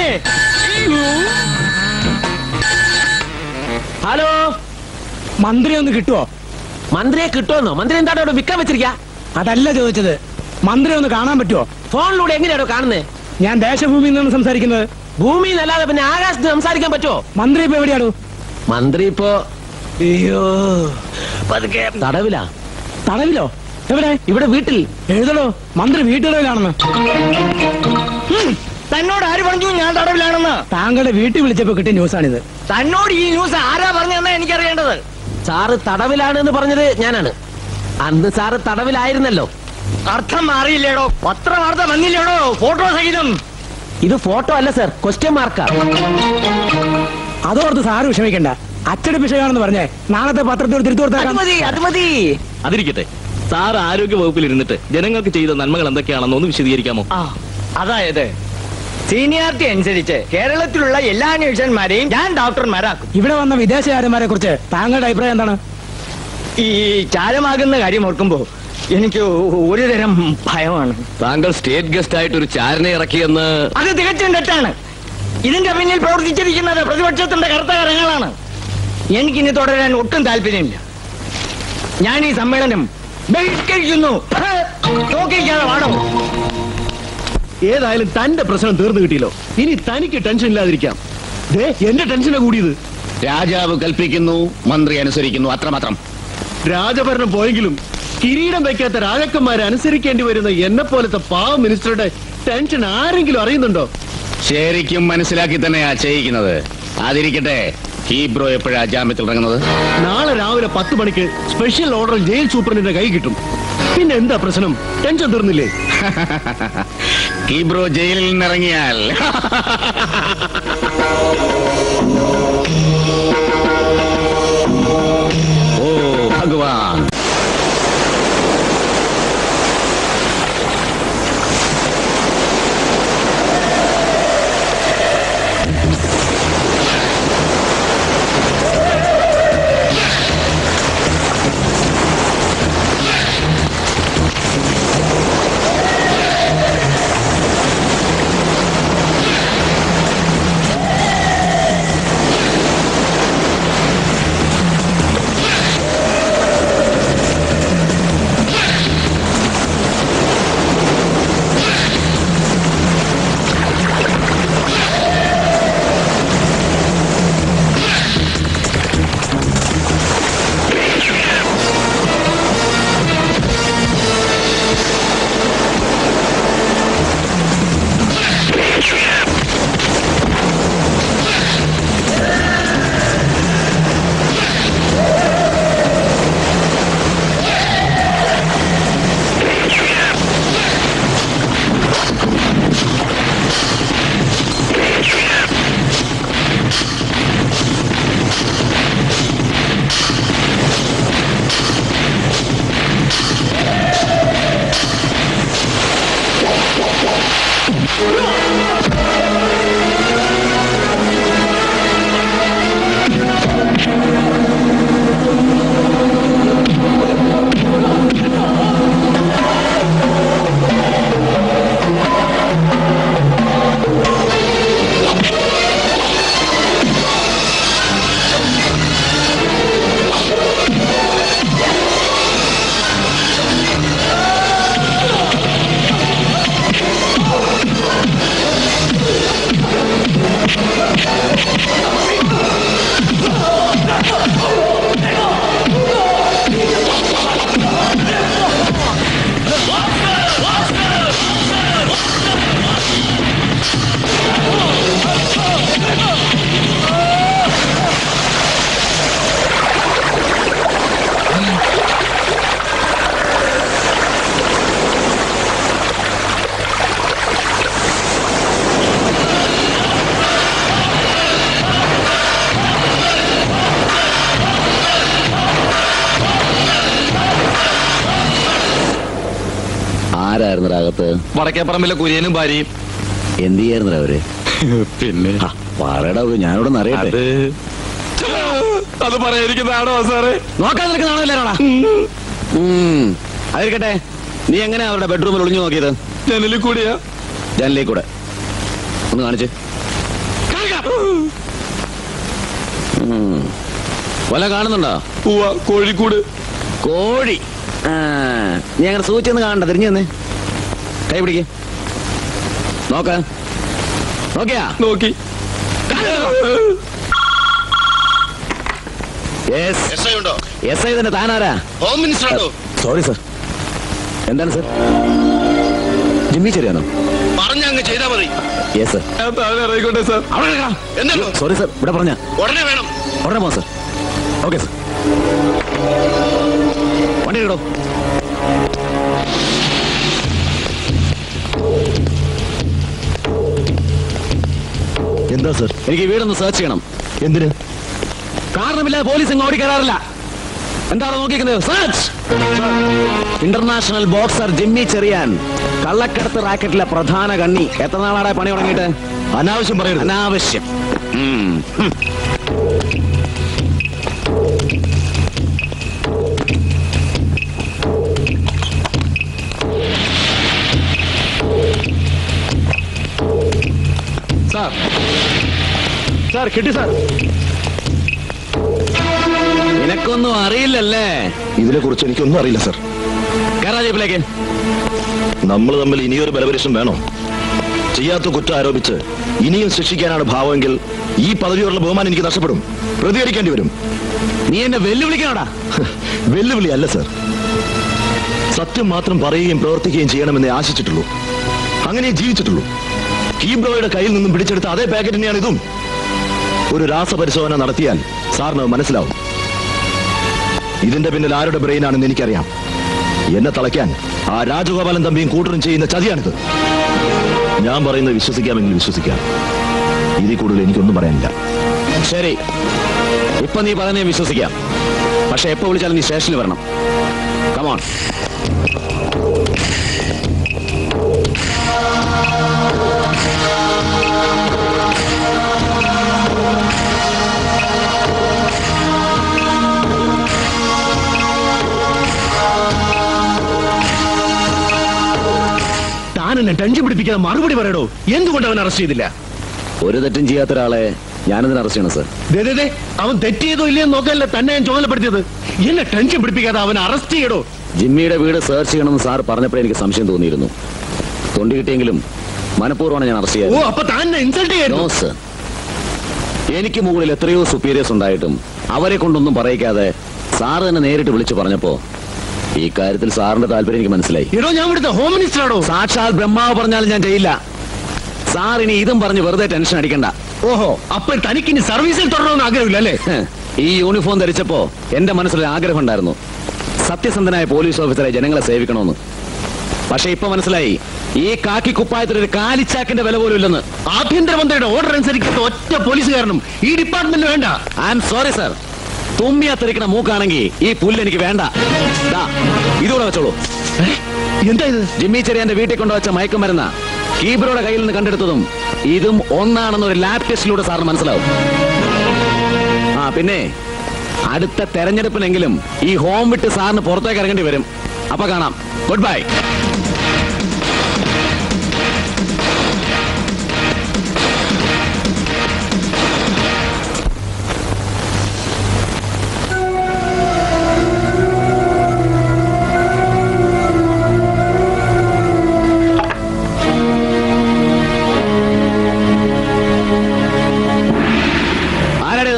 ഹലോ മന്ത്രി ഒന്ന് കിട്ടുവോ മന്ത്രിയെ കിട്ടുമെന്നോ മന്ത്രി എന്താണ് അവിടെ വിൽക്കാൻ വെച്ചിരിക്ക അതല്ല ചോദിച്ചത് മന്ത്രി ഒന്ന് കാണാൻ പറ്റുമോ ഫോണിലൂടെ എങ്ങനെയാണോ കാണുന്നത് ഞാൻ ദേശഭൂമിയിൽ നിന്നാണ് സംസാരിക്കുന്നത് ഭൂമിയിൽ അല്ലാതെ പിന്നെ ആകാശത്ത് സംസാരിക്കാൻ പറ്റുമോ മന്ത്രി ഇപ്പൊ എവിടെയാണോ മന്ത്രി ഇപ്പോ അയ്യോ പതുക്കെ തടവിലാ തടവിലോ എവിടെ ഇവിടെ വീട്ടിൽ എഴുതണോ മന്ത്രി വീട്ടുകളിലാണെന്ന് തന്നോട് ആര് പറഞ്ഞു ഞാൻ തടവിലാണെന്ന് താങ്കളുടെ വീട്ടിൽ വിളിച്ചപ്പോ കിട്ടിയ ന്യൂസാണിത് തന്നോട് ഈ ന്യൂസ് ആരാ പറഞ്ഞതെന്നാ എനിക്കറിയേണ്ടത് സാറ് തടവിലാണ് എന്ന് പറഞ്ഞത് ഞാനാണ് അന്ന് സാറ് തടവിലായിരുന്നല്ലോ അർത്ഥം മാറിയില്ലേടോ പത്രവാർത്ത വന്നില്ലേടോ ഫോട്ടോ സഹിതം ഇത് ഫോട്ടോ അല്ല സർ ക്വസ്റ്റ്യൻ മാർക്കാ അതോർത്ത് സാറ് വിഷമിക്കണ്ട അച്ചടി വിഷയമാണെന്ന് പറഞ്ഞേ നാളത്തെ പത്രത്തോട് തിരുത്തു അത് മതി അത് മതി അതിരിക്കട്ടെ സാർ ആരോഗ്യ വകുപ്പിൽ ഇരുന്നിട്ട് ജനങ്ങൾക്ക് ചെയ്ത നന്മകൾ എന്തൊക്കെയാണെന്ന് ഒന്ന് വിശദീകരിക്കാമോ ആ അതായത് സീനിയാരിറ്റി അനുസരിച്ച് കേരളത്തിലുള്ള എല്ലാ നേഴ്സന്മാരെയും ഞാൻ ഡോക്ടർമാരാക്കും ഇവിടെ വന്ന വിദേശകാരന്മാരെ കുറിച്ച് താങ്കളുടെ അഭിപ്രായം എന്താണ് ഈ ചാരമാകുന്ന കാര്യം ഓർക്കുമ്പോ എനിക്ക് ഒരു തരം ഭയമാണ് താങ്കൾ സ്റ്റേറ്റ് ഗസ്റ്റ് ആയിട്ട് ഒരു ചാരനെ ഇറക്കിയെന്ന് അത് തികച്ചും തെറ്റാണ് ഇതിന്റെ പിന്നിൽ പ്രവർത്തിച്ചിരിക്കുന്നത് പ്രതിപക്ഷത്തിന്റെ കറുത്ത കരങ്ങളാണ് എനിക്കിനി തുടരാൻ ഒട്ടും താല്പര്യമില്ല ഞാൻ ഈ സമ്മേളനം ബഹിഷ്കരിക്കുന്നു നോക്കിക്കാതെ വാടോ ഏതായാലും തന്റെ പ്രശ്നം തീർന്നു കിട്ടിയല്ലോ ഇനി തനിക്ക് ടെൻഷൻ ഇല്ലാതിരിക്കാം ദേ എന്റെ ടെൻഷനാ കൂടിയത് രാജാവ് കൽപ്പിക്കുന്നു മന്ത്രി അനുസരിക്കുന്നു അത്രമാത്രം രാജഭരണം പോയെങ്കിലും കിരീടം വയ്ക്കാത്ത രാജാക്കന്മാരെ അനുസരിക്കേണ്ടി വരുന്ന എന്നെ പോലത്തെ പാവ മിനിസ്റ്ററുടെ ടെൻഷൻ ആരെങ്കിലും അറിയുന്നുണ്ടോ ശരിക്കും മനസ്സിലാക്കി തന്നെയാ ചെയ്യിക്കുന്നത് അതിരിക്കട്ടെ ഹീബ്രോ എപ്പോഴാ ജാമ്യത്തിൽ ഇറങ്ങുന്നത് നാളെ രാവിലെ പത്ത് മണിക്ക് സ്പെഷ്യൽ ഓർഡർ ജയിൽ സൂപ്രണ്ടിന്റെ കൈ കിട്ടും പിന്നെ എന്താ പ്രശ്നം ടെൻഷൻ തീർന്നില്ലേ ഹീബ്രോ ജയിലിൽ നിന്നിറങ്ങിയാൽ ഓ ഭഗവാൻ ആരായിരുന്നു അകത്ത് വടക്കേപ്പറമ്പിലെ കുര്യനും ഭാര്യയും എന്ത് ചെയ്യായിരുന്നു അവര് പിന്നെ പറയടാ ഞാനിവിടെ നിന്ന് അറിയട്ടെ അത് പറയാതിരിക്കുന്നതാണോ സാറേ നോക്കാൻ നിൽക്കുന്നതാണോ എല്ലാരോടാ അതിരിക്കട്ടെ നീ എങ്ങനെയാ അവരുടെ ബെഡ്റൂമിൽ ഒളിഞ്ഞു നോക്കിയത് ജനലിൽ കൂടിയാ ജനലിൽ കൂടെ ഒന്ന് കാണിച്ച് ഉം. വല്ല കാണുന്നുണ്ടോ പൂവ കോഴിക്കൂട് കോഴി ആ, നീ അങ്ങനെ സൂചിച്ചൊന്ന് കാണണ്ട തിരിഞ്ഞു തന്നെ കൈ പിടിക്ക നോക്ക നോക്കിയാ നോക്കി എസ് ഐ തന്നെ താനാരാ ഹോം മിനിസ്റ്റർ ആണോ സോറി സർ എന്താണ് സർ ജിമ്മി ചെറിയാണോ പറഞ്ഞ അങ്ങ് ചെയ്താൽ മതി യെസ് സർ ഞാൻ താഴെ ഇറങ്ങിക്കോട്ടെ സാർ എന്താണ് സോറി സർ ഇവിടെ പറഞ്ഞ ഉടനെ വേണം ഉടനെ പോകാം സർ ഓക്കെ സർ വണ്ടി ഇടോ എന്താ സർ എനിക്ക് ഈ വീടൊന്ന് സെർച്ച് ചെയ്യണം എന്തിന് കാരണമില്ലാതെ പോലീസ് ഇങ്ങ് ഓടിക്കയറാറില്ല എന്താണ് നോക്കിക്കുന്നത് search international boxer Jimmy Cheriyan കള്ളക്കടത്ത് റാക്കറ്റിലെ പ്രധാന കണ്ണി എത്ര നാളാടെ പണി തുടങ്ങിയിട്ട് അനാവശ്യം പറയരുത് അനാവശ്യം ഉം. ഹും. സാർ സാർ കിട്ടി സാർ നിനക്കൊന്നും അറിയില്ലല്ലേ ഇതിനെ കുറിച്ച് എനിക്കൊന്നും അറിയില്ല സർ കയറാ ജീപ്പിലേക്ക് നമ്മൾ തമ്മിൽ ഇനിയൊരു ബലപരീക്ഷണം വേണോ ചെയ്യാത്ത കുറ്റം ആരോപിച്ച് ഇനിയും ശിക്ഷിക്കാനാണ് ഭാവമെങ്കിൽ ഈ പദവിയോടുള്ള ബഹുമാനം എനിക്ക് നഷ്ടപ്പെടും പ്രതികരിക്കേണ്ടി വരും നീ എന്നെ വെല്ലുവിളിക്കണോടാ വെല്ലുവിളി അല്ല സർ സത്യം മാത്രം പറയുകയും പ്രവർത്തിക്കുകയും ചെയ്യണമെന്നേ ആശിച്ചിട്ടുള്ളൂ അങ്ങനെ ജീവിച്ചിട്ടുള്ളൂ കീബ്രോയുടെ കയ്യിൽ നിന്നും പിടിച്ചെടുത്ത അതേ പാക്കറ്റിനെയാണ് ഇതും ഒരു രാസപരിശോധന നടത്തിയാൽ സാറിന് അത് മനസ്സിലാവും ഇതിന്റെ പിന്നിൽ ആരുടെ ബ്രെയിനാണെന്ന് എനിക്കറിയാം എന്നെ തളയ്ക്കാൻ ആ രാജഗോപാലൻ തമ്പിയും കൂട്ടരും ചെയ്യുന്ന ചതിയാണിത് ഞാൻ പറയുന്നത് വിശ്വസിക്കാമെങ്കിൽ വിശ്വസിക്കാം ഇതിൽ കൂടുതൽ എനിക്കൊന്നും പറയാനില്ല ശരി ഇപ്പൊ നീ പറഞ്ഞേ വിശ്വസിക്കാം പക്ഷെ എപ്പോ വിളിച്ചാലും നീ സ്റ്റേഷനിൽ വരണം കമോൺ താൻ എന്നെ ടെൻഷൻ പിടിപ്പിക്കാതെ മറുപടി പറയടോ എന്തുകൊണ്ട് അവൻ അറസ്റ്റ് ചെയ്തില്ല ഒരു തെറ്റും ചെയ്യാത്ത ഒരാളെ ഞാനിതിന് അറസ്റ്റ് ചെയ്യണം സർ ദേ, ദേ, ദേ, അവൻ തെറ്റ് ചെയ്തോ ഇല്ലയോ നോക്കാനല്ല തന്നെ ഞാൻ ചുമതലപ്പെടുത്തിയത് എന്നെ ടെൻഷൻ പിടിപ്പിക്കാതെ അവൻ അറസ്റ്റ് ചെയ്യടോ ജിമ്മിയുടെ വീട് സെർച്ച് ചെയ്യണമെന്ന് സാർ പറഞ്ഞപ്പോഴേ എനിക്ക് സംശയം തോന്നിയിരുന്നു തൊണ്ടി കിട്ടിയെങ്കിലും മനഃപൂർവ്വമാണ് ഞാൻ അറസ്റ്റ് ഓ ചെയ്യാൻ അപ്പൊ താൻ ഇൻസൾട്ട് നോ ചെയ്യായിരുന്നു സർ എനിക്ക് മുകളിൽ എത്രയോ സുപ്പീരിയേഴ്സ് ഉണ്ടായിട്ടും അവരെ കൊണ്ടൊന്നും പറയിക്കാതെ സാറ് തന്നെ നേരിട്ട് വിളിച്ചു പറഞ്ഞപ്പോ ഈ കാര്യത്തിൽ സാറിന്റെ താല്പര്യം എനിക്ക് മനസ്സിലായി എടോ ഞാൻ ഇവിടുത്തെ ഹോം മിനിസ്റ്റർ ആണോ സാക്ഷാൽ ബ്രഹ്മാവ് പറഞ്ഞാലും ഞാൻ ചെയ്യില്ല സാർ ഇനി ഇതും പറഞ്ഞ് വെറുതെ ടെൻഷൻ അടിക്കണ്ട ഓഹോ അപ്പൊ തനിക്ക് ഇനി സർവീസിൽ തുടരണമെന്ന് ആഗ്രഹമില്ല അല്ലേ ഹ്, ഈ യൂണിഫോം ധരിച്ചപ്പോ എന്റെ മനസ്സിലൊരു ആഗ്രഹം ഉണ്ടായിരുന്നു സത്യസന്ധനായ പോലീസ് ഓഫീസറെ ജനങ്ങളെ സേവിക്കണമെന്ന് പക്ഷെ ഇപ്പൊ മനസ്സിലായി ഈ കാക്കി കുപ്പായത്തിന് ഒരു കാലിച്ചാക്കിന്റെ വില പോലും ഇല്ലെന്ന് ആഭ്യന്തരമന്ത്രിയുടെ ഓർഡർ അനുസരിക്കാത്ത ഒറ്റ പോലീസുകാരനും ഈ ഡിപ്പാർട്ട്മെന്റ് വേണ്ട ഐ എം സോറി സർ തുമ്മി അത്തരിക്കണ മൂക്കാണെങ്കിൽ ഈ പുല്ല് എനിക്ക് വേണ്ട ദാ, ഇതുകൂടെ വെച്ചോളൂ എന്താ ഇത് ജിമ്മി ചെറിയാന്റെ വീട്ടിൽ കൊണ്ടുവച്ച മയക്കുമരുന്ന കീബറോടെ കയ്യിൽ നിന്ന് കണ്ടെടുത്തതും ഇതും ഒന്നാണെന്ന് ഒരു ലാബ് ടെസ്റ്റിലൂടെ സാറിന് മനസ്സിലാവും ആ പിന്നെ അടുത്ത തെരഞ്ഞെടുപ്പിനെങ്കിലും ഈ ഹോം വിട്ട് സാറിന് പുറത്തേക്ക് ഇറങ്ങേണ്ടി വരും അപ്പൊ കാണാം ഗുഡ് ബൈ ആരാടേത്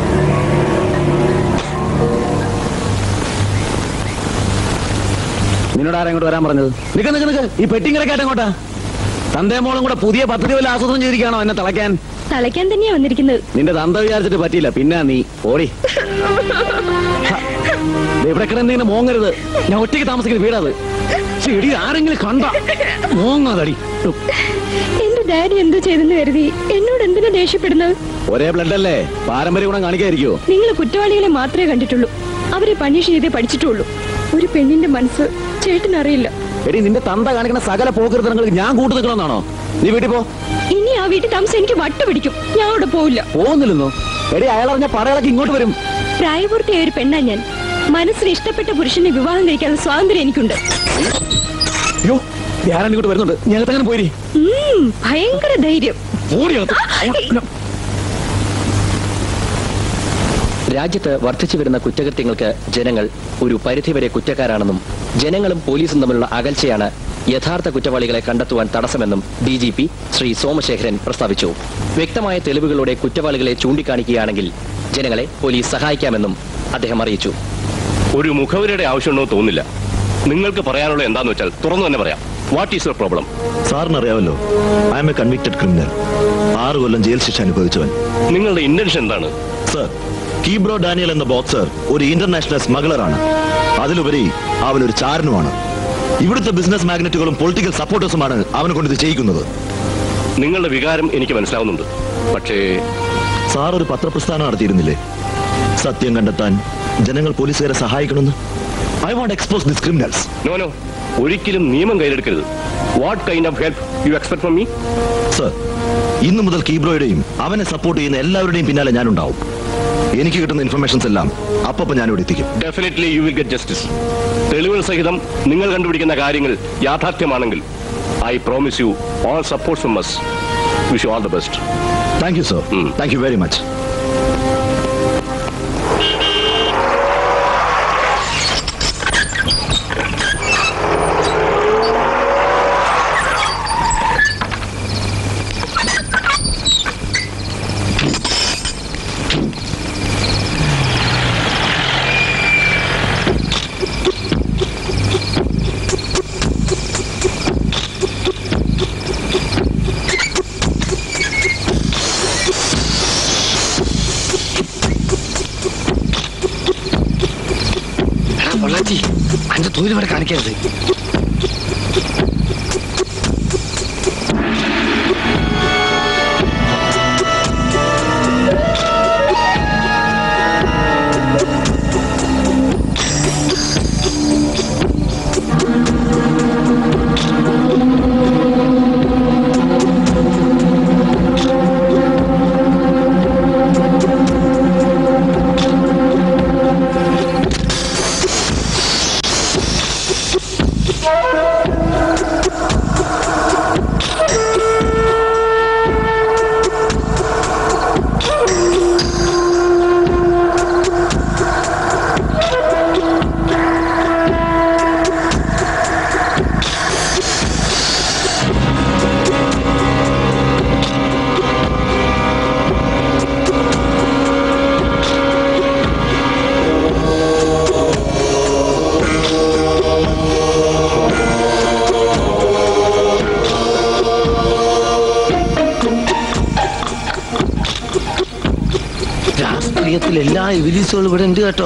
നിന്നോട് ആരാ ഇങ്ങോട്ട് വരാൻ പറഞ്ഞത് നിക്ക് നിക്ക് നിക്ക് ഈ പെട്ടിങ്ങരക്കാട്ട് എങ്ങോട്ടാ തന്തേ മോളും കൂടെ പുതിയ പദ്ധതി വല്ല ആസൂത്രണം ചെയ്തിരിക്കുകയാണോ എന്നെ തിളയ്ക്കാൻ തളയ്ക്കാൻ തന്നെയാ വന്നിരിക്കുന്നത് നിന്റെ തന്ത വിചാരിച്ചിട്ട് പറ്റിയില്ല പിന്നെ നീ ഓടി ഹ, ദേ ഇവിടെ കിടന്നിങ്ങനെ മോങ്ങരുത് ഞാൻ ഒറ്റയ്ക്ക് താമസിക്കുന്ന വീടാത് ചെടി ആരെങ്കിലും കണ്ട മോങ്ങാതടി എന്റെ ഡാഡി എന്തോ ചെയ്തെന്ന് കരുതി എന്നോട് എന്തിനാ ദേഷ്യപ്പെടുന്നത് ഒരേ ബ്ലഡ് അല്ലേ പാരമ്പര്യ ഗുണം കാണിക്കായിരിക്കോ നിങ്ങൾ കുറ്റവാളികളെ മാത്രമേ കണ്ടിട്ടുള്ളൂ അവരെ പണിഷ് ചെയ്തേ പഠിച്ചിട്ടുള്ളൂ ഒരു പെണ്ണിന്റെ മനസ്സ് ചേട്ടനറിയില്ല എടി നിന്റെ തന്ത കാണിക്കുന്ന സകല പോകൃതങ്ങൾക്ക് ഞാൻ കൂട്ടു നിൽക്കണമെന്നാണോ നീ വീട്ടിൽ പോ ഇനി ആ വീട്ടിൽ താമസം എനിക്ക് വട്ട് പിടിക്കും ഞാൻ അവിടെ പോവില്ല പോകുന്നില്ലെന്നോ എടി അയാളറിഞ്ഞ പടകളൊക്കെ ഇങ്ങോട്ട് വരും പ്രായപൂർത്തിയായ ഒരു പെണ്ണാ ഞാൻ മനസ്സിന് ഇഷ്ടപ്പെട്ട പുരുഷനെ വിവാഹം കഴിക്കാനുള്ള സ്വാതന്ത്ര്യം എനിക്കുണ്ട് അയ്യോ ഞാനാണ് ഇങ്ങോട്ട് വരുന്നുണ്ട് ഞങ്ങൾക്ക് അങ്ങനെ പോയി ഉം, ഭയങ്കര ധൈര്യം രാജ്യത്ത് വർദ്ധിച്ചു വരുന്ന കുറ്റകൃത്യങ്ങൾക്ക് ജനങ്ങൾ ഒരു പരിധിവരെ കുറ്റക്കാരാണെന്നും ജനങ്ങളും പോലീസും തമ്മിലുള്ള അകൽച്ചയാണ് യഥാർത്ഥ കുറ്റവാളികളെ കണ്ടെത്തുവാൻ തടസ്സമെന്നും D G P Shri Somashekharan പ്രസ്താവിച്ചു വ്യക്തമായ തെളിവുകളോടെ കുറ്റവാളികളെ ചൂണ്ടിക്കാണിക്കുകയാണെങ്കിൽ ജനങ്ങളെ പോലീസ് സഹായിക്കാമെന്നും അദ്ദേഹം അറിയിച്ചു ഒരു മുഖവരയുടെ ആവശ്യമുണ്ടോ തോന്നില്ല നിങ്ങൾക്ക് പറയാനുള്ള എന്താന്ന് വെച്ചാൽ തുറന്നു തന്നെ പറയാം വാട്ട് ഈസ് യുവർ പ്രോബ്ലം സാറിന് അറിയാമല്ലോ I'm a convicted criminal ആറ് കൊല്ലം ജയിൽ ശിക്ഷ അനുഭവിച്ചവൻ നിങ്ങളുടെ ഇന്റൻഷൻ എന്താണ് സർ കീബ്രോ ഡാനിയൽ എന്ന ബോക്സർ ഒരു ഇന്റർനാഷണൽ സ്മഗ്ലറാണ് അതിലുപരി അവൻ ഒരു ചാരനുമാണ് ഇവിടുത്തെ ബിസിനസ് മാഗ്നറ്റുകളും പൊളിറ്റിക്കൽ സപ്പോർട്ടേഴ്സുമാണ് അവനെ കൊണ്ട് ഇത് ചെയ്യിക്കുന്നത് നിങ്ങളുടെ വികാരം എനിക്ക് മനസ്സിലാവുന്നുണ്ട് പക്ഷേ സാർ ഒരു പത്രപ്രസ്ഥാനം നടത്തിയിരുന്നില്ലേ സത്യം കണ്ടെത്താൻ ജനങ്ങൾ പോലീസുകാരെ സഹായിക്കണമെന്ന് I want expose this criminals no no ഒരിക്കലും നിയമം കയ്യിലെടുക്കരുത് what kind of help you expect from me sir ഇന്നു മുതൽ കീബ്രോയുടെയും അവനെ സപ്പോർട്ട് ചെയ്യുന്ന എല്ലാവരുടെയും പിന്നാലെ ഞാനുണ്ടാവും എനിക്ക് കിട്ടുന്ന ഇൻഫർമേഷൻസ് എല്ലാം അപ്പൊ ഞാൻ ഇവിടെ എത്തിക്കും definitely you will get justice തെളിവുകൾ സഹിതം നിങ്ങൾ കണ്ടുപിടിക്കുന്ന കാര്യങ്ങൾ യാഥാർത്ഥ്യമാണെങ്കിൽ I promise you all support from us wish all the best thank you sir thank you very much സൂര്യവിടെ കാണിക്കരുത് രാഷ്ട്രീയത്തിൽ എല്ലാ എവിലീസുകളും ഇവിടെ ഉണ്ട് കേട്ടോ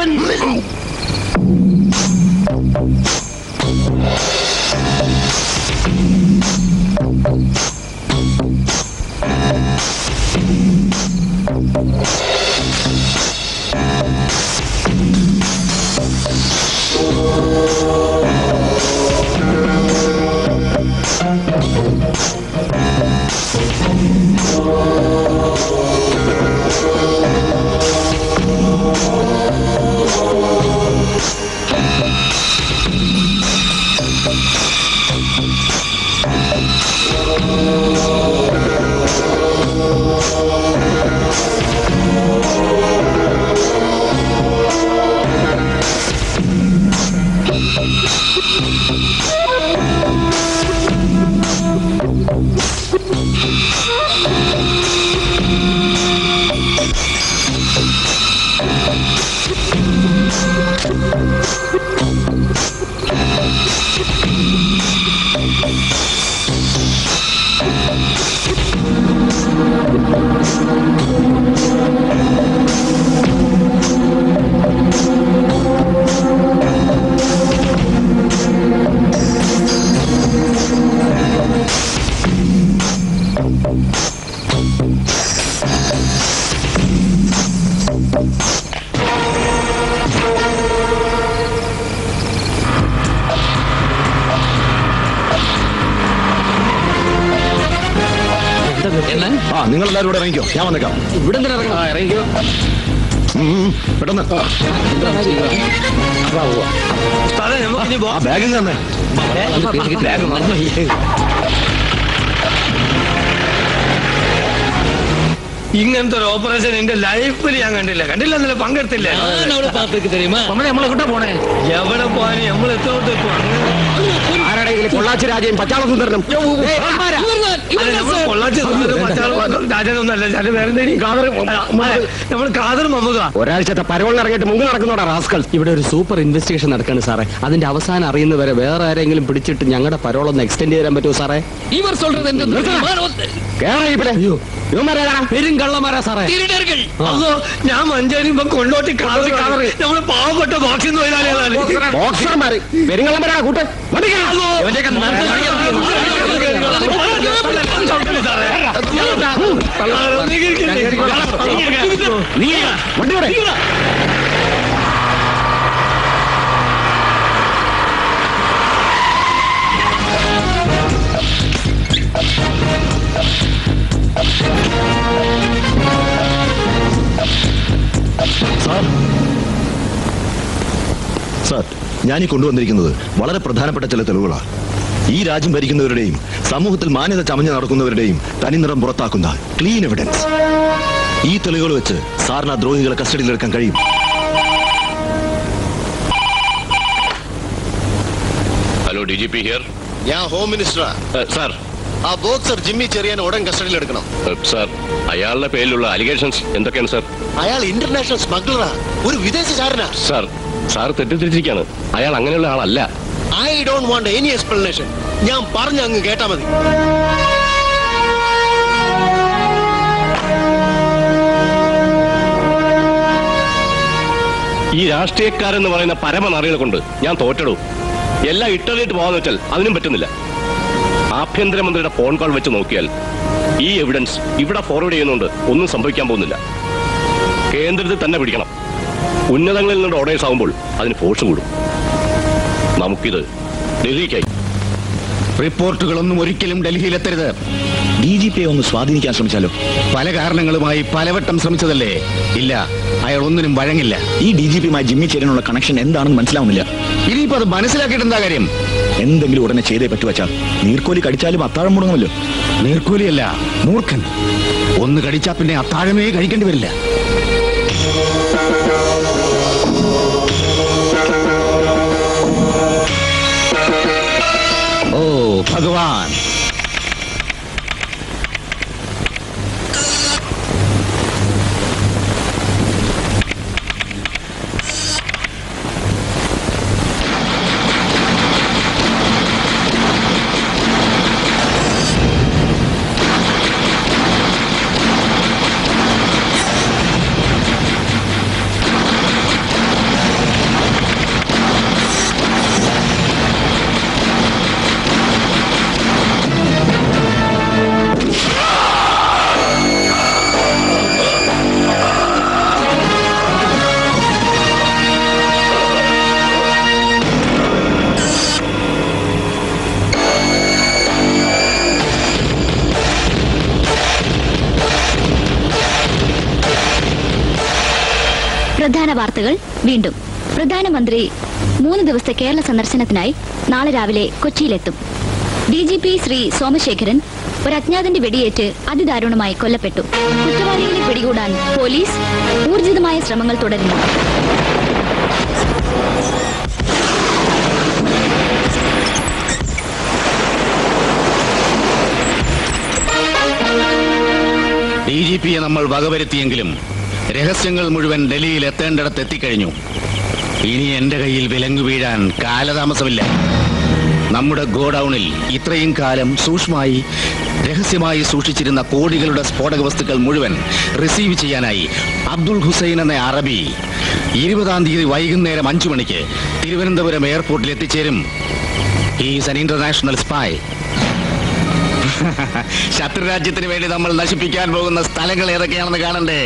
ആ നിങ്ങൾ എല്ലാവരും ഇവിടെ ഇറങ്ങിക്കോ ഞാൻ വന്നേക്കാം ഇവിടെ ഇറങ്ങിക്കോ ഉം, പെട്ടെന്ന് ആ ബാഗ് തന്നെ ഇങ്ങനത്തെ ഒരു ഓപ്പറേഷൻ എന്റെ ലൈഫിൽ ഞാൻ കണ്ടില്ല കണ്ടില്ല എന്നല്ല പങ്കെടുത്തില്ല നമ്മളെ നമ്മളെ കൂട്ടാ പോണേ എവിടെ പോകാനും നമ്മൾ എത്തോട്ട് എത്തും ആരുടെ പൊള്ളാച്ചി രാജയും പച്ചാള സുന്ദരനും പൊള്ളാച്ചി രാജനൊന്നല്ല ഞാൻ വേറെ നമ്മൾ കാതർ മമ്മുക ഒരാഴ്ചത്തെ പരോളിൽ ഇറങ്ങിയിട്ട് മുങ്ങി നടക്കുന്നോടാ റാസ്കൽ ഇവിടെ ഒരു സൂപ്പർ ഇൻവെസ്റ്റിഗേഷൻ നടക്കാണ് സാറേ അതിന്റെ അവസാനം അറിയുന്നവരെ വേറെ ആരെങ്കിലും പിടിച്ചിട്ട് ഞങ്ങളുടെ പരോളൊന്ന് എക്സ്റ്റെൻഡ് ചെയ്യാൻ പറ്റുമോ സാറേ ഇവർ சொல்றது എന്തെന്ന് കേറാ ഇവിടെ ഇവന്മാരേതാ പെരും കള്ളന്മാരാ സാറേ അതോ ഞാൻ മഞ്ചേരി ഇപ്പൊ കൊണ്ടോട്ടി കാതറി കാതറി നമ്മള് പാവപ്പെട്ട ബോക്സിംഗ് തൊഴിലാളികളാണ് ബോക്സർമാര് പെരുങ്കള്ളന്മാരാ കൂട്ട് ഇവന്റെയൊക്കെ വണ്ടിയോടെ സാർ സാർ ഞാൻ ഈ കൊണ്ടുവന്നിരിക്കുന്നത് വളരെ പ്രധാനപ്പെട്ട ചില തെളിവുകളാണ് ഈ രാജ്യം ഭരിക്കുന്നവരുടെയും സമൂഹത്തിൽ മാന്യത ചമഞ്ഞു നടക്കുന്നവരുടെയും തനിനിറം പുറത്താക്കുന്ന ക്ലീൻ എവിഡൻസ് ഈ തെളിവുകൾ വെച്ച് സാറിന് ആ ദ്രോഹികളെ കസ്റ്റഡിയിലെടുക്കാൻ കഴിയും hello D G P here ഞാൻ ഹോം മിനിസ്റ്ററാ സാർ ആ ബോക്സർ ജിമ്മി ചെറിയാൻ ഉടൻ കസ്റ്റഡിയിൽ എടുക്കണം സാർ അയാളുടെ പേരിലുള്ള അലിഗേഷൻസ് എന്തൊക്കെയാണ് സാർ അയാൾ ഇന്റർനാഷണൽ സ്മഗ്ലറാ ഒരു വിദേശചാരനാ സാർ സാർ തെറ്റിദ്ധരിച്ചിരിക്കുകയാണ് അയാൾ അങ്ങനെയുള്ള ആളല്ല I don't want any explanation ഞാൻ പറഞ്ഞ അങ്ങ് കേട്ടാ മതി ഈ രാഷ്ട്രീയക്കാരെന്ന് പറയുന്ന പരമനറികളെ കൊണ്ട് ഞാൻ തോറ്റടൂ എല്ലാം ഇട്ടറിയിട്ട് പോകാന്ന് വെച്ചാൽ അതിനും പറ്റുന്നില്ല ആഭ്യന്തരമന്ത്രിയുടെ ഫോൺ കോൾ വെച്ച് നോക്കിയാൽ ഈ എവിഡൻസ് ഇവിടെ ഫോർവേഡ് ചെയ്യുന്നുണ്ട് ഒന്നും സംഭവിക്കാൻ പോകുന്നില്ല കേന്ദ്രത്തിൽ തന്നെ പിടിക്കണം ഉന്നതങ്ങളിൽ നിന്നുള്ള ഓർഡേഴ്സ് ആകുമ്പോൾ അതിന് ഫോഴ്സ് കൂടും നമുക്കിത് ഡൽഹിക്കായി റിപ്പോർട്ടുകളൊന്നും ഒരിക്കലും ഡൽഹിയിലെത്തരുത് ഡി ജി പിയെ ഒന്ന് സ്വാധീനിക്കാൻ ശ്രമിച്ചാലോ പല കാരണങ്ങളുമായി പലവട്ടം ശ്രമിച്ചതല്ലേ ഇല്ല അയാൾ ഒന്നിനും വഴങ്ങില്ല ഈ ഡി ജി പിയുമായി ജിമ്മി ചേരാനുള്ള കണക്ഷൻ എന്താണെന്ന് മനസ്സിലാവുന്നില്ല ഇനിയിപ്പോ അത് മനസ്സിലാക്കിയിട്ട് എന്താ കാര്യം എന്തെങ്കിലും ഉടനെ ചെയ്തേ പറ്റു വച്ചാ നീർക്കോലി കടിച്ചാലും അത്താഴം മുടങ്ങുമല്ലോ നീർക്കോലിയല്ല മൂർഖൻ ഒന്ന് കടിച്ചാ പിന്നെ അത്താഴമേ കഴിക്കേണ്ടി വരില്ല ഓ ഭഗവാൻ പ്രധാന വാർത്തകൾ വീണ്ടും പ്രധാനമന്ത്രി മൂന്ന് ദിവസത്തെ കേരള സന്ദർശനത്തിനായി നാളെ രാവിലെ കൊച്ചിയിലെത്തും D G P Shri Somashekharan ഒരു അജ്ഞാതന്റെ വെടിയേറ്റ് അതിദാരുണമായി കൊല്ലപ്പെട്ടു കുറ്റവാളികളെ പിടികൂടാൻ പോലീസ് ഊർജിതമായ ശ്രമങ്ങൾ തുടരുന്നു ഡി ജി പിയെ നമ്മൾ വകവരുത്തിയെങ്കിലും രഹസ്യങ്ങൾ മുഴുവൻ ഡൽഹിയിൽ എത്തേണ്ടിടത്ത് എത്തിക്കഴിഞ്ഞു ഇനി എന്റെ കയ്യിൽ വിലങ്ങു വീഴാൻ കാലതാമസമില്ല നമ്മുടെ ഗോഡൌണിൽ ഇത്രയും കാലം സൂക്ഷ്മമായി രഹസ്യമായി സൂക്ഷിച്ചിരുന്ന കോടികളുടെ സ്ഫോടക വസ്തുക്കൾ മുഴുവൻ റിസീവ് ചെയ്യാനായി അബ്ദുൾ ഹുസൈൻ എന്ന അറബി ഇരുപതാം തീയതി വൈകുന്നേരം അഞ്ചു മണിക്ക് തിരുവനന്തപുരം എയർപോർട്ടിൽ എത്തിച്ചേരും ഈസ് അൻ ഇന്റർനാഷണൽ സ്പൈ ശത്രുരാജ്യത്തിന് വേണ്ടി നമ്മൾ നശിപ്പിക്കാൻ പോകുന്ന സ്ഥലങ്ങൾ ഏതൊക്കെയാണെന്ന് കാണണ്ടേ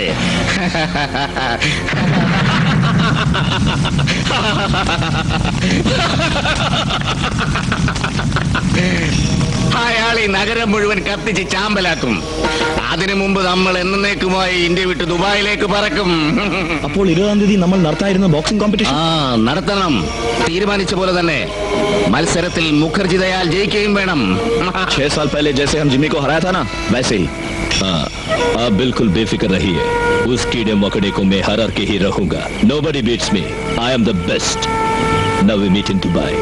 അയാൾ ഈ നഗരം മുഴുവൻ കത്തിച്ച് ചാമ്പലാക്കും അതിനു മുമ്പ് നമ്മൾ എന്നേക്കുമായി ഇന്ത്യ വിട്ട് ദുബായിലേക്ക് പറക്കും അപ്പോൾ ഇരുപതാം തീയതി നമ്മൾ നടത്തായിരുന്ന ബോക്സിംഗ് കോമ്പറ്റീഷൻ ആ നടത്തണം തീരുമാനിച്ച പോലെ തന്നെ മത്സരത്തിൽ മുഖർജി ദയാൽ ജയിക്കുകയും വേണം छह साल पहले जैसे हम जिम्मी को हराया था ना वैसे ही हाँ आप बिल्कुल बेफिक्र रहिए उस कीड़े मकड़े को मैं हर के ही रहूंगा nobody beats me I'm the best now we meet in Dubai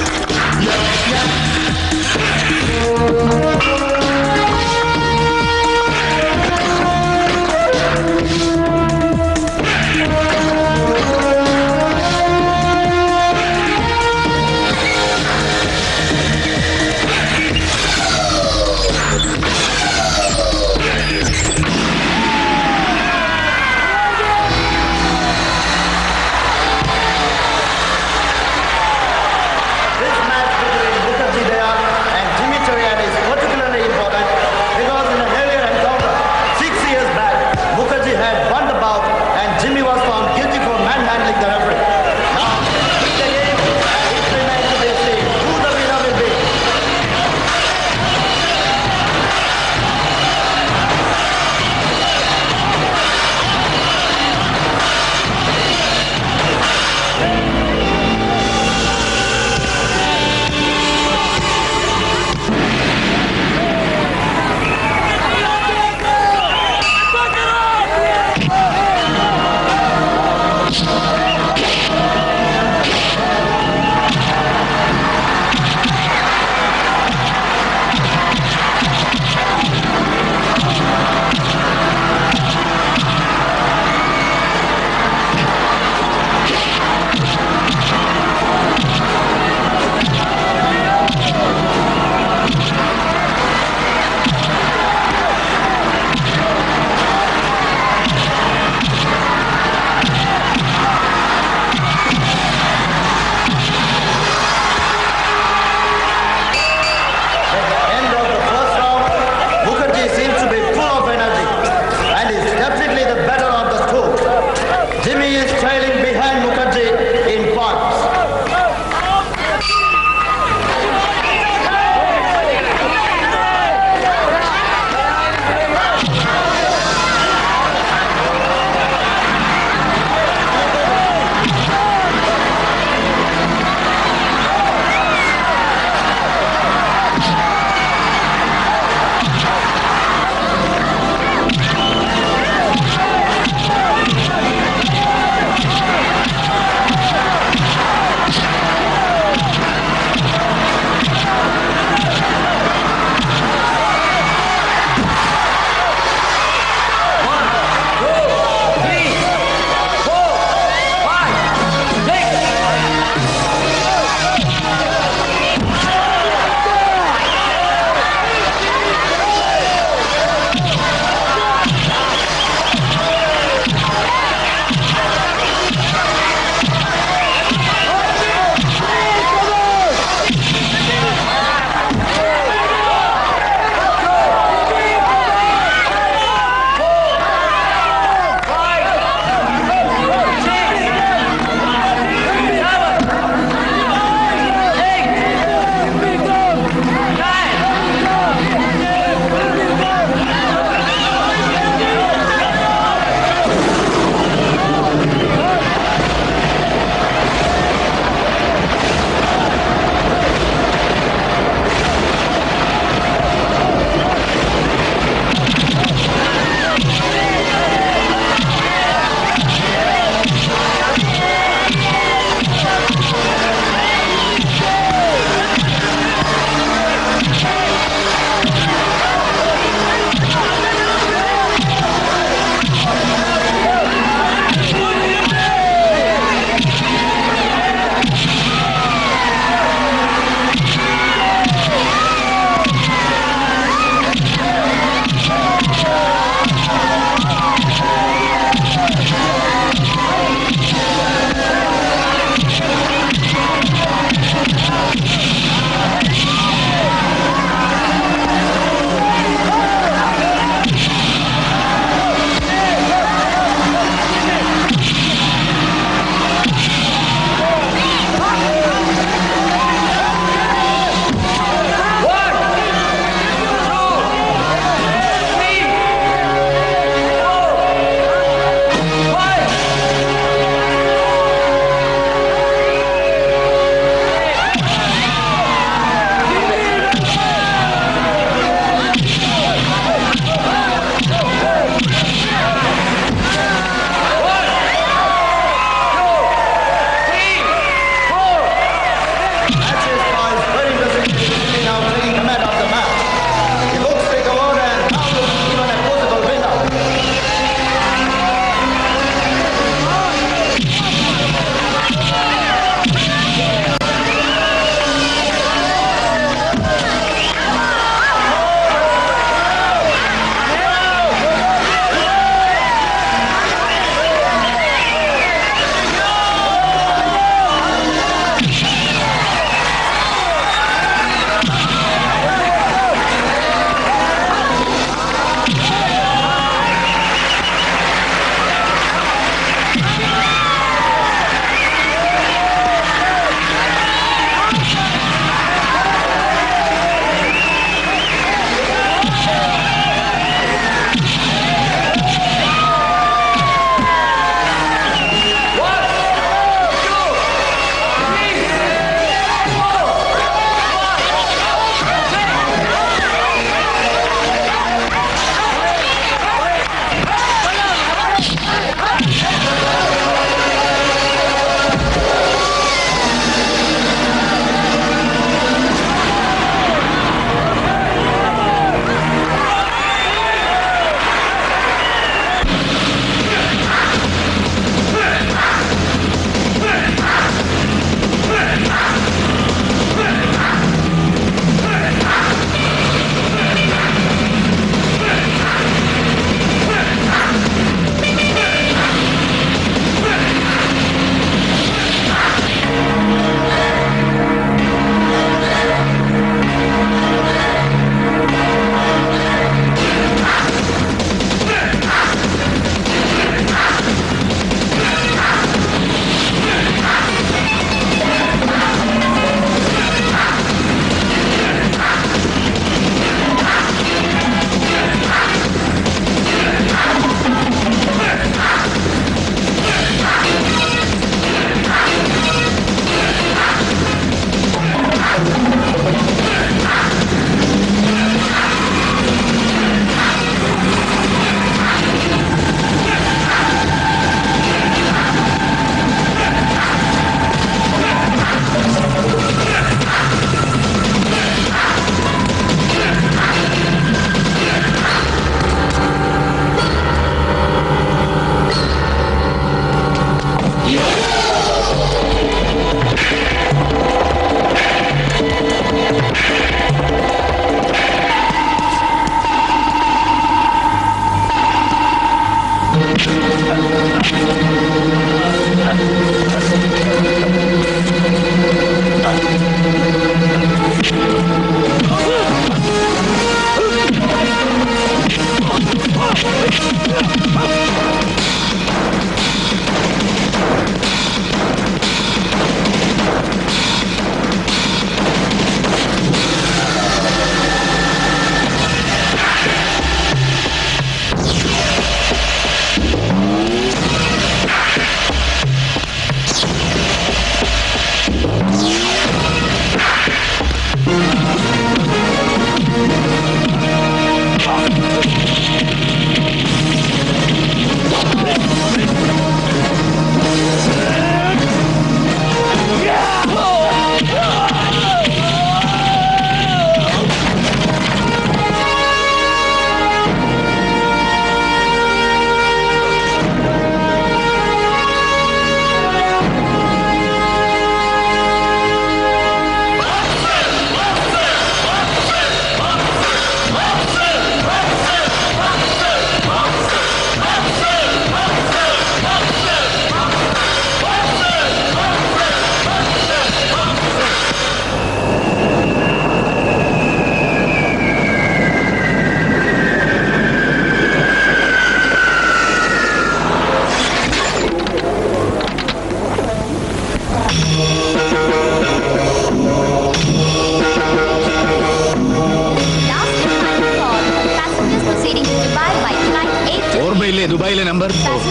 Yeah.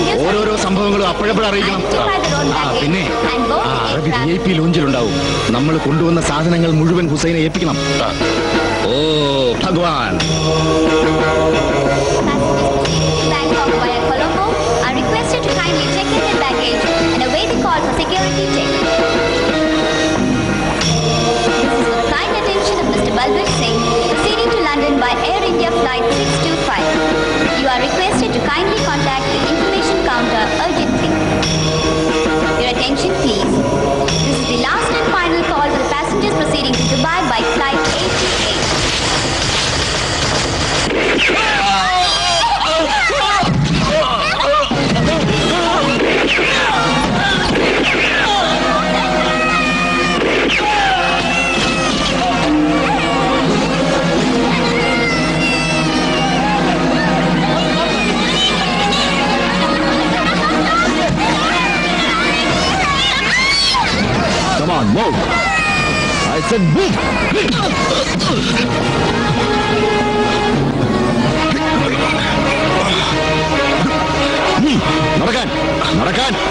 ഓരോരോ സംഭവങ്ങളും അപ്പോഴപ്പോഴും അറിയിക്കണം ആ പിന്നെ ആ അറബി വി ഐ പി ലോഞ്ചിലുണ്ടാവും നമ്മൾ കൊണ്ടുവന്ന സാധനങ്ങൾ മുഴുവൻ ഹുസൈനെ ഏൽപ്പിക്കണം ഓ ഭഗവാൻ Bangkok via Colombo are requested to kindly check in their baggage and await the call for security check. This is with the kind attention of Mr. Balbir Singh, proceeding to London by Air India flight 625. You are requested to kindly contact the information counter urgently. Your attention please. This is the last and final call for the passengers proceeding to Dubai by flight 88. Come on, move. I said move. നടക്കാൻ നടക്കാൻ